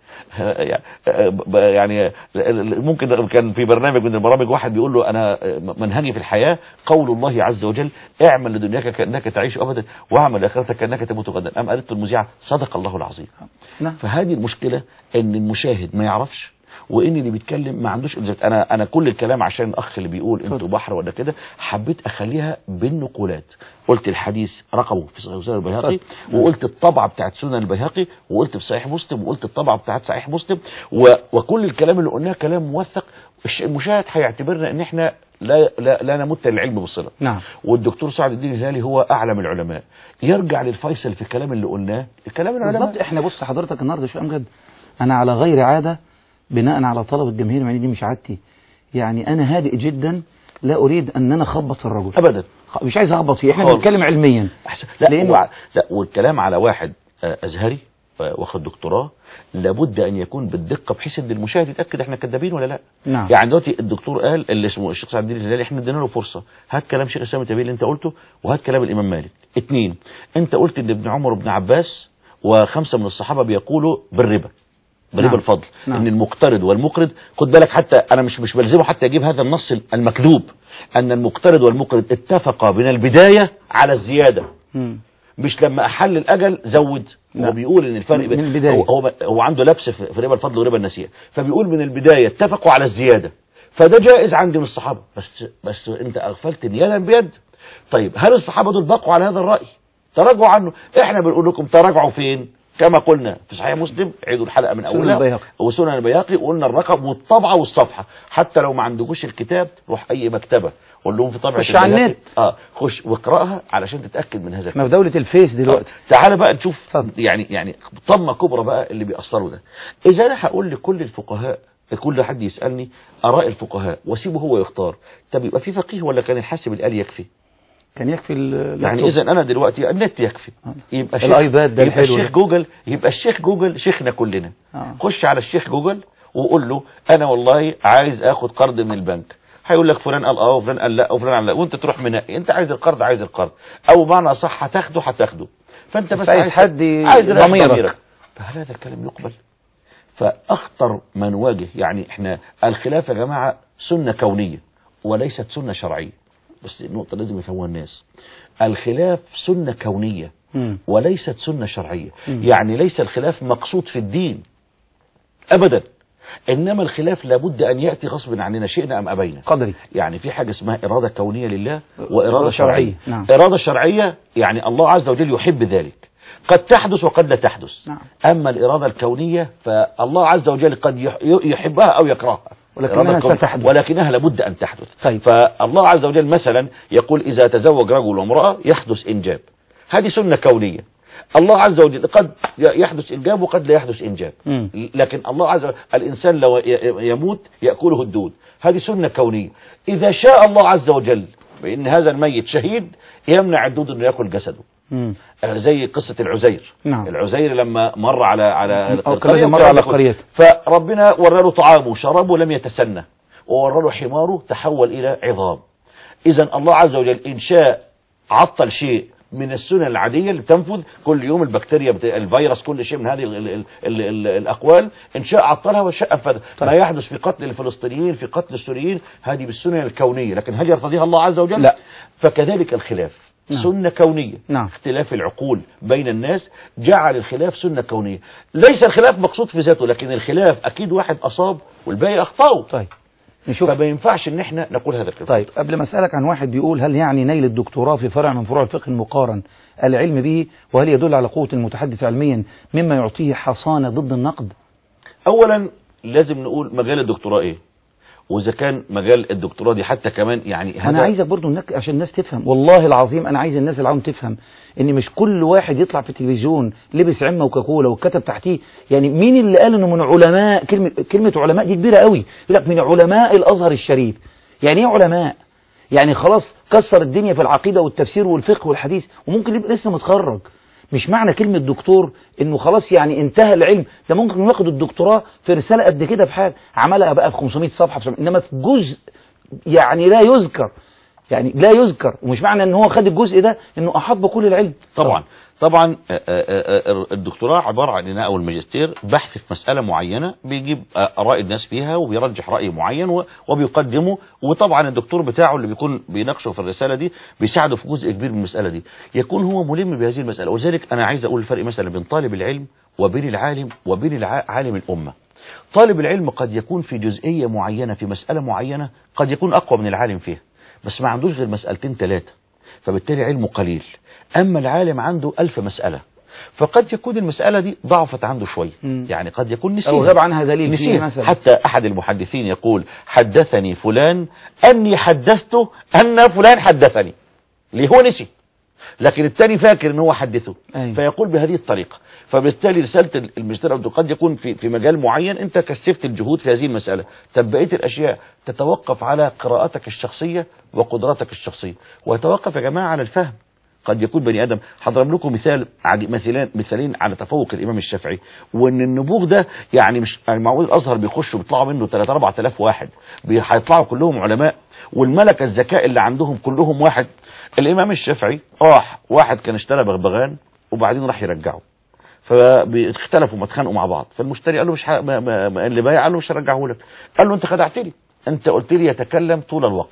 Speaker 2: يعني ممكن كان في برنامج من البرامج واحد بيقول له انا منهجي في الحياه قول الله عز وجل اعمل لدنياك كانك تعيش ابدا واعمل لاخرتك كانك تموت غدا قام قالت له المذيعه صدق الله العظيم
Speaker 1: نعم
Speaker 2: فهذه المشكله ان المشاهد ما يعرفش وان اللي بيتكلم ما عندوش الزبط. انا انا كل الكلام عشان الاخ اللي بيقول انتوا بحر ولا كده حبيت اخليها بالنقولات قلت الحديث رقمه في صحيح سنن البيهقي وقلت الطبعه بتاعت سنن البيهقي وقلت في صحيح مسلم وقلت الطبعه بتاعت صحيح مسلم و... وكل الكلام اللي قلناه كلام موثق الش- المشاهد هيعتبرنا ان احنا لا لا, لا نمت للعلم بصله
Speaker 1: نعم
Speaker 2: والدكتور سعد الدين الهلالي هو اعلم العلماء يرجع للفيصل في الكلام اللي قلناه الكلام العلماء
Speaker 1: بالظبط احنا بص حضرتك النهارده شو امجد انا على غير عاده بناء على طلب الجماهير مع إن دي مش عادتي يعني انا هادئ جدا لا اريد ان انا اخبط الرجل
Speaker 2: ابدا
Speaker 1: خ- مش عايز اخبط فيه احنا
Speaker 2: خالص.
Speaker 1: بنتكلم علميا
Speaker 2: أحسن. لا
Speaker 1: لأنه-
Speaker 2: وع- لا والكلام على واحد آه، ازهري آه، واخد دكتوراه لابد ان يكون بالدقه بحيث ان المشاهد يتاكد احنا كذابين ولا لا
Speaker 1: نعم
Speaker 2: يعني دلوقتي الدكتور قال اللي اسمه الشيخ سعد الدين الهلالي احنا ادينا له فرصه هات كلام شيخ الاسلام التابعي اللي انت قلته وهات كلام الامام مالك اتنين انت قلت ان ابن عمر وابن عباس وخمسه من الصحابه بيقولوا بالربا بربا
Speaker 1: نعم.
Speaker 2: الفضل
Speaker 1: نعم.
Speaker 2: ان المقترض والمقرض خد بالك حتى انا مش مش بلزمه حتى يجيب هذا النص المكذوب ان المقترض والمقرض اتفقا من البدايه على الزياده
Speaker 1: مم.
Speaker 2: مش لما احل الاجل زود هو
Speaker 1: لا.
Speaker 2: بيقول ان الفرق
Speaker 1: من
Speaker 2: بين-
Speaker 1: البداية.
Speaker 2: هو, هو هو عنده لبس في في ربا الفضل وربا النسيئه فبيقول من البدايه اتفقوا على الزياده فده جائز عندي من الصحابه بس بس انت اغفلت يدا بيد طيب هل الصحابه دول بقوا على هذا الراي تراجعوا عنه احنا بنقول لكم تراجعوا فين كما قلنا في صحيح مسلم عيدوا الحلقه من
Speaker 1: سنن
Speaker 2: اولها
Speaker 1: البيهقي.
Speaker 2: وسنن البياقي وقلنا الرقم والطبعه والصفحه حتى لو ما عندكوش الكتاب روح اي مكتبه قول لهم في طبعه
Speaker 1: خش على
Speaker 2: البيهقي.
Speaker 1: النت.
Speaker 2: اه خش واقراها علشان تتاكد من هذا
Speaker 1: احنا في دولة الفيس دلوقتي
Speaker 2: آه. تعال بقى نشوف
Speaker 1: اتفضل.
Speaker 2: يعني يعني طمه كبرى بقى اللي بيأثروا ده اذا انا هقول لكل الفقهاء كل حد يسالني اراء الفقهاء واسيبه هو يختار طب يبقى في فقيه ولا كان الحاسب الآلي يكفي
Speaker 1: كان يكفي ال-
Speaker 2: يعني
Speaker 1: اللابتوب.
Speaker 2: اذا انا دلوقتي النت يكفي
Speaker 1: آه.
Speaker 2: يبقى
Speaker 1: الآيباد ده
Speaker 2: يبقى
Speaker 1: الحلو
Speaker 2: الشيخ
Speaker 1: ده.
Speaker 2: جوجل يبقى الشيخ جوجل شيخنا كلنا
Speaker 1: آه.
Speaker 2: خش على الشيخ جوجل وقول له انا والله عايز اخد قرض من البنك هيقول لك فلان قال اه وفلان قال لا وفلان قال لا وانت تروح منقي انت عايز القرض عايز القرض او بمعنى صح هتاخده هتاخده فانت
Speaker 1: بس
Speaker 2: بس
Speaker 1: عايز حد ي-
Speaker 2: عايز يريح
Speaker 1: ضميرك.
Speaker 2: فهل هذا الكلام يقبل فاخطر ما نواجه يعني احنا الخلاف يا جماعه سنه كونيه وليست سنه شرعيه بس النقطه لازم يفهموها الناس الخلاف سنه كونيه
Speaker 1: مم.
Speaker 2: وليست سنة شرعية
Speaker 1: مم.
Speaker 2: يعني ليس الخلاف مقصود في الدين أبدا إنما الخلاف لابد أن يأتي غصب عننا شئنا أم أبينا
Speaker 1: قدري
Speaker 2: يعني في حاجة اسمها إرادة كونية لله
Speaker 1: إرادة
Speaker 2: وإرادة
Speaker 1: شرعية.
Speaker 2: شرعية
Speaker 1: نعم.
Speaker 2: إرادة شرعية يعني الله عز وجل يحب ذلك قد تحدث وقد لا تحدث
Speaker 1: نعم.
Speaker 2: أما الإرادة الكونية فالله عز وجل قد يح- يحبها أو يكرهها
Speaker 1: ولكنها
Speaker 2: الإرادة الكونية.
Speaker 1: ستحدث.
Speaker 2: ولكنها لابد أن تحدث
Speaker 1: طيب.
Speaker 2: فالله عز وجل مثلا يقول إذا تزوج رجل وامرأة يحدث إنجاب هذه سنة كونية الله عز وجل قد يحدث إنجاب وقد لا يحدث إنجاب
Speaker 1: مم.
Speaker 2: لكن الله عز وجل الإنسان لو ي- يموت يأكله الدود هذه سنة كونية إذا شاء الله عز وجل بأن هذا الميت شهيد يمنع الدود أنه يأكل جسده
Speaker 1: مم.
Speaker 2: آه، زي قصة العزير
Speaker 1: نعم.
Speaker 2: العزير لما مر على على
Speaker 1: أو
Speaker 2: القرية
Speaker 1: كالذي مر
Speaker 2: وكان
Speaker 1: على
Speaker 2: يأكل.
Speaker 1: قريته.
Speaker 2: فربنا ورى له طعامه وشرابه لم يتسنى وورى له حماره تحول إلى عظام إذا الله عز وجل إن شاء عطل شيء من السنن العادية اللي بتنفذ كل يوم البكتيريا بت... الفيروس كل شيء من هذه ال... ال... ال... ال... ال... الأقوال إن شاء عطلها وشاء أنفذها ما يحدث في قتل الفلسطينيين في قتل السوريين هذه بالسنن الكونية لكن هل يرتضيها الله عز وجل
Speaker 1: لا.
Speaker 2: فكذلك الخلاف
Speaker 1: نعم.
Speaker 2: سنة كونية
Speaker 1: نعم.
Speaker 2: اختلاف العقول بين الناس جعل الخلاف سنة كونية ليس الخلاف مقصود في ذاته لكن الخلاف أكيد واحد أصاب والباقي أخطأه
Speaker 1: طيب نشوف
Speaker 2: فما ينفعش ان احنا نقول هذا الكلام
Speaker 1: طيب قبل ما اسالك عن واحد بيقول هل يعني نيل الدكتوراه في فرع من فروع الفقه المقارن العلم به وهل يدل على قوة المتحدث علميا مما يعطيه حصانة ضد النقد
Speaker 2: اولا لازم نقول مجال الدكتوراه ايه واذا كان مجال الدكتوراه دي حتى كمان يعني
Speaker 1: انا عايزك برضو انك عشان الناس تفهم والله العظيم انا عايز الناس العام تفهم ان مش كل واحد يطلع في التلفزيون لبس عمه وكاكولا وكتب تحتيه يعني مين اللي قال انه من علماء كلمه كلمه علماء دي كبيره قوي يقول لك من علماء الازهر الشريف يعني ايه علماء يعني خلاص كسر الدنيا في العقيده والتفسير والفقه والحديث وممكن يبقى لسه متخرج مش معنى كلمة دكتور انه خلاص يعني انتهى العلم ده ممكن ياخد الدكتوراه في رسالة قد كده في حال عملها بقى في 500 صفحة في 700 انما في جزء يعني لا يذكر يعني لا يذكر ومش معنى ان هو خد الجزء ده انه احاط بكل العلم
Speaker 2: طبعا طبعا آه، آه، آه، الدكتوراه عبارة عن إنها او الماجستير بحث في مسألة معينة بيجيب آه، آراء الناس فيها وبيرجح رأي معين و- وبيقدمه وطبعا الدكتور بتاعه اللي بيكون بيناقشه في الرسالة دي بيساعده في جزء كبير من المسألة دي يكون هو ملم بهذه المسألة ولذلك أنا عايز أقول الفرق مثلا بين طالب العلم وبين العالم وبين الع- عالم الأمة طالب العلم قد يكون في جزئية معينة في مسألة معينة قد يكون أقوى من العالم فيها بس ما عندوش غير مسألتين ثلاثة فبالتالي علمه قليل أما العالم عنده ألف مسألة فقد يكون المسألة دي ضعفت عنده شوية
Speaker 1: مم.
Speaker 2: يعني قد يكون نسيها
Speaker 1: او غاب عنها دليل فيه
Speaker 2: نسيها
Speaker 1: مثلا
Speaker 2: حتى أحد المحدثين يقول حدثني فلان أني حدثته أن فلان حدثني ليه هو نسي لكن الثاني فاكر ان هو حدثه
Speaker 1: أيوة.
Speaker 2: فيقول بهذه الطريقة فبالتالي رسالة الماجستير أو قد يكون في في مجال معين انت كثفت الجهود في هذه المسألة طب بقيه الاشياء تتوقف على قراءتك الشخصية وقدراتك الشخصية ويتوقف يا جماعة على الفهم قد يكون بني ادم هضرب لكم مثال عدي- مثالين مثالين على تفوق الامام الشافعي وان النبوغ ده يعني مش يعني معقول الازهر بيخشوا بيطلعوا منه 3 4000 واحد بي- هيطلعوا كلهم علماء والملكه الذكاء اللي عندهم كلهم واحد الامام الشافعي راح واحد كان اشترى بغبغان وبعدين راح يرجعه فاختلفوا ما اتخانقوا مع بعض فالمشتري قال له مش ح... ما... ما... ما... اللي بايع قال له مش هرجعه لك قال له انت خدعتني انت قلت لي يتكلم طول الوقت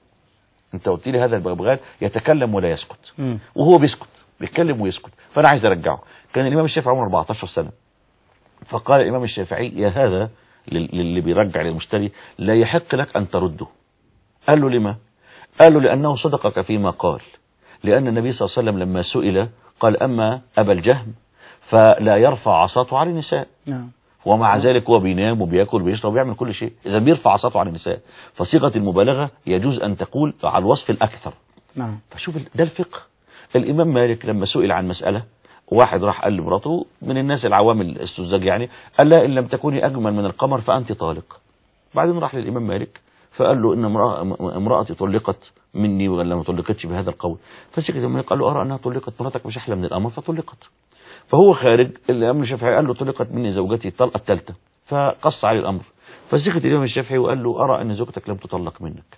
Speaker 2: انت قلت لي هذا البغبغان يتكلم ولا يسكت
Speaker 1: مم.
Speaker 2: وهو بيسكت بيتكلم ويسكت فانا عايز ارجعه كان الامام الشافعي عمره 14 سنه فقال الامام الشافعي يا هذا لل- للي بيرجع للمشتري لا يحق لك ان ترده قال له لما قال له لانه صدقك فيما قال لان النبي صلى الله عليه وسلم لما سئل قال اما ابا الجهم فلا يرفع عصاته عن النساء
Speaker 1: نعم
Speaker 2: ومع ذلك هو بينام وبياكل وبيشرب وبيعمل كل شيء اذا بيرفع عصاته عن النساء فصيغه المبالغه يجوز ان تقول على الوصف الاكثر
Speaker 1: نعم
Speaker 2: فشوف ال- ده الفقه الإمام مالك لما سئل عن مسألة واحد راح قال لمراته من الناس العوام السذاج يعني قال لها إن لم تكوني أجمل من القمر فأنت طالق بعدين راح للإمام مالك فقال له إن امرأة امرأتي طلقت مني ولا ما طلقتش بهذا القول فسكت الإمام مالك قال له أرى أنها طلقت مراتك مش أحلى من القمر فطلقت فهو خارج الإمام الشافعي قال له طلقت مني زوجتي الطلقة الثالثة فقص عليه الأمر فسكت الإمام الشافعي وقال له أرى أن زوجتك لم تطلق منك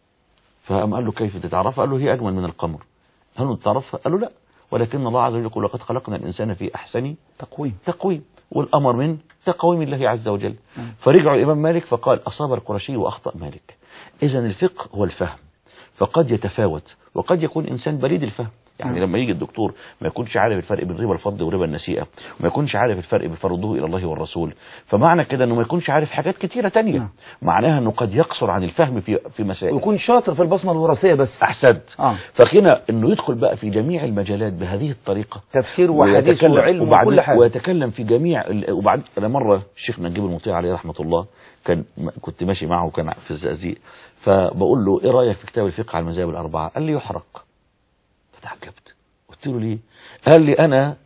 Speaker 2: فقام قال له كيف تتعرف قال له هي أجمل من القمر هل انت تعرفها قال له لا ولكن الله عز وجل يقول لقد خلقنا الإنسان في أحسن
Speaker 1: تقويم
Speaker 2: تقويم والأمر من تقويم الله عز وجل فرجعوا الإمام مالك فقال أصاب القرشي وأخطأ مالك إذا الفقه هو الفهم فقد يتفاوت وقد يكون إنسان بريد الفهم يعني لما يجي الدكتور ما يكونش عارف الفرق بين ربا الفضل وربا النسيئة وما يكونش عارف الفرق بين فرضه إلى الله والرسول فمعنى كده أنه ما يكونش عارف حاجات كتيرة تانية
Speaker 1: نعم.
Speaker 2: معناها أنه قد يقصر عن الفهم في في مسائل
Speaker 1: ويكون شاطر في البصمة الوراثية بس
Speaker 2: أحسنت
Speaker 1: آه.
Speaker 2: فهنا أنه يدخل بقى في جميع المجالات بهذه الطريقة
Speaker 1: تفسير وحديث
Speaker 2: ويتكلم-
Speaker 1: وعلم
Speaker 2: وبعدين
Speaker 1: وكل حاجة
Speaker 2: ويتكلم في جميع ال- وبعد انا مره الشيخ نجيب المطيع عليه رحمه الله كان م- كنت ماشي معه وكان في الزقازيق فبقول له ايه رايك في كتاب الفقه على المذاهب الاربعه قال لي يحرق فتعجبت قلت له ليه قال لي انا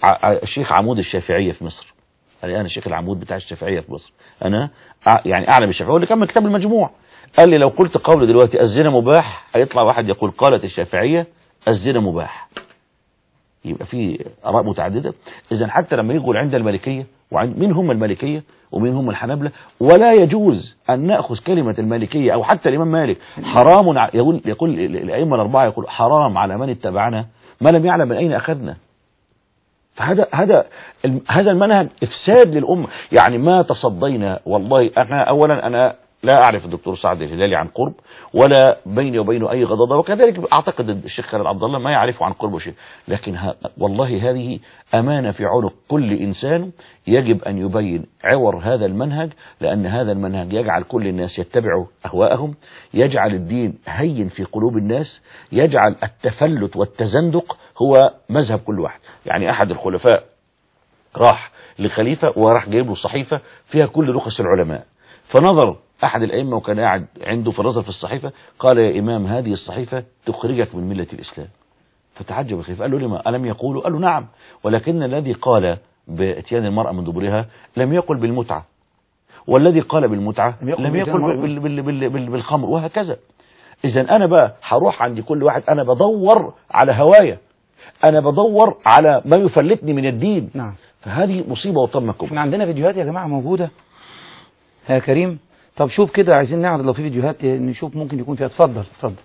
Speaker 2: ع- الشيخ عمود الشافعية في مصر قال لي انا الشيخ العمود بتاع الشافعية في مصر انا أع- يعني اعلم الشافعية هو اللي كمل كتاب المجموع قال لي لو قلت قول دلوقتي الزنا مباح هيطلع واحد يقول قالت الشافعية الزنا مباح يبقى في اراء متعدده اذا حتى لما يقول عند المالكيه وعند مين هم المالكيه ومين هم الحنابلة ولا يجوز ان ناخذ كلمه المالكيه او حتى الامام مالك حرام ع- يقول يقول الائمه الاربعه يقول حرام على من اتبعنا ما لم يعلم من اين اخذنا فهذا هذا الم- هذا المنهج افساد للامه يعني ما تصدينا والله انا اولا انا لا اعرف الدكتور سعد الهلالي عن قرب ولا بيني وبينه اي غضاضه وكذلك اعتقد الشيخ خالد عبد الله ما يعرفه عن قرب شيء لكن ها والله هذه امانه في عنق كل انسان يجب ان يبين عور هذا المنهج لان هذا المنهج يجعل كل الناس يتبعوا اهواءهم يجعل الدين هين في قلوب الناس يجعل التفلت والتزندق هو مذهب كل واحد يعني احد الخلفاء راح لخليفة وراح جايب له صحيفة فيها كل رخص العلماء فنظر أحد الأئمة وكان قاعد عنده فنظر في الصحيفة قال يا إمام هذه الصحيفة تخرجك من ملة الإسلام فتعجب الخليفة قال له لما ألم يقولوا قال له نعم ولكن الذي قال باتيان المرأة من دبرها لم يقل بالمتعة والذي قال بالمتعة
Speaker 1: لم يقل
Speaker 2: لم
Speaker 1: بإتيان
Speaker 2: يقل
Speaker 1: المرأة.
Speaker 2: بال- بال- بال- بال- بالخمر وهكذا إذا أنا بقى هروح عند كل واحد أنا بدور على هوايا أنا بدور على ما يفلتني من الدين
Speaker 1: نعم
Speaker 2: فهذه مصيبة وطمكم
Speaker 1: احنا عندنا فيديوهات يا جماعة موجودة يا كريم طب شوف كده عايزين نعرض لو في فيديوهات نشوف ممكن يكون فيها اتفضل اتفضل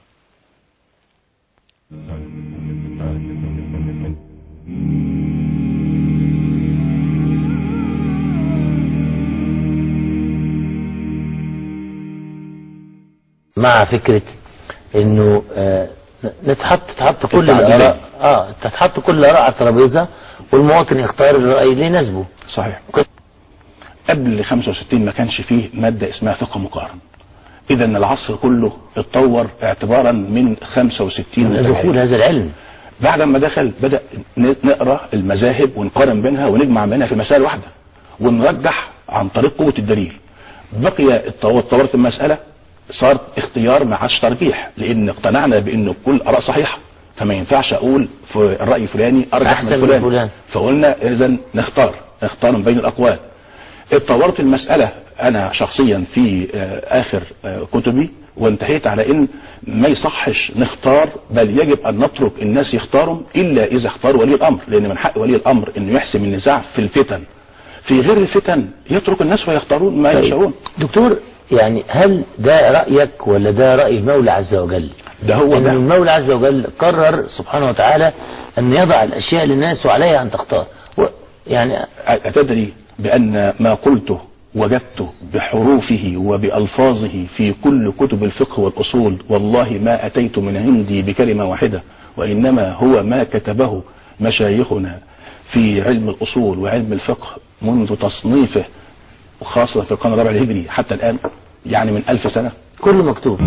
Speaker 9: مع فكرة انه آه، نتحط تتحط كل
Speaker 10: التعديلية.
Speaker 9: الاراء اه تتحط كل الاراء على الترابيزه والمواطن يختار الراي اللي يناسبه
Speaker 10: صحيح قبل 65 ما كانش فيه مادة اسمها فقه مقارن اذا العصر كله اتطور اعتبارا من 65
Speaker 9: من
Speaker 10: وتحديد.
Speaker 9: دخول هذا العلم
Speaker 10: بعد ما دخل بدأ ن- نقرا المذاهب ونقارن بينها ونجمع بينها في مسائل واحدة ونرجح عن طريق قوة الدليل بقي التو- اتطورت المسألة صار اختيار ما عادش ترجيح لان اقتنعنا بان كل الاراء صحيحة فما ينفعش اقول في الرأي الفلاني ارجح
Speaker 9: أحسن
Speaker 10: من
Speaker 9: من
Speaker 10: فلان
Speaker 9: فلان.
Speaker 10: فقلنا اذا نختار نختار من بين الاقوال اتطورت المسألة انا شخصيا في آه، اخر آه، كتبي وانتهيت على ان ما يصحش نختار بل يجب ان نترك الناس يختاروا الا اذا اختار ولي الامر لان من حق ولي الامر انه يحسم النزاع في الفتن في غير الفتن يترك الناس ويختارون ما
Speaker 9: طيب.
Speaker 10: يشاءون
Speaker 9: دكتور يعني هل ده رأيك ولا ده رأي المولى عز وجل
Speaker 10: ده هو
Speaker 9: ان
Speaker 10: ده
Speaker 9: المولى عز وجل قرر سبحانه وتعالى ان يضع الاشياء للناس وعليها ان تختار و يعني
Speaker 10: أتدري بأن ما قلته وجدته بحروفه وبألفاظه في كل كتب الفقه والأصول والله ما أتيت من عندي بكلمة واحدة وإنما هو ما كتبه مشايخنا في علم الأصول وعلم الفقه منذ تصنيفه وخاصة في القرن الرابع الهجري حتى الآن يعني من ألف سنة
Speaker 9: كله مكتوب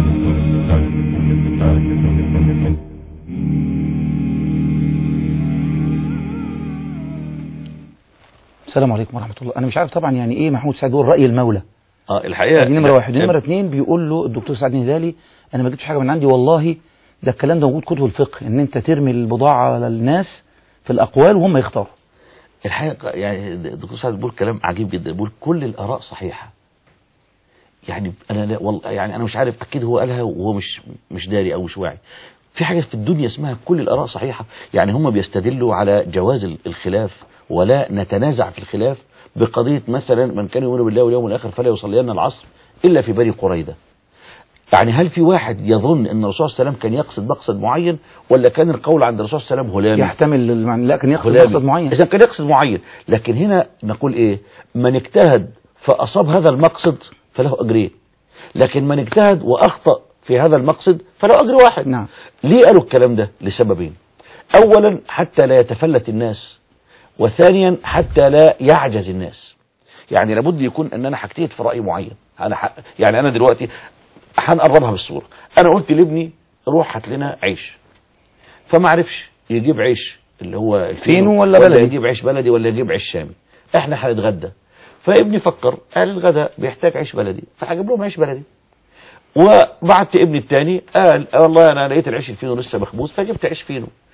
Speaker 1: السلام عليكم ورحمة الله أنا مش عارف طبعا يعني إيه محمود سعد بيقول رأي المولى
Speaker 2: اه الحقيقة
Speaker 1: دي نمرة واحد
Speaker 2: لا،
Speaker 1: نمرة اتنين بيقول له الدكتور سعد الهلالي أنا ما جبتش حاجة من عندي والله ده الكلام ده موجود كتب الفقه إن أنت ترمي البضاعة على الناس في الأقوال وهم يختاروا
Speaker 2: الحقيقة يعني الدكتور سعد بيقول كلام عجيب جدا بيقول كل الآراء صحيحة يعني أنا لا والله يعني أنا مش عارف أكيد هو قالها وهو مش مش داري أو مش واعي في حاجة في الدنيا اسمها كل الآراء صحيحة يعني هم بيستدلوا على جواز ال- الخلاف ولا نتنازع في الخلاف بقضية مثلا من كان يؤمن بالله واليوم الآخر فلا يصلين العصر إلا في بني قريظة يعني هل في واحد يظن ان الرسول صلى الله عليه وسلم كان يقصد مقصد معين ولا كان القول عند الرسول صلى الله عليه وسلم هلامي
Speaker 1: يحتمل المعنى لكن يقصد
Speaker 2: هلامي.
Speaker 1: مقصد معين
Speaker 2: اذا كان يقصد معين لكن هنا نقول ايه من اجتهد فاصاب هذا المقصد فله اجرين لكن من اجتهد واخطا في هذا المقصد فله اجر واحد
Speaker 1: نعم
Speaker 2: ليه قالوا الكلام ده لسببين اولا حتى لا يتفلت الناس وثانيا حتى لا يعجز الناس يعني لابد يكون ان انا هجتهد في راي معين انا ح... يعني انا دلوقتي هنقربها بالصوره انا قلت لابني روح هات لنا عيش فما عرفش يجيب عيش اللي هو الفينو
Speaker 1: فينو ولا
Speaker 2: ولا
Speaker 1: بلدي؟
Speaker 2: يجيب عيش بلدي ولا يجيب عيش شامي احنا هنتغدى فابني فكر قال الغداء بيحتاج عيش بلدي فهجيب لهم عيش بلدي وبعت ابني التاني قال والله انا لقيت العيش الفينو لسه مخبوز فجبت عيش فينو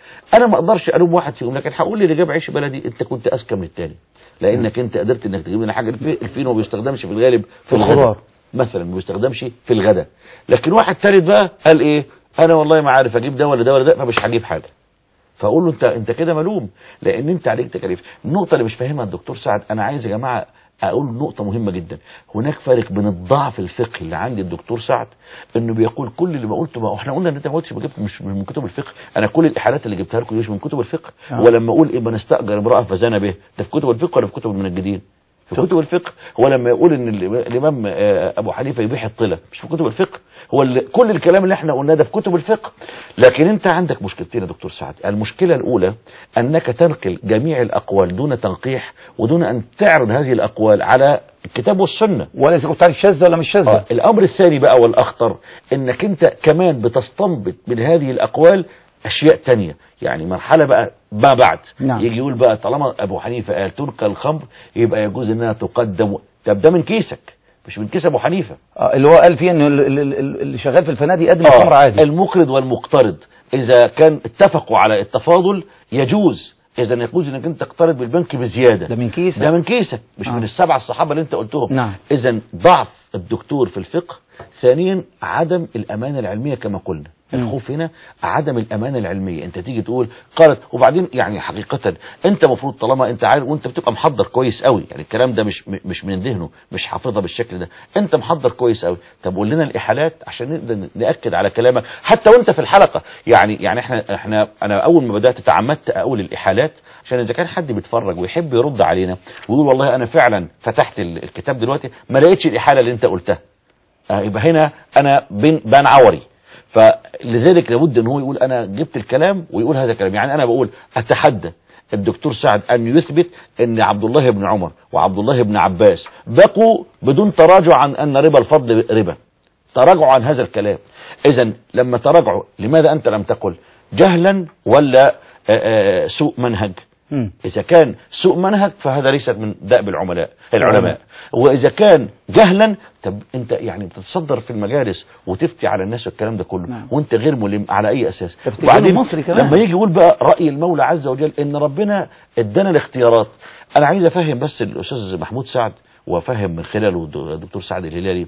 Speaker 2: انا ما اقدرش الوم واحد فيهم لكن هقول اللي جاب عيش بلدي انت كنت اذكى من التاني لانك انت قدرت انك تجيب لنا حاجه الفي- الفينو ما بيستخدمش في الغالب في الغداء
Speaker 1: الخضار.
Speaker 2: مثلا ما بيستخدمش في الغداء لكن واحد ثالث بقى قال ايه انا والله ما عارف اجيب ده ولا ده ولا ده فمش هجيب حاجه فاقول له انت انت كده ملوم لان انت عليك تكاليف النقطه اللي مش فاهمها الدكتور سعد انا عايز يا جماعه اقول نقطه مهمه جدا هناك فرق بين الضعف الفقهي اللي عند الدكتور سعد انه بيقول كل اللي ما قلته ما احنا قلنا ان انت ما قلتش ما جبت مش من كتب الفقه انا كل الاحالات اللي جبتها لكم دي مش من كتب الفقه
Speaker 1: آه.
Speaker 2: ولما اقول ايه من استاجر امراه فزنى به ده في كتب الفقه ولا في كتب المنجدين في كتب الفقه هو لما يقول ان ال- الامام آه، ابو حنيفه يبيح الطله مش في كتب الفقه هو ال- كل الكلام اللي احنا قلناه ده في كتب الفقه لكن انت عندك مشكلتين يا دكتور سعد المشكله الاولى انك تنقل جميع الاقوال دون تنقيح ودون ان تعرض هذه الاقوال على الكتاب والسنه
Speaker 1: ولا اذا كنت عارف شاذة ولا مش شاذة
Speaker 2: آه، الامر الثاني بقى والاخطر انك انت كمان بتستنبط من هذه الاقوال اشياء تانية يعني مرحله بقى ما بعد
Speaker 1: نعم.
Speaker 2: يجي يقول بقى طالما ابو حنيفه قال تنقى الخمر يبقى يجوز انها تقدم طب ده من كيسك مش من كيس ابو حنيفه
Speaker 1: آه، اللي هو قال فيه ان ال- ال- ال- اللي شغال في الفنادق يقدم
Speaker 2: آه،
Speaker 1: الخمر عادي
Speaker 2: المقرض والمقترض اذا كان اتفقوا على التفاضل يجوز اذا يجوز انك انت تقترض بالبنك بزياده
Speaker 1: ده من كيسك
Speaker 2: ده من كيسك مش
Speaker 1: آه.
Speaker 2: من السبعة الصحابة اللي انت قلتهم
Speaker 1: نعم.
Speaker 2: اذا ضعف الدكتور في الفقه ثانيا عدم الامانة العلمية كما قلنا
Speaker 1: مم.
Speaker 2: الخوف هنا عدم الامانة العلمية انت تيجي تقول قالت وبعدين يعني حقيقة انت مفروض طالما انت عارف وانت بتبقى محضر كويس قوي يعني الكلام ده مش مش من ذهنه مش حافظها بالشكل ده انت محضر كويس قوي طب قول لنا الاحالات عشان نقدر ناكد على كلامك حتى وانت في الحلقة يعني يعني احنا احنا انا اول ما بدات تعمدت اقول الاحالات عشان اذا كان حد بيتفرج ويحب يرد علينا ويقول والله انا فعلا فتحت ال- الكتاب دلوقتي ما لقيتش الاحاله اللي انت قلتها آه، يبقى هنا انا بين بان عوري فلذلك لابد ان هو يقول انا جبت الكلام ويقول هذا الكلام يعني انا بقول اتحدى الدكتور سعد ان يثبت ان عبد الله بن عمر وعبد الله بن عباس بقوا بدون تراجع عن ان ربا الفضل ربا تراجعوا عن هذا الكلام اذا لما تراجعوا لماذا انت لم تقل جهلا ولا آه، آه، سوء منهج
Speaker 1: مم.
Speaker 2: إذا كان سوء منهج فهذا ليس من دأب العملاء العلماء وإذا كان جهلا طب أنت يعني تتصدر في المجالس وتفتي على الناس والكلام ده كله
Speaker 1: نعم.
Speaker 2: وأنت غير ملم على أي أساس
Speaker 1: تفتكر مصري كمان.
Speaker 2: لما يجي يقول بقى رأي المولى عز وجل إن ربنا ادانا الاختيارات أنا عايز أفهم بس الأستاذ محمود سعد وأفهم من خلاله الدكتور سعد الهلالي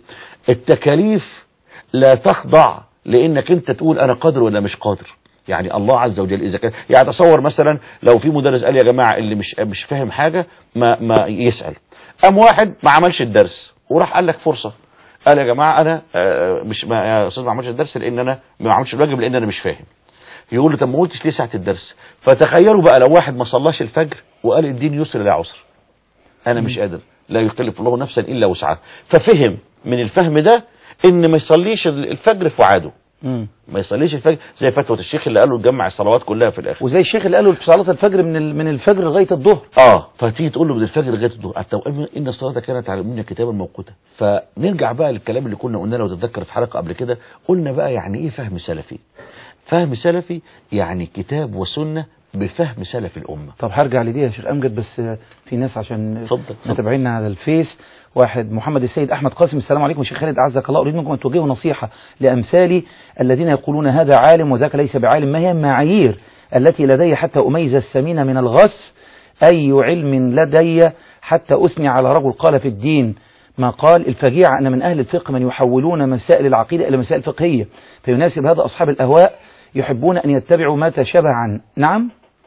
Speaker 2: التكاليف لا تخضع لانك انت تقول انا قادر ولا مش قادر يعني الله عز وجل اذا كان يعني تصور مثلا لو في مدرس قال يا جماعه اللي مش مش فاهم حاجه ما ما يسال قام واحد ما عملش الدرس وراح قال لك فرصه قال يا جماعه انا آه، مش ما يا استاذ ما عملش الدرس لان انا ما عملش الواجب لان انا مش فاهم يقول له طب ما قلتش ليه ساعه الدرس فتخيلوا بقى لو واحد ما صلاش الفجر وقال الدين يسر لا عسر انا مش قادر لا يكلف الله نفسا الا وسعها ففهم من الفهم ده ان ما يصليش الفجر في وعاده
Speaker 1: مم.
Speaker 2: ما يصليش الفجر زي فتوى الشيخ اللي قال له تجمع الصلوات كلها في الاخر
Speaker 1: وزي الشيخ اللي قالوا في صلاة الفجر من ال- من الفجر لغاية الظهر
Speaker 2: اه فتيجي تقول له من الفجر لغايه الظهر التوأم ان الصلاه كانت على المؤمنين كتابا موقوتا فنرجع بقى للكلام اللي كنا قلنا لو تتذكر في حلقه قبل كده قلنا بقى يعني ايه فهم سلفي فهم سلفي يعني كتاب وسنه بفهم سلف الامه
Speaker 1: طب هرجع لدي يا شيخ امجد بس آه، في ناس عشان
Speaker 2: اتفضل اتفضل.
Speaker 1: متابعينا على الفيس واحد محمد السيد احمد قاسم السلام عليكم شيخ خالد اعزك الله اريد منكم ان توجهوا نصيحه لامثالي الذين يقولون هذا عالم وذاك ليس بعالم ما هي المعايير التي لدي حتى اميز السمين من الغث اي علم لدي حتى اثني على رجل قال في الدين ما قال الفجيعة أن من أهل الفقه من يحولون مسائل العقيدة إلى مسائل فقهية فيناسب هذا أصحاب الأهواء يحبون أن يتبعوا ما تشابه عن نعم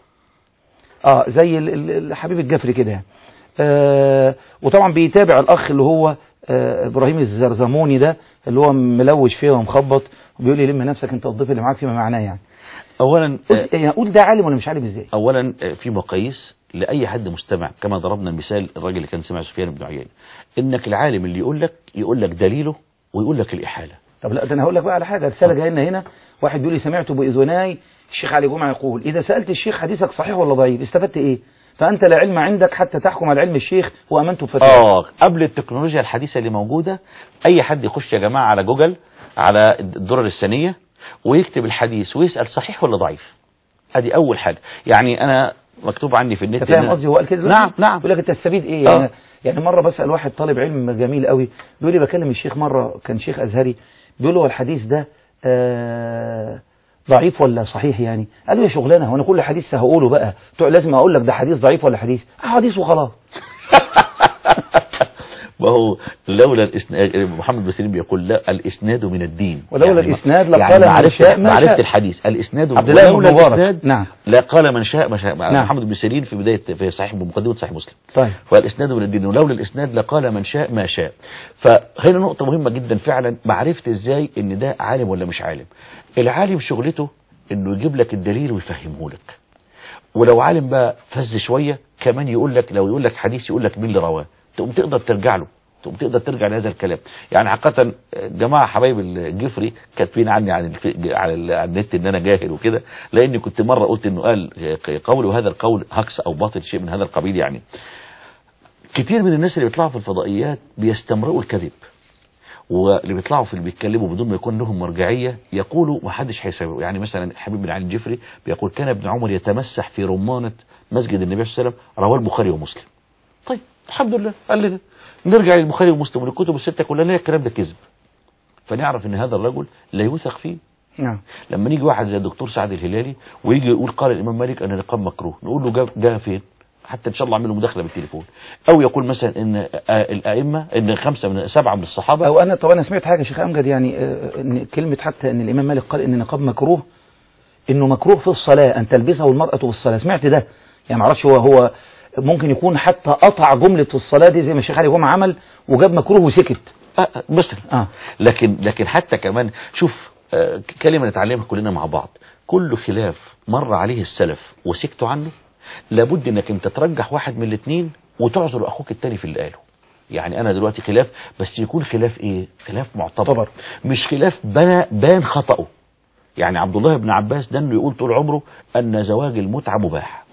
Speaker 1: اه زي ال- ال- الحبيب الجفري كده يعني آه وطبعا بيتابع الاخ اللي هو آه ابراهيم الزرزموني ده اللي هو ملوش فيها ومخبط وبيقول لي لم نفسك انت والضيف اللي معاك فيما معناه يعني
Speaker 2: اولا
Speaker 1: قلت- يعني اقول ده عالم ولا مش عالم ازاي
Speaker 2: اولا آه، في مقاييس لاي حد مستمع كما ضربنا المثال الراجل اللي كان سمع سفيان بن عيينه انك العالم اللي يقول لك يقول لك دليله ويقول لك الاحاله
Speaker 1: طب لا ده انا هقول لك بقى على حاجه رساله جايه لنا هنا واحد بيقول لي سمعت باذناي الشيخ علي جمعه يقول اذا سالت الشيخ حديثك صحيح ولا ضعيف استفدت ايه فانت لا علم عندك حتى تحكم على علم الشيخ وامنت بفتواه
Speaker 2: اه قبل التكنولوجيا الحديثه اللي موجوده اي حد يخش يا جماعه على جوجل على الدرر السنيه ويكتب الحديث ويسال صحيح ولا ضعيف ادي اول حاجه يعني انا مكتوب عني في النت
Speaker 1: انت فاهم
Speaker 2: إن-
Speaker 1: قصدي هو قال كده دلوقتي؟
Speaker 2: نعم نعم
Speaker 1: بيقول لك انت تستفيد ايه
Speaker 2: آه.
Speaker 1: يعني يعني مره بسال واحد طالب علم جميل قوي بيقول لي بكلم الشيخ مره كان شيخ ازهري بيقول له هو الحديث ده آه ضعيف ولا صحيح يعني قال له يا شغلانه هو انا كل حديث هقوله بقى تقول لازم اقول لك ده حديث ضعيف ولا حديث آه، حديث وخلاص
Speaker 2: ما هو لولا الاسناد محمد بن بيقول لا الاسناد من الدين
Speaker 1: ولولا الإسناد لقال
Speaker 2: يعني
Speaker 1: من
Speaker 2: معرفة
Speaker 1: شاء ما
Speaker 2: معرفة
Speaker 1: شاء.
Speaker 2: الحديث الاسناد
Speaker 1: عبد الله بن
Speaker 2: ولولا
Speaker 1: مبارك.
Speaker 2: الاسناد
Speaker 1: نعم.
Speaker 2: لا قال من شاء ما شاء
Speaker 1: نعم.
Speaker 2: محمد بن سيرين في بدايه في صحيح بمقدمه صحيح مسلم
Speaker 1: طيب
Speaker 2: فالاسناد من الدين ولولا الاسناد لقال من شاء ما شاء فهنا نقطه مهمه جدا فعلا معرفه ازاي ان ده عالم ولا مش عالم العالم شغلته انه يجيب لك الدليل ويفهمه لك ولو عالم بقى فز شويه كمان يقول لك لو يقول لك حديث يقول لك مين اللي رواه تقوم تقدر ترجع له تقوم تقدر ترجع لهذا الكلام يعني حقيقه جماعه حبايب الجفري كاتبين عني عن الف... على, ال... على النت ان انا جاهل وكده لاني كنت مره قلت انه قال قول وهذا القول هكس او باطل شيء من هذا القبيل يعني كتير من الناس اللي بيطلعوا في الفضائيات بيستمرئوا الكذب واللي بيطلعوا في اللي بيتكلموا بدون ما يكون لهم مرجعيه يقولوا ما حدش هيساويه يعني مثلا حبيب بن علي الجفري بيقول كان ابن عمر يتمسح في رمانه مسجد النبي صلى الله عليه وسلم رواه البخاري ومسلم طيب الحمد لله قال لنا نرجع للبخاري ومسلم وللكتب السته كلها لا الكلام ده كذب فنعرف ان هذا الرجل لا يوثق فيه
Speaker 1: نعم
Speaker 2: لما نيجي واحد زي الدكتور سعد الهلالي ويجي يقول قال الامام مالك ان النقاب مكروه نقول له جاء جا فين حتى ان شاء الله اعمل له مداخله بالتليفون او يقول مثلا ان آه، الائمه ان خمسه من سبعه من الصحابه
Speaker 1: او انا طب انا سمعت حاجه يا شيخ امجد يعني آه، ان كلمه حتى ان الامام مالك قال ان النقاب مكروه انه مكروه في الصلاه ان تلبسه المراه في الصلاه سمعت ده يعني معرفش هو هو ممكن يكون حتى قطع جمله في الصلاه دي زي ما الشيخ علي جمعه عمل وجاب مكروه وسكت
Speaker 2: آه مثلا
Speaker 1: اه
Speaker 2: لكن لكن حتى كمان شوف آه، كلمه نتعلمها كلنا مع بعض كل خلاف مر عليه السلف وسكتوا عنه لابد انك انت ترجح واحد من الاثنين وتعذر اخوك التاني في اللي قاله يعني انا دلوقتي خلاف بس يكون خلاف ايه خلاف معتبر مش خلاف بنا بان خطأه يعني عبد الله بن عباس ده انه يقول طول عمره ان زواج المتعه مباح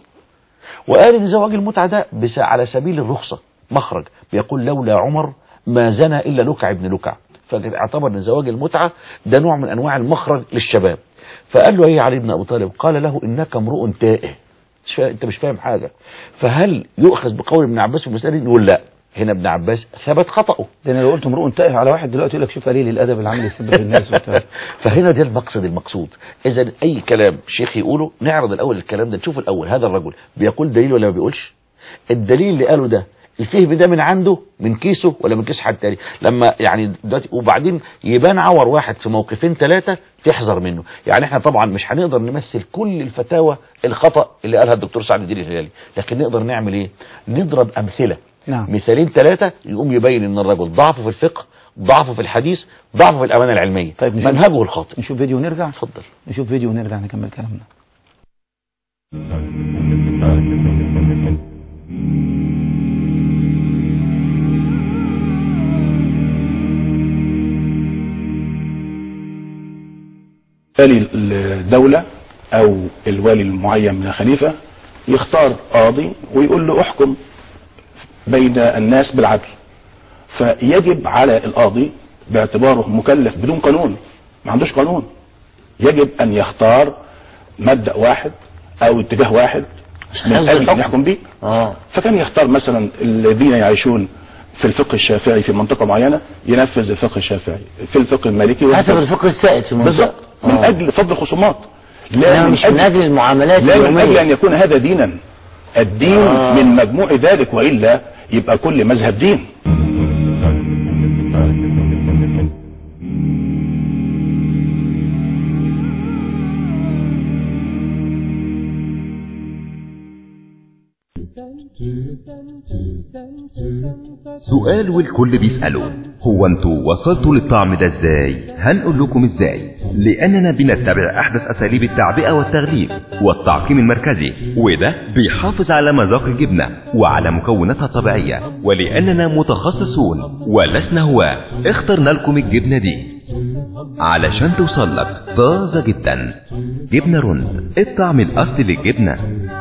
Speaker 2: وقال ان زواج المتعه ده بس على سبيل الرخصه مخرج بيقول لولا عمر ما زنى الا لكع ابن لكع فاعتبر ان زواج المتعه ده نوع من انواع المخرج للشباب فقال له ايه علي بن ابي طالب قال له انك امرؤ تائه مش فا... انت مش فاهم حاجه فهل يؤخذ بقول ابن عباس في المساله دي نقول لا هنا ابن عباس ثبت خطأه
Speaker 1: ده انا لو قلت امرؤ تائه على واحد دلوقتي يقول لك شوف قليل الادب اللي عامل يسب في الناس وبتاع
Speaker 2: فهنا ده المقصد المقصود اذا اي كلام شيخ يقوله نعرض الاول الكلام ده نشوف الاول هذا الرجل بيقول دليل ولا ما بيقولش الدليل اللي قاله ده الفهم ده من عنده من كيسه ولا من كيس حد تاني لما يعني دلوقتي وبعدين يبان عور واحد في موقفين ثلاثه تحذر منه يعني احنا طبعا مش هنقدر نمثل كل الفتاوى الخطا اللي قالها الدكتور سعد الدين الهلالي لكن نقدر نعمل ايه نضرب امثله
Speaker 1: نعم
Speaker 2: مثالين ثلاثه يقوم يبين ان الرجل ضعفه في الفقه ضعفه في الحديث ضعفه في الامانه العلميه
Speaker 1: طيب نشوف-
Speaker 2: منهجه الخاطئ
Speaker 1: نشوف فيديو ونرجع
Speaker 2: اتفضل
Speaker 1: نشوف فيديو ونرجع نكمل كلامنا
Speaker 10: بالتالي الدولة أو الوالي المعين من الخليفة يختار قاضي ويقول له احكم بين الناس بالعدل فيجب على القاضي باعتباره مكلف بدون قانون ما عندوش قانون يجب أن يختار مبدأ واحد أو اتجاه واحد من
Speaker 9: حفظ
Speaker 10: أجل أن
Speaker 9: الحكم.
Speaker 10: يحكم به
Speaker 9: اه
Speaker 10: فكان يختار مثلا الذين يعيشون في الفقه الشافعي في منطقة معينة ينفذ الفقه الشافعي في الفقه المالكي
Speaker 9: حسب
Speaker 10: ينفذ.
Speaker 9: الفقه السائد في المنطقة
Speaker 10: بالظبط من
Speaker 9: آه.
Speaker 10: اجل فض الخصومات
Speaker 9: لا مش من اجل المعاملات
Speaker 10: لا من اجل
Speaker 9: اليومية
Speaker 10: ان يكون هذا دينا الدين
Speaker 9: آه.
Speaker 10: من مجموع ذلك والا يبقى كل مذهب دين
Speaker 4: سؤال والكل بيسأله هو انتوا وصلتوا للطعم ده ازاي هنقول لكم ازاي لاننا بنتبع احدث اساليب التعبئة والتغليف والتعقيم المركزي وده بيحافظ على مذاق الجبنة وعلى مكوناتها الطبيعية ولاننا متخصصون ولسنا هواة اخترنا لكم الجبنة دي علشان توصل لك طازة جدا جبنة رند الطعم الاصلي للجبنة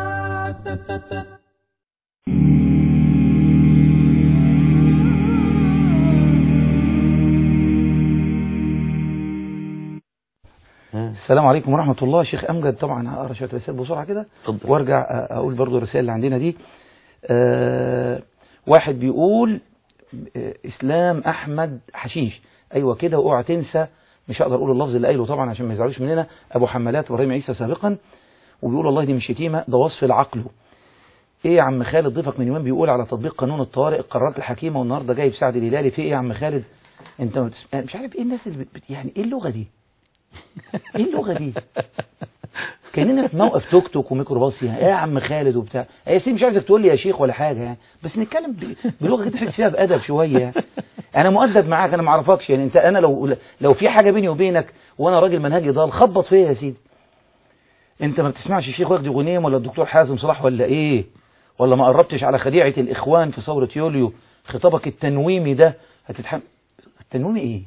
Speaker 1: السلام عليكم ورحمة الله شيخ أمجد طبعا هقرا شوية رسائل بسرعة كده
Speaker 2: اتفضل.
Speaker 1: وارجع أ- أقول برضو الرسائل اللي عندنا دي آه واحد بيقول آه، إسلام أحمد حشيش أيوة كده واوعى تنسى مش هقدر اقول اللفظ اللي قايله طبعا عشان ما يزعلوش مننا ابو حمالات ابراهيم عيسى سابقا وبيقول والله دي مش شتيمه ده وصف لعقله ايه يا عم خالد ضيفك من يومين بيقول على تطبيق قانون الطوارئ القرارات الحكيمه والنهارده جايب سعد الهلالي في ايه يا عم خالد انت ما بتس- مش عارف ايه الناس اللي بت... بت- يعني ايه اللغه دي ايه اللغه دي كاننا في موقف توك توك وميكروباص يعني ايه يا عم خالد وبتاع يا سيدي مش عايزك تقول لي يا شيخ ولا حاجه يعني بس نتكلم ب- بلغه كده تحس فيها بادب شويه يعني. انا مؤدب معاك انا ما اعرفكش يعني انت انا لو لو في حاجه بيني وبينك وانا راجل منهجي ضال خبط فيا يا سيدي انت ما بتسمعش الشيخ وجدي غنيم ولا الدكتور حازم صلاح ولا ايه ولا ما قربتش على خديعه الاخوان في ثوره يوليو خطابك التنويمي ده هتتحمل التنويمي ايه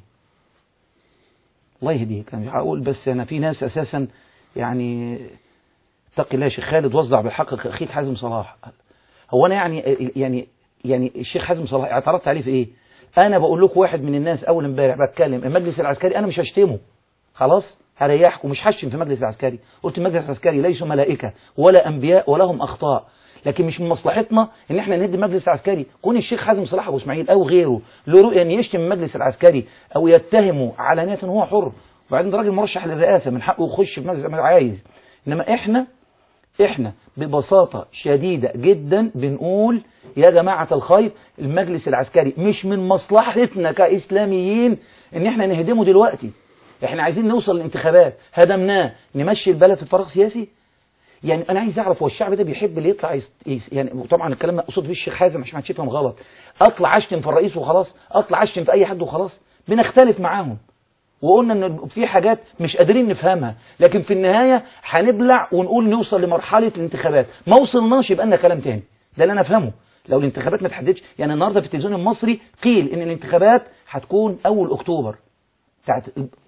Speaker 1: الله يهديك انا مش هقول بس انا في ناس اساسا يعني اتقي الله يا شيخ خالد وزع بالحق اخيك حازم صلاح هو انا يعني يعني يعني الشيخ حازم صلاح اعترضت عليه في ايه انا بقول لكم واحد من الناس اول امبارح بتكلم المجلس العسكري انا مش هشتمه خلاص هريحكم مش هشتم في المجلس العسكري قلت المجلس العسكري ليسوا ملائكه ولا انبياء ولهم اخطاء لكن مش من مصلحتنا ان احنا ندي المجلس العسكري كون الشيخ حازم صلاح ابو اسماعيل او غيره له رؤيه ان يشتم المجلس العسكري او يتهمه علانيه هو حر وبعدين ده راجل مرشح للرئاسه من حقه يخش في مجلس عايز انما احنا احنا ببساطة شديدة جدا بنقول يا جماعة الخير المجلس العسكري مش من مصلحتنا كإسلاميين ان احنا نهدمه دلوقتي احنا عايزين نوصل للانتخابات هدمناه نمشي البلد في فراغ سياسي يعني انا عايز اعرف هو الشعب ده بيحب اللي يطلع يس... يس... يعني طبعا الكلام ده اقصد فيه الشيخ حازم عشان ما حدش يفهم غلط اطلع اشتم في الرئيس وخلاص اطلع اشتم في اي حد وخلاص بنختلف معاهم وقلنا ان في حاجات مش قادرين نفهمها لكن في النهاية هنبلع ونقول نوصل لمرحلة الانتخابات ما وصلناش يبقى لنا كلام تاني ده اللي انا افهمه لو الانتخابات ما تحددش يعني النهارده في التلفزيون المصري قيل ان الانتخابات هتكون اول اكتوبر بتاعت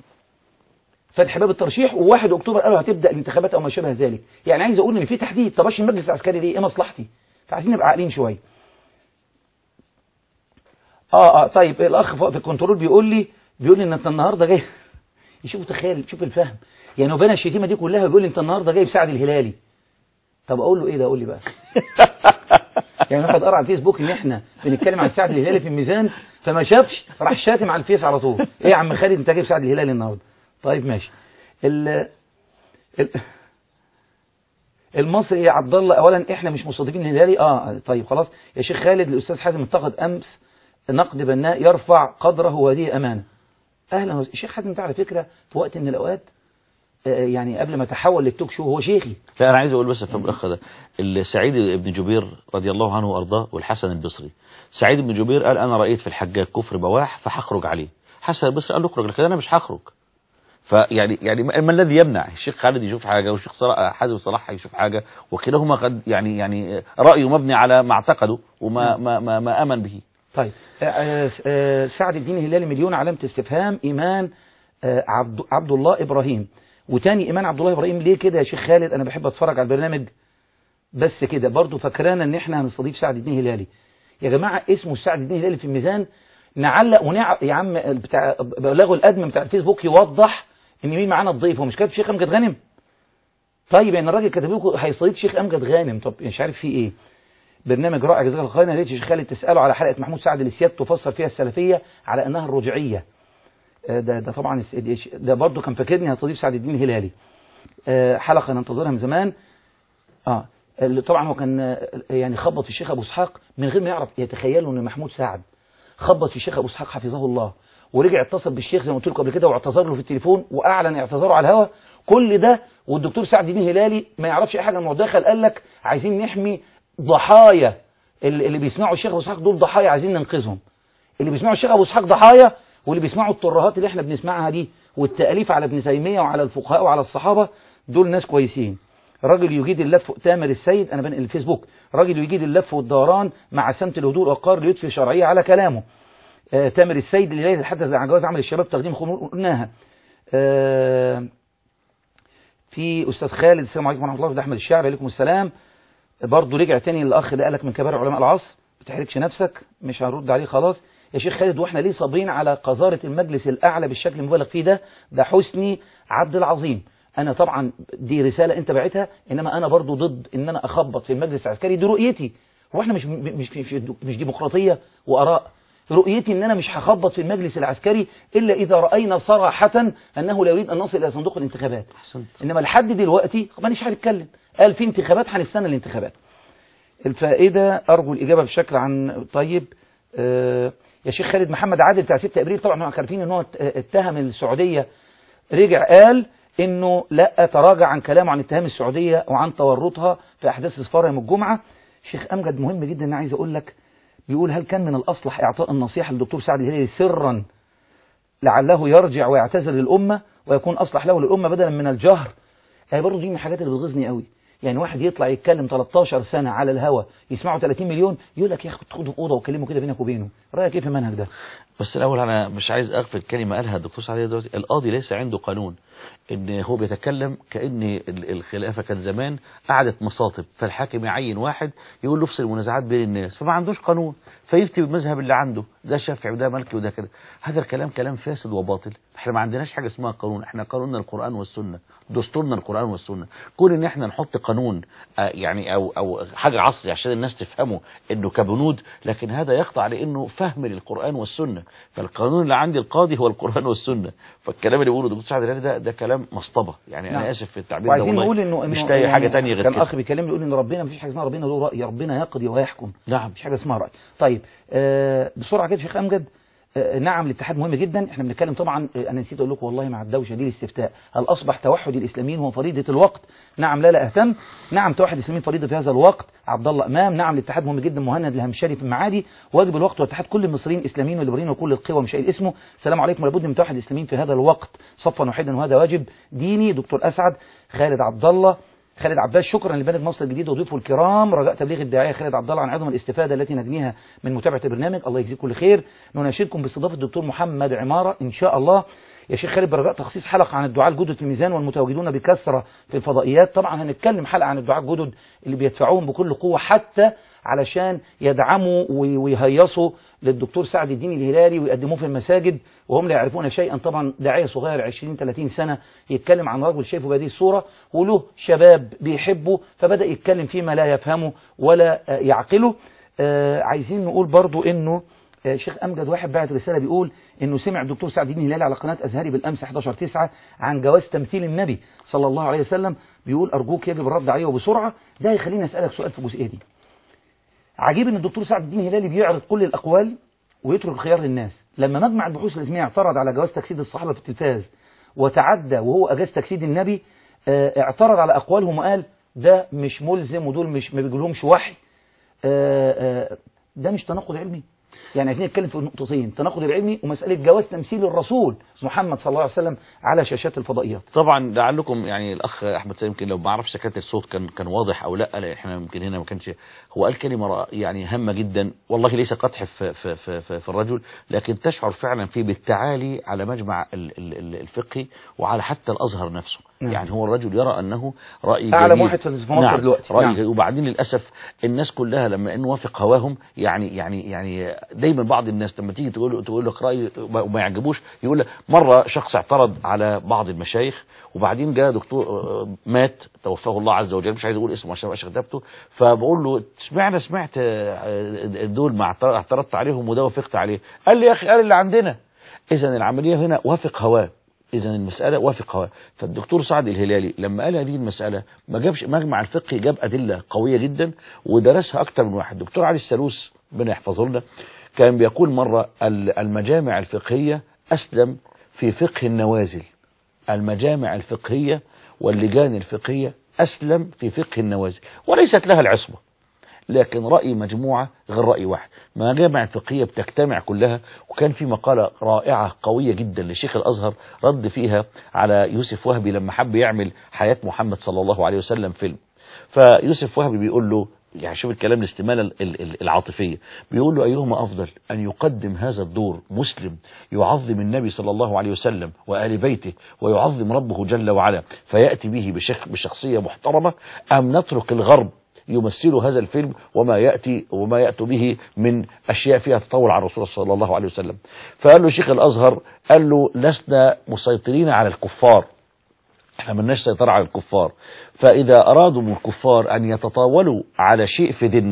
Speaker 1: فتح باب الترشيح و1 اكتوبر قالوا هتبدا الانتخابات او ما شابه ذلك يعني عايز اقول ان في تحديد طب ايش المجلس العسكري دي ايه مصلحتي فعايزين نبقى عاقلين شويه اه اه طيب الاخ فوق في الكنترول بيقول لي بيقول لي ان انت النهارده جاي يشوف تخيل شوف الفهم يعني وبين الشتيمه دي كلها بيقول لي انت النهارده جايب سعد الهلالي طب اقول له ايه ده قول لي بقى يعني واحد قرا على الفيسبوك ان احنا بنتكلم عن سعد الهلالي في الميزان فما شافش راح شاتم على الفيس على طول ايه يا عم خالد انت جايب سعد الهلالي النهارده طيب ماشي ال ال المصري يا عبد الله اولا احنا مش مستضيفين الهلالي اه طيب خلاص يا شيخ خالد الاستاذ حازم انتقد امس نقد بناء يرفع قدره وهذه امانه اهلا الشيخ حازم ده على فكره في وقت من الاوقات يعني قبل ما تحول للتوك شو هو شيخي
Speaker 2: لا انا عايز اقول بس في الاخ ده السعيد بن جبير رضي الله عنه وارضاه والحسن البصري سعيد بن جبير قال انا رايت في الحجاج كفر بواح فهخرج عليه حسن البصري قال له اخرج لكن انا مش هخرج فيعني يعني ما الذي يمنع الشيخ خالد يشوف حاجه والشيخ صلاح حازم صلاح يشوف حاجه وكلاهما قد يعني يعني رايه مبني على ما اعتقده وما ما ما, ما امن به
Speaker 1: طيب آه آه سعد الدين الهلالي مليون علامه استفهام ايمان آه عبد عبد الله ابراهيم وتاني ايمان عبد الله ابراهيم ليه كده يا شيخ خالد انا بحب اتفرج على البرنامج بس كده برضه فاكرانا ان احنا هنستضيف سعد الدين هلالي يا جماعه اسمه سعد الدين هلالي في الميزان نعلق ونع يا عم بتاع بلغوا الادم بتاع الفيسبوك يوضح ان مين معانا الضيف هو مش كاتب شيخ امجد غانم طيب يعني الراجل كاتب لكم هيستضيف شيخ امجد غانم طب مش عارف في ايه برنامج رائع جزاك الله خير يا ريت شيخ خالد تساله على حلقه محمود سعد السياد تفسر فيها السلفيه على انها الرجعيه ده ده طبعا ده برضه كان فاكرني هستضيف سعد الدين الهلالي حلقه ننتظرها من زمان اه طبعا هو كان يعني خبط في الشيخ ابو اسحاق من غير ما يعرف يتخيلوا ان محمود سعد خبط في الشيخ ابو اسحاق حفظه الله ورجع اتصل بالشيخ زي ما قلت لكم قبل كده واعتذر له في التليفون واعلن اعتذاره على الهوا كل ده والدكتور سعد الدين هلالي ما يعرفش اي حاجه عن الموضوع دخل قال لك عايزين نحمي ضحايا اللي بيسمعوا الشيخ ابو اسحاق دول ضحايا عايزين ننقذهم اللي بيسمعوا الشيخ ابو اسحاق ضحايا واللي بيسمعوا الترهات اللي احنا بنسمعها دي والتاليف على ابن تيميه وعلى الفقهاء وعلى الصحابه دول ناس كويسين راجل يجيد اللف تامر السيد انا بنقل الفيسبوك راجل يجيد اللف والدوران مع سمت الهدوء والقار ليضفي شرعيه على كلامه آه تامر السيد اللي لا يتحدث عن جواز عمل الشباب تقديم خمور قلناها آه في استاذ خالد السلام عليكم ورحمه الله وبركاته احمد الشاعر عليكم السلام برضه رجع تاني الاخ اللي قالك من كبار علماء العصر ما تحرجش نفسك مش هنرد عليه خلاص يا شيخ خالد واحنا ليه صابرين على قذاره المجلس الاعلى بالشكل المبالغ فيه ده ده حسني عبد العظيم انا طبعا دي رساله انت بعتها انما انا برضو ضد ان انا اخبط في المجلس العسكري دي رؤيتي هو احنا مش مش مش, مش ديمقراطيه واراء رؤيتي ان انا مش هخبط في المجلس العسكري الا اذا راينا صراحه انه لا يريد ان نصل الى صندوق الانتخابات انما لحد دلوقتي مانيش هنتكلم قال في انتخابات هنستنى الانتخابات الفائده ارجو الاجابه بشكل عن طيب آه يا شيخ خالد محمد عادل بتاع 6 ابريل طبعا احنا عارفين ان هو اتهم السعوديه رجع قال انه لا تراجع عن كلامه عن اتهام السعوديه وعن تورطها في احداث اصفار يوم الجمعه شيخ امجد مهم جدا انا عايز اقول لك بيقول هل كان من الاصلح اعطاء النصيحه للدكتور سعد الهلالي سرا لعله يرجع ويعتذر للامه ويكون اصلح له للامه بدلا من الجهر هي برضه دي من الحاجات اللي بتغيظني قوي يعني واحد يطلع يتكلم 13 سنة على الهوا يسمعوا 30 مليون يقول لك يا اخي خده في اوضه وكلمه كده بينك وبينه رايك ايه في المنهج ده
Speaker 2: بس الاول انا مش عايز اغفل كلمه قالها الدكتور سعد دلوقتي القاضي ليس عنده قانون ان هو بيتكلم كان الخلافه كانت زمان قعدت مصاطب فالحاكم يعين واحد يقول له افصل المنازعات بين الناس فما عندوش قانون فيفتي بالمذهب اللي عنده ده شافعي وده مالكي وده كده هذا الكلام كلام فاسد وباطل احنا ما عندناش حاجه اسمها قانون احنا قانوننا القران والسنه دستورنا القران والسنه كون ان احنا نحط قانون آه يعني او او حاجه عصري عشان الناس تفهمه انه كبنود لكن هذا يخضع لانه فهم للقران والسنه فالقانون اللي عندي القاضي هو القران والسنه فالكلام اللي بيقوله الدكتور سعد الهلالي ده ده كلام مصطبه يعني
Speaker 1: نعم.
Speaker 2: انا اسف في التعبير ده
Speaker 1: وعايزين
Speaker 2: والله
Speaker 1: نقول انه
Speaker 2: مش
Speaker 1: إنه
Speaker 2: لاقي حاجه
Speaker 1: يعني
Speaker 2: ثانيه غير
Speaker 1: كان
Speaker 2: كده
Speaker 1: اخ بيكلمني بيقول ان ربنا مفيش حاجه اسمها ربنا له راي ربنا يقضي ويحكم
Speaker 2: نعم
Speaker 1: مفيش حاجه اسمها راي طيب آه بسرعه كده شيخ امجد آه نعم الاتحاد مهم جدا احنا بنتكلم طبعا آه انا نسيت اقول لكم والله مع الدوشه دي الاستفتاء هل اصبح توحد الاسلاميين هو فريضه الوقت نعم لا لا اهتم نعم توحد الاسلاميين فريضه في هذا الوقت عبد الله امام نعم الاتحاد مهم جدا مهند الهمشري في المعادي واجب الوقت واتحاد كل المصريين اسلاميين والليبراليين وكل القوى مش قايل اسمه السلام عليكم لابد من توحد الاسلاميين في هذا الوقت صفا واحدا وهذا واجب ديني دكتور اسعد خالد عبد الله خالد عباس شكرا لبلد مصر الجديد وضيوفه الكرام رجاء تبليغ الداعيه خالد عبد الله عن عظم الاستفاده التي نجنيها من متابعه البرنامج الله يجزيكم كل خير نناشدكم باستضافه الدكتور محمد عماره ان شاء الله يا شيخ خالد برجاء تخصيص حلقه عن الدعاء الجدد في الميزان والمتواجدون بكثره في الفضائيات طبعا هنتكلم حلقه عن الدعاء الجدد اللي بيدفعوهم بكل قوه حتى علشان يدعموا ويهيصوا للدكتور سعد الدين الهلالي ويقدموه في المساجد وهم لا يعرفون شيئا طبعا داعيه صغير 20 30 سنه يتكلم عن رجل شايفه بهذه الصوره وله شباب بيحبه فبدا يتكلم فيما لا يفهمه ولا يعقله آه عايزين نقول برضو انه آه شيخ امجد واحد بعت رساله بيقول انه سمع الدكتور سعد الدين الهلالي على قناه ازهري بالامس 11 9 عن جواز تمثيل النبي صلى الله عليه وسلم بيقول ارجوك يجب الرد عليه وبسرعه ده يخليني اسالك سؤال في الجزئيه دي عجيب ان الدكتور سعد الدين الهلالي بيعرض كل الاقوال ويترك الخيار للناس لما مجمع البحوث الاسلاميه اعترض على جواز تجسيد الصحابه في التلفاز وتعدى وهو اجاز تجسيد النبي اه اعترض على اقوالهم وقال ده مش ملزم ودول مش ما بيجيلهمش وحي اه اه ده مش تناقض علمي يعني عايزين نتكلم في نقطتين التناقض العلمي ومساله جواز تمثيل الرسول محمد صلى الله عليه وسلم على شاشات الفضائيات
Speaker 2: طبعا لعلكم يعني الاخ احمد سامي يمكن لو ما اعرفش كانت الصوت كان كان واضح او لا لا احنا يمكن هنا ما كانش هو قال كلمه يعني هامه جدا والله ليس قدح في في في, في, في الرجل لكن تشعر فعلا فيه بالتعالي على مجمع الفقهي وعلى حتى الازهر نفسه
Speaker 1: نعم.
Speaker 2: يعني هو الرجل يرى انه راي
Speaker 1: اعلى
Speaker 2: جديد.
Speaker 1: واحد في مصر
Speaker 2: نعم.
Speaker 1: دلوقتي
Speaker 2: راي
Speaker 1: نعم.
Speaker 2: جديد. وبعدين للاسف الناس كلها لما انه وافق هواهم يعني يعني يعني دايما بعض الناس لما تيجي تقول تقول لك راي وما يعجبوش يقول لك مره شخص اعترض على بعض المشايخ وبعدين جاء دكتور آه، مات توفاه الله عز وجل مش عايز اقول اسمه عشان ما ابقاش كتبته فبقول له سمعنا سمعت آه، دول ما اعترض- اعترضت عليهم وده وافقت عليه قال لي يا اخي قال اللي عندنا اذا العمليه هنا وافق هواه اذا المساله وافق هواه فالدكتور سعد الهلالي لما قال هذه المساله ما جابش مجمع الفقه جاب ادله قويه جدا ودرسها اكتر من واحد دكتور علي السلوس ربنا يحفظه لنا كان بيقول مره ال- المجامع الفقهيه اسلم في فقه النوازل المجامع الفقهيه واللجان الفقهيه اسلم في فقه النوازل وليست لها العصمه لكن رأي مجموعة غير رأي واحد مجامع الفقهية بتجتمع كلها وكان في مقالة رائعة قوية جدا لشيخ الأزهر رد فيها على يوسف وهبي لما حب يعمل حياة محمد صلى الله عليه وسلم فيلم فيوسف وهبي بيقول له يعني شوف الكلام الاستمالة ال- ال- العاطفية بيقول له أيهما أفضل أن يقدم هذا الدور مسلم يعظم النبي صلى الله عليه وسلم وآل بيته ويعظم ربه جل وعلا فيأتي به بشخ بشخصية محترمة أم نترك الغرب يمثل هذا الفيلم وما يأتي وما يأتي به من أشياء فيها تطول على الرسول صلى الله عليه وسلم فقال له شيخ الأزهر قال له لسنا مسيطرين على الكفار احنا ملناش سيطرة على الكفار فإذا أرادوا من الكفار أن يتطاولوا على شيء في ديننا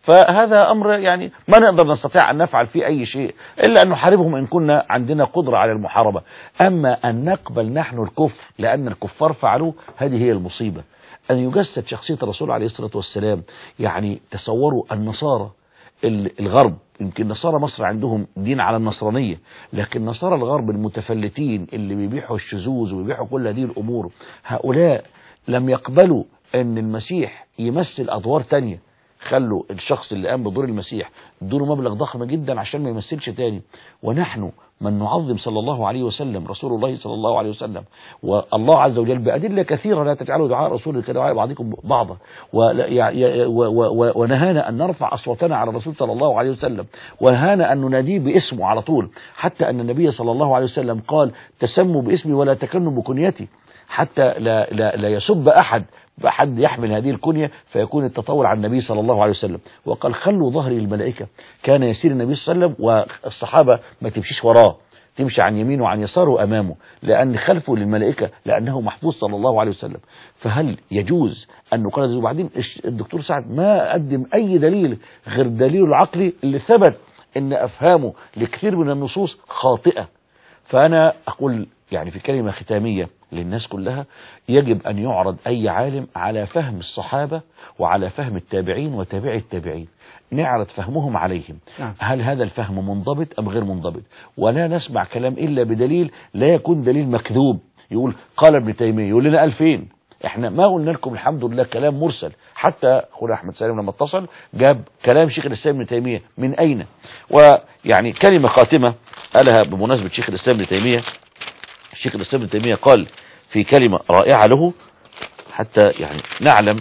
Speaker 2: فهذا أمر يعني ما نقدر نستطيع أن نفعل فيه أي شيء إلا أن نحاربهم إن كنا عندنا قدرة على المحاربة أما أن نقبل نحن الكفر لأن الكفار فعلوه هذه هي المصيبة أن يجسد شخصية الرسول عليه الصلاة والسلام يعني تصوروا النصارى ال- الغرب يمكن نصارى مصر عندهم دين على النصرانية لكن نصارى الغرب المتفلتين اللي بيبيحوا الشذوذ وبيبيحوا كل هذه الأمور هؤلاء لم يقبلوا أن المسيح يمثل أدوار تانية خلوا الشخص اللي قام بدور المسيح ادوا مبلغ ضخم جدا عشان ما يمثلش تاني ونحن من نعظم صلى الله عليه وسلم رسول الله صلى الله عليه وسلم والله عز وجل بأدلة كثيرة لا تجعلوا دعاء رسول كدعاء بعضكم بعضا ولا- يع- يع- و- و- و- ونهانا أن نرفع أصواتنا على الرسول صلى الله عليه وسلم ونهانا أن نناديه باسمه على طول حتى أن النبي صلى الله عليه وسلم قال تسموا باسمي ولا تكنوا بكنيتي حتى لا, لا, لا يسب أحد بحد يحمل هذه الكنية فيكون التطاول على النبي صلى الله عليه وسلم وقال خلوا ظهري للملائكة كان يسير النبي صلى الله عليه وسلم والصحابة ما تمشيش وراه تمشي عن يمينه وعن يساره وأمامه لأن خلفه للملائكة لأنه محفوظ صلى الله عليه وسلم فهل يجوز أن نقال ذلك؟ وبعدين الش- الدكتور سعد ما قدم أي دليل غير الدليل العقلي اللي ثبت أن أفهامه لكثير من النصوص خاطئة فأنا أقول يعني في كلمة ختامية للناس كلها يجب أن يعرض أي عالم على فهم الصحابة وعلى فهم التابعين وتابعي التابعين نعرض فهمهم عليهم
Speaker 1: نعم.
Speaker 2: هل هذا الفهم منضبط أم غير منضبط ولا نسمع كلام إلا بدليل لا يكون دليل مكذوب يقول قال ابن تيمية يقول لنا ألفين احنا ما قلنا لكم الحمد لله كلام مرسل حتى اخونا احمد سالم لما اتصل جاب كلام شيخ الاسلام ابن تيميه من اين ويعني كلمه خاتمه قالها بمناسبه شيخ الاسلام ابن تيميه الشيخ الاسلام ابن تيميه قال في كلمه رائعه له حتى يعني نعلم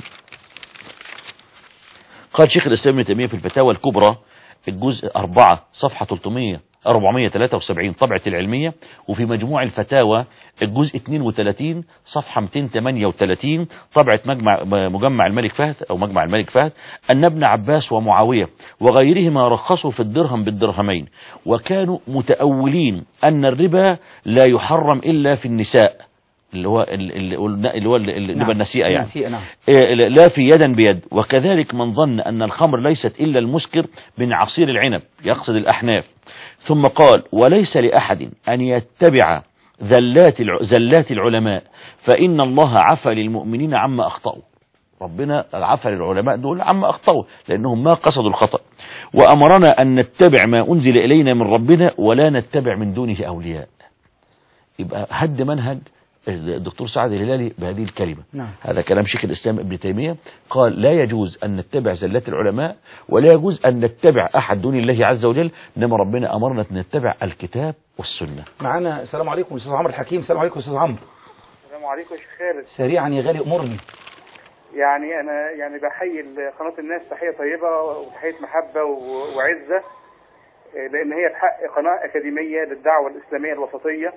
Speaker 2: قال شيخ الاسلام ابن تيميه في الفتاوى الكبرى الجزء 4 صفحه 300 473 طبعة العلمية وفي مجموع الفتاوى الجزء 32 صفحة 238 طبعة مجمع مجمع الملك فهد أو مجمع الملك فهد أن ابن عباس ومعاوية وغيرهما رخصوا في الدرهم بالدرهمين وكانوا متأولين أن الربا لا يحرم إلا في النساء اللي هو اللي اللي هو الربا النسيئة يعني
Speaker 1: النسيئة، نعم
Speaker 2: إيه، لا في يدا بيد وكذلك من ظن أن الخمر ليست إلا المسكر من عصير العنب يقصد الأحناف ثم قال وليس لأحد أن يتبع زلات الع- زلات العلماء فإن الله عفى للمؤمنين عما أخطأوا ربنا عفى للعلماء دول عما أخطأوا لأنهم ما قصدوا الخطأ وأمرنا أن نتبع ما أنزل إلينا من ربنا ولا نتبع من دونه أولياء يبقى هد منهج الدكتور سعد الهلالي بهذه الكلمة
Speaker 1: نعم.
Speaker 2: هذا كلام شيخ الإسلام ابن تيمية قال لا يجوز أن نتبع زلات العلماء ولا يجوز أن نتبع أحد دون الله عز وجل إنما ربنا أمرنا أن نتبع الكتاب والسنة
Speaker 1: معانا السلام عليكم استاذ عمرو الحكيم السلام عليكم استاذ عمرو
Speaker 11: السلام عليكم يا شيخ خالد
Speaker 1: سريعا يا غالي امرني
Speaker 11: يعني انا يعني بحيي قناه الناس تحيه طيبه وتحيه محبه و- وعزه آه، لان هي بحق قناه اكاديميه للدعوه الاسلاميه الوسطيه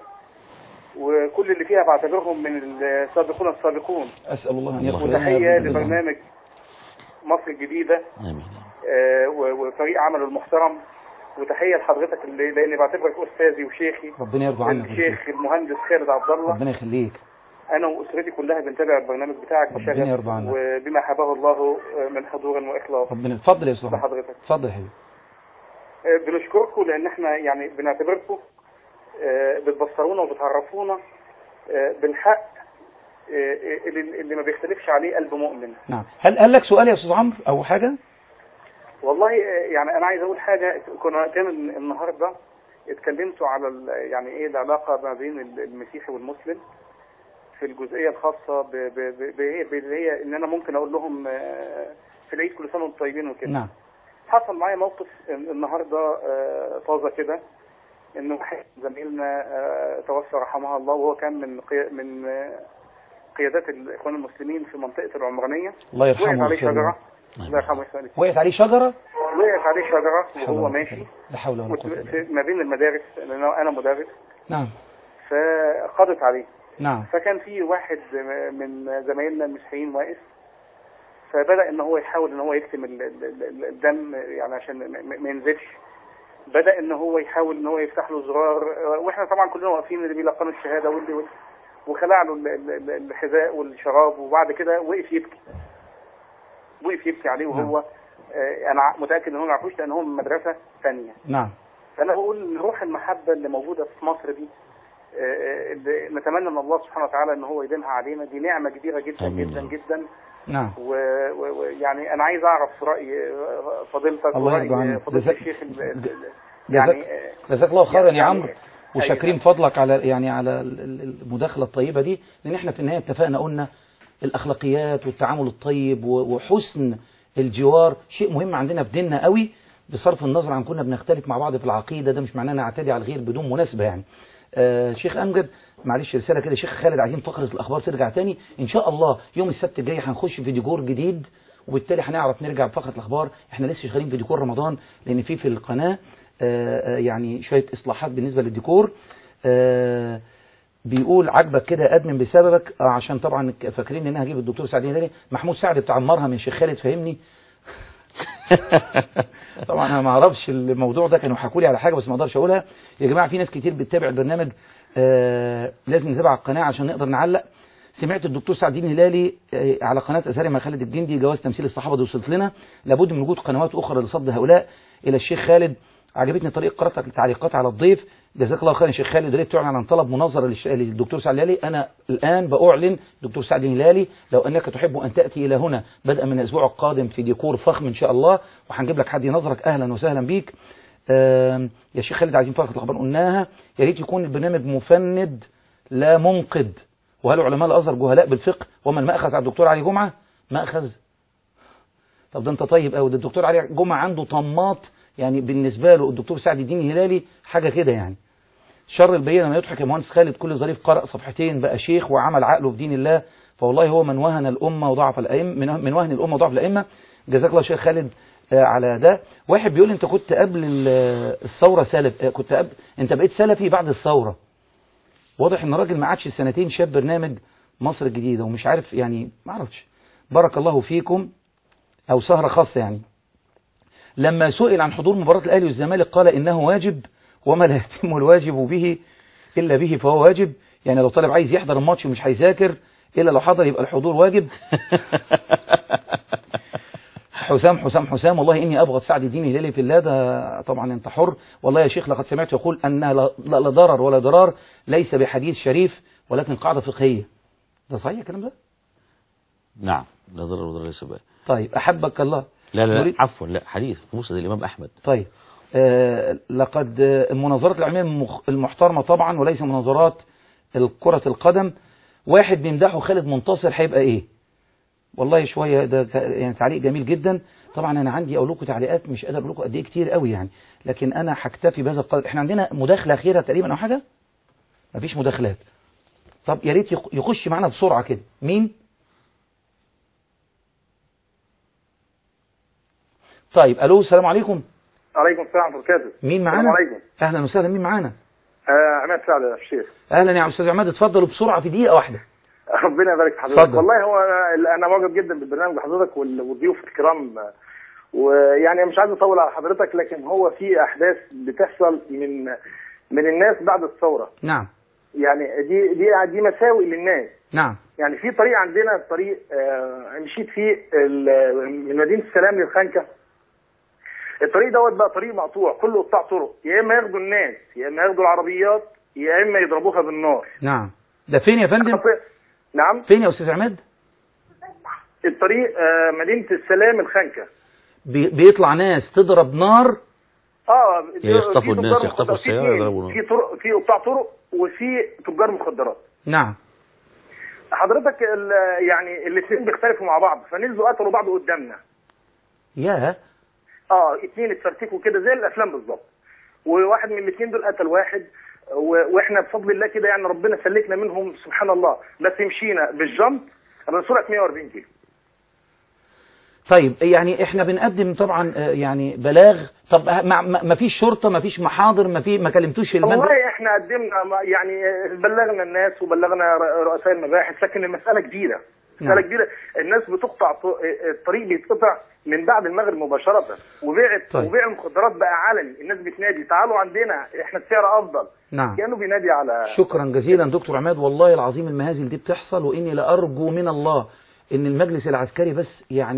Speaker 11: وكل اللي فيها بعتبرهم من السابقون السابقون
Speaker 1: اسال الله ان يغفر لنا
Speaker 11: وتحيه
Speaker 1: ويرضى عننا.
Speaker 11: لبرنامج مصر الجديده
Speaker 2: آمين
Speaker 11: آه، و- وفريق عمله المحترم وتحيه لحضرتك اللي لاني بعتبرك استاذي وشيخي
Speaker 1: ربنا يرضى عنك
Speaker 11: الشيخ المهندس خالد عبد الله
Speaker 1: ربنا يخليك
Speaker 11: انا واسرتي كلها بنتابع البرنامج بتاعك
Speaker 1: ربنا
Speaker 11: بشغف
Speaker 1: يرضى عنك.
Speaker 11: وبما حباه الله من حضور واخلاص
Speaker 1: ربنا اتفضل يا استاذ عمرو
Speaker 11: لحضرتك
Speaker 1: اتفضل يا حبيبي
Speaker 11: آه، بنشكركم لان احنا يعني بنعتبركم آه، بتبصرونا وبتعرفونا آه، بالحق آه، اللي اللي ما بيختلفش عليه قلب مؤمن
Speaker 1: نعم هل هل لك سؤال يا استاذ عمرو او حاجه
Speaker 11: والله آه، يعني انا عايز اقول حاجه كنا كان النهارده اتكلمتوا على ال- يعني ايه العلاقه ما بين ال- المسيحي والمسلم في الجزئيه الخاصه ب- ب- ب- ب- باللي هي ان انا ممكن اقول لهم آه، في العيد كل سنه وانتم طيبين وكده
Speaker 1: نعم
Speaker 11: حصل معايا موقف النهارده آه، طازه كده ان واحد زميلنا آه، توفى رحمها الله وهو كان من قي... من آه، قيادات الاخوان المسلمين في منطقه العمرانيه
Speaker 1: الله يرحمه
Speaker 11: وقعت عليه
Speaker 1: ويغفر له.
Speaker 11: شجره الله يرحمه ويسلمك
Speaker 1: وقعت عليه شجره
Speaker 11: وقعت عليه شجره
Speaker 1: لا حول
Speaker 11: وهو
Speaker 1: ولا
Speaker 11: ماشي
Speaker 1: قوة إلا- لا حول ولا قوه الا بالله
Speaker 11: في- ما بين المدارس لان انا مدرس
Speaker 1: نعم
Speaker 11: فقضت عليه
Speaker 1: نعم
Speaker 11: فكان في واحد من زمايلنا المسيحيين واقف فبدا ان هو يحاول ان هو يكتم ال- ال- ال- الدم يعني عشان ما- ما ما ينزلش بدا ان هو يحاول ان هو يفتح له زرار واحنا طبعا كلنا واقفين اللي بيلقنوا الشهاده واللي واللي- وخلع له ال- ال- ال- الحذاء والشراب وبعد كده وقف يبكي وقف يبكي عليه وهو آه، انا ع- متاكد ان هم ما يعرفوش لان هم من مدرسه ثانيه
Speaker 1: نعم
Speaker 11: فانا بقول ان روح المحبه اللي موجوده في مصر دي آه، آه، اللي نتمنى من الله سبحانه وتعالى ان هو يديمها علينا دي نعمه كبيره جدا
Speaker 2: آمين.
Speaker 11: جدا جدا
Speaker 1: نعم
Speaker 11: ويعني انا عايز اعرف راي آه، فضيلتك
Speaker 1: الله يرضى
Speaker 11: وراي
Speaker 1: عنك.
Speaker 11: فضيله
Speaker 1: جزاك-
Speaker 11: الشيخ ال- ال- ال-
Speaker 1: جزاك
Speaker 11: يعني آه،
Speaker 1: جزاك الله خيرا يا
Speaker 11: يعني-
Speaker 1: عمرو وشاكرين فضلك على يعني على ال- ال- المداخله الطيبه دي لان احنا في النهايه اتفقنا قلنا الاخلاقيات والتعامل الطيب و- وحسن الجوار شيء مهم عندنا في ديننا قوي بصرف النظر عن كنا بنختلف مع بعض في العقيده ده مش معناه ان اعتدي على الغير بدون مناسبه يعني آه شيخ امجد معلش رساله كده شيخ خالد عايزين فقره الاخبار ترجع تاني ان شاء الله يوم السبت الجاي هنخش في ديكور جديد وبالتالي هنعرف نرجع بفقره الاخبار احنا لسه شغالين في ديكور رمضان لان في في القناه آه، آه، يعني شويه اصلاحات بالنسبه للديكور آه، بيقول عجبك كده ادمن بسببك آه، عشان طبعا فاكرين ان انا هجيب الدكتور سعد هلالي محمود سعد بتاع المرهم يا شيخ خالد فهمني طبعا انا ما اعرفش الموضوع ده كانوا حكوا لي على حاجه بس ما اقدرش اقولها يا جماعه في ناس كتير بتتابع البرنامج آه لازم نتابع القناه عشان نقدر نعلق سمعت الدكتور سعد الدين هلالي آه، على قناه ازهري مع خالد الجندي جواز تمثيل الصحابه دي وصلت لنا لابد من وجود قنوات اخرى لصد هؤلاء الى الشيخ خالد عجبتني طريقه قراءتك للتعليقات على الضيف جزاك الله خيرا يا شيخ خالد يا ريت تعلن عن طلب مناظره للش- للدكتور سعد الهلالي انا الان باعلن دكتور سعد الهلالي لو انك تحب ان تاتي الى هنا بدءا من الاسبوع القادم في ديكور فخم ان شاء الله وهنجيب لك حد ينظرك اهلا وسهلا بيك آم، يا شيخ خالد عايزين فقره الاخبار قلناها يا ريت يكون البرنامج مفند لا منقد وهل علماء الازهر جهلاء بالفقه وما الماخذ على الدكتور علي جمعه ماخذ طب ده انت طيب قوي ده الدكتور علي جمعه عنده طماط يعني بالنسبه له الدكتور سعد الدين الهلالي حاجه كده يعني شر البينه ما يضحك يا مهندس خالد كل ظريف قرأ صفحتين بقى شيخ وعمل عقله في دين الله فوالله هو من وهن الامه وضعف الائمه من من وهن الامه وضعف الائمه جزاك الله شيخ خالد آه، على ده واحد بيقول انت كنت قبل ال- الثوره سلف آه، كنت قبل انت بقيت سلفي بعد الثوره واضح ان راجل ما عادش سنتين شاب برنامج مصر الجديده ومش عارف يعني ما اعرفش بارك الله فيكم او سهره خاصه يعني لما سئل عن حضور مباراة الأهلي والزمالك قال إنه واجب وما لا يتم الواجب به إلا به فهو واجب يعني لو طالب عايز يحضر الماتش ومش هيذاكر إلا لو حضر يبقى الحضور واجب حسام حسام حسام والله إني أبغض سعد الدين الهلالي في الله ده طبعا أنت حر والله يا شيخ لقد سمعت يقول أن لا, لا لا ضرر ولا ضرار ليس بحديث شريف ولكن قاعدة فقهية ده صحيح الكلام ده؟
Speaker 2: نعم لا ضرر ولا ليس بأس
Speaker 1: طيب أحبك الله
Speaker 2: لا لا, لا
Speaker 1: نريد-
Speaker 2: عفوا لا حديث في مسند الإمام أحمد
Speaker 1: طيب آه لقد آه، المناظرات العلمية المخ- المحترمة طبعا وليس مناظرات كرة القدم واحد بيمدحه خالد منتصر هيبقى ايه والله شوية ده ك- يعني تعليق جميل جدا طبعا انا عندي اقول لكم تعليقات مش قادر اقول لكم قد ايه كتير قوي يعني لكن انا هكتفي بهذا القدر احنا عندنا مداخلة اخيرة تقريبا او حاجة مفيش مداخلات طب يا ريت يخ- يخش معانا بسرعة كده مين طيب الو السلام عليكم
Speaker 12: عليكم السلام ورحمه الله وبركاته
Speaker 1: مين معانا
Speaker 12: السلام عليكم
Speaker 1: اهلا وسهلا مين معانا
Speaker 12: آه عماد سعد يا الشيخ
Speaker 1: اهلا يا استاذ عماد اتفضلوا بسرعه في دقيقه واحده
Speaker 12: ربنا يبارك في حضرتك
Speaker 1: اتفضل.
Speaker 12: والله هو انا أنا معجب جدا بالبرنامج بحضرتك وال- والضيوف الكرام آه، ويعني مش عايز اطول على حضرتك لكن هو في احداث بتحصل من من الناس بعد الثوره
Speaker 1: نعم
Speaker 12: يعني دي دي دي مساوئ للناس
Speaker 1: نعم
Speaker 12: يعني في طريق عندنا طريق آه، مشيت فيه ال- من مدينه السلام للخنكه الطريق دوت بقى طريق مقطوع كله قطاع طرق يا اما ياخدوا الناس يا اما ياخدوا العربيات يا اما يضربوها بالنار
Speaker 1: نعم ده فين يا فندم
Speaker 12: نعم
Speaker 1: فين يا استاذ عماد
Speaker 12: الطريق آه، مدينه السلام الخنكه
Speaker 1: بي بيطلع ناس تضرب نار
Speaker 12: اه
Speaker 2: يا يخطفوا
Speaker 12: في
Speaker 2: الناس،
Speaker 12: تجار
Speaker 2: يخطفوا
Speaker 12: مخدرات. في
Speaker 2: السيارة
Speaker 12: اتنين.
Speaker 2: يضربوا نار.
Speaker 12: في طرق في قطاع طرق وفي تجار مخدرات
Speaker 1: نعم
Speaker 12: حضرتك ال- يعني الاثنين بيختلفوا مع بعض فنزلوا قتلوا بعض قدامنا
Speaker 1: يا
Speaker 12: اه اتنين اتفرتكوا كده زي الافلام بالظبط وواحد من الاثنين دول قتل واحد و- واحنا بفضل الله كده يعني ربنا سلكنا منهم سبحان الله بس مشينا بالجنب الرسول 140 كيلو
Speaker 1: طيب يعني احنا بنقدم طبعا آه، يعني بلاغ طب ما, ما ما فيش شرطه ما فيش محاضر ما في ما كلمتوش المجلس
Speaker 12: والله احنا قدمنا ما- يعني بلغنا الناس وبلغنا ر- رؤساء المباحث لكن المساله كبيره مساله
Speaker 1: نعم.
Speaker 12: كبيره الناس بتقطع ط- الطريق بيتقطع من بعد المغرب مباشره وبيع
Speaker 1: طيب.
Speaker 12: وبيع المخدرات بقى علني الناس بتنادي تعالوا عندنا احنا السعر افضل
Speaker 1: نعم
Speaker 12: كانه بينادي على
Speaker 1: شكرا جزيلا دكتور عماد والله العظيم المهازل دي بتحصل واني لارجو من الله ان المجلس العسكري بس يعني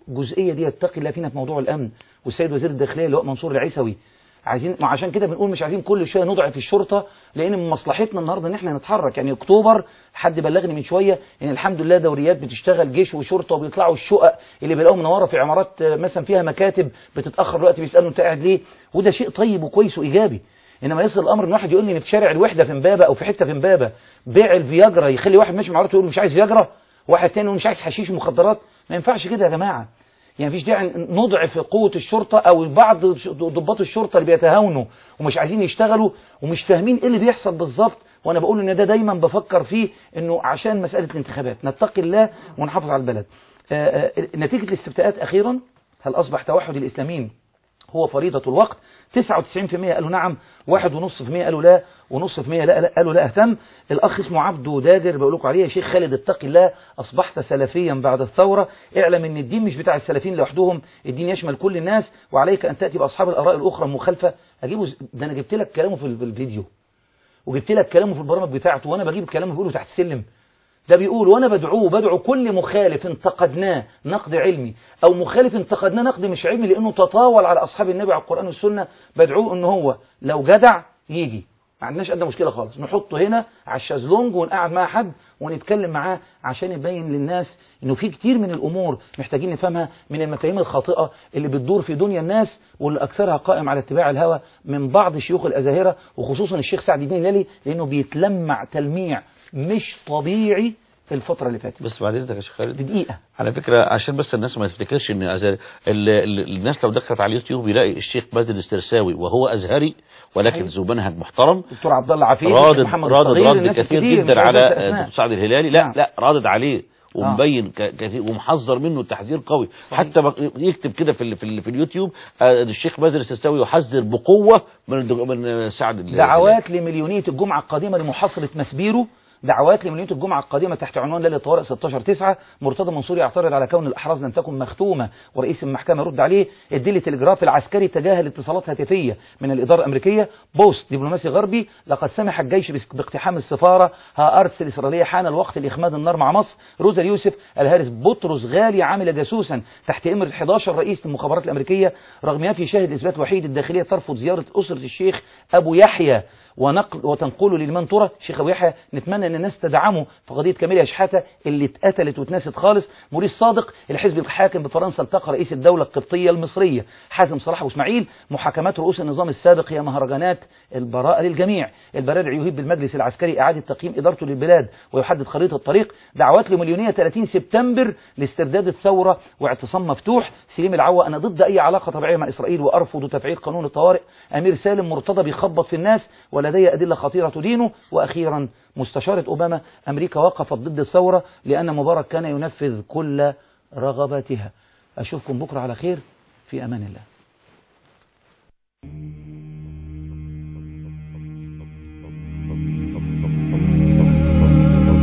Speaker 1: الجزئيه دي يتقي الله فينا في موضوع الامن والسيد وزير الداخليه اللي هو منصور العيسوي عايزين وعشان كده بنقول مش عايزين كل شويه نضعف الشرطه لان من مصلحتنا النهارده ان احنا نتحرك يعني اكتوبر حد بلغني من شويه ان الحمد لله دوريات بتشتغل جيش وشرطه وبيطلعوا الشقق اللي بيلاقوهم منوره في عمارات آه، مثلا فيها مكاتب بتتاخر دلوقتي بيسالوا انت قاعد ليه وده شيء طيب وكويس وايجابي انما يصل الامر ان واحد يقول لي ان في شارع الوحده في امبابه او في حته في امبابه بيع الفياجرا يخلي واحد ماشي مع مراته يقول مش عايز فياجرا واحد تاني يقول مش عايز حشيش ومخدرات ما ينفعش كده يا جماعه يعني مفيش داعي نضعف قوة الشرطة أو بعض ضباط الشرطة اللي بيتهاونوا ومش عايزين يشتغلوا ومش فاهمين إيه اللي بيحصل بالظبط وأنا بقول إن ده دايما بفكر فيه إنه عشان مسألة الانتخابات نتقي الله ونحافظ على البلد آه، آه، نتيجة الاستفتاءات أخيرا هل أصبح توحد الإسلاميين هو فريضة الوقت 99% قالوا نعم 1.5% قالوا لا ونص في مية لا لا قالوا لا اهتم الأخ اسمه عبده داجر بقول لكم عليه يا شيخ خالد اتقي الله أصبحت سلفيا بعد الثورة اعلم ان الدين مش بتاع السلفيين لوحدهم الدين يشمل كل الناس وعليك أن تأتي بأصحاب الآراء الأخرى المخالفة أجيبه ز- ده أنا جبت لك كلامه في ال- في الفيديو وجبت لك كلامه في البرامج بتاعته وأنا بجيب كلامه بيقوله تحت السلم ده بيقول وانا بدعوه بدعو كل مخالف انتقدناه نقد علمي او مخالف انتقدناه نقد مش علمي لانه تطاول على اصحاب النبي على القران والسنه بدعوه ان هو لو جدع يجي ما عندناش ادنى مشكله خالص نحطه هنا على الشازلونج ونقعد مع حد ونتكلم معاه عشان يبين للناس انه في كتير من الامور محتاجين نفهمها من المفاهيم الخاطئه اللي بتدور في دنيا الناس واللي اكثرها قائم على اتباع الهوى من بعض شيوخ الازاهره وخصوصا الشيخ سعد الدين الهلالي لانه بيتلمع تلميع مش طبيعي في الفتره اللي فاتت
Speaker 2: بس بعد اذنك يا شيخ خالد
Speaker 1: دقيقه
Speaker 2: على فكرة عشان بس الناس ما تفتكرش ان أزهر ال- ال- الناس لو دخلت على اليوتيوب يلاقي الشيخ مازن السرساوي وهو ازهري ولكن
Speaker 1: أيوة.
Speaker 2: ذو منهج محترم
Speaker 1: دكتور عبد الله عفيف
Speaker 2: رادد
Speaker 1: الشيخ محمد
Speaker 2: رادد
Speaker 1: الصغير
Speaker 2: رد
Speaker 1: الناس
Speaker 2: كثير
Speaker 1: الكتير،
Speaker 2: جدا
Speaker 1: مش
Speaker 2: على
Speaker 1: عايز أنسى
Speaker 2: آه،
Speaker 1: أسماء.
Speaker 2: دكتور سعد الهلالي لا
Speaker 1: نعم.
Speaker 2: لا رادد عليه ومبين ك- كثير ومحذر منه تحذير قوي حتى بق- يكتب كده في ال- في, ال- في اليوتيوب آه، الشيخ مازن السرساوي يحذر بقوه من الدك- من آه، سعد الهلالي.
Speaker 1: دعوات لمليونية الجمعة القادمة لمحاصرة مسبيرو دعوات لمليونية الجمعة القادمة تحت عنوان ليلة طوارئ 16 9 مرتضى منصور يعترض على كون الأحراز لم تكن مختومة ورئيس المحكمة يرد عليه ادلة الإجراءات العسكري تجاهل اتصالات هاتفية من الإدارة الأمريكية بوست دبلوماسي غربي لقد سمح الجيش بس- باقتحام السفارة ها أرتس الإسرائيلية حان الوقت لإخماد النار مع مصر روزا اليوسف الهارس بطرس غالي عمل جاسوسا تحت إمرة 11 رئيس المخابرات الأمريكية رغم ما في شاهد إثبات وحيد الداخلية ترفض زيارة أسرة الشيخ أبو يحيى ونقل وتنقله لمن ترى شيخ ابو يحيى نتمنى ان الناس تدعمه في قضيه كاميليا شحاته اللي اتقتلت واتنست خالص موريس صادق الحزب الحاكم بفرنسا التقى رئيس الدوله القبطيه المصريه حازم صلاح واسماعيل محاكمات رؤوس النظام السابق هي مهرجانات البراءه للجميع البرادع يهيب بالمجلس العسكري اعاده تقييم ادارته للبلاد ويحدد خريطه الطريق دعوات لمليونيه 30 سبتمبر لاسترداد الثوره واعتصام مفتوح سليم العوا انا ضد اي علاقه طبيعيه مع اسرائيل وارفض تفعيل قانون الطوارئ امير سالم مرتضى بيخبط في الناس ولدي ادله خطيره تدينه واخيرا مستشاره اوباما امريكا وقفت ضد الثوره لان مبارك كان ينفذ كل رغباتها اشوفكم بكره على خير في امان الله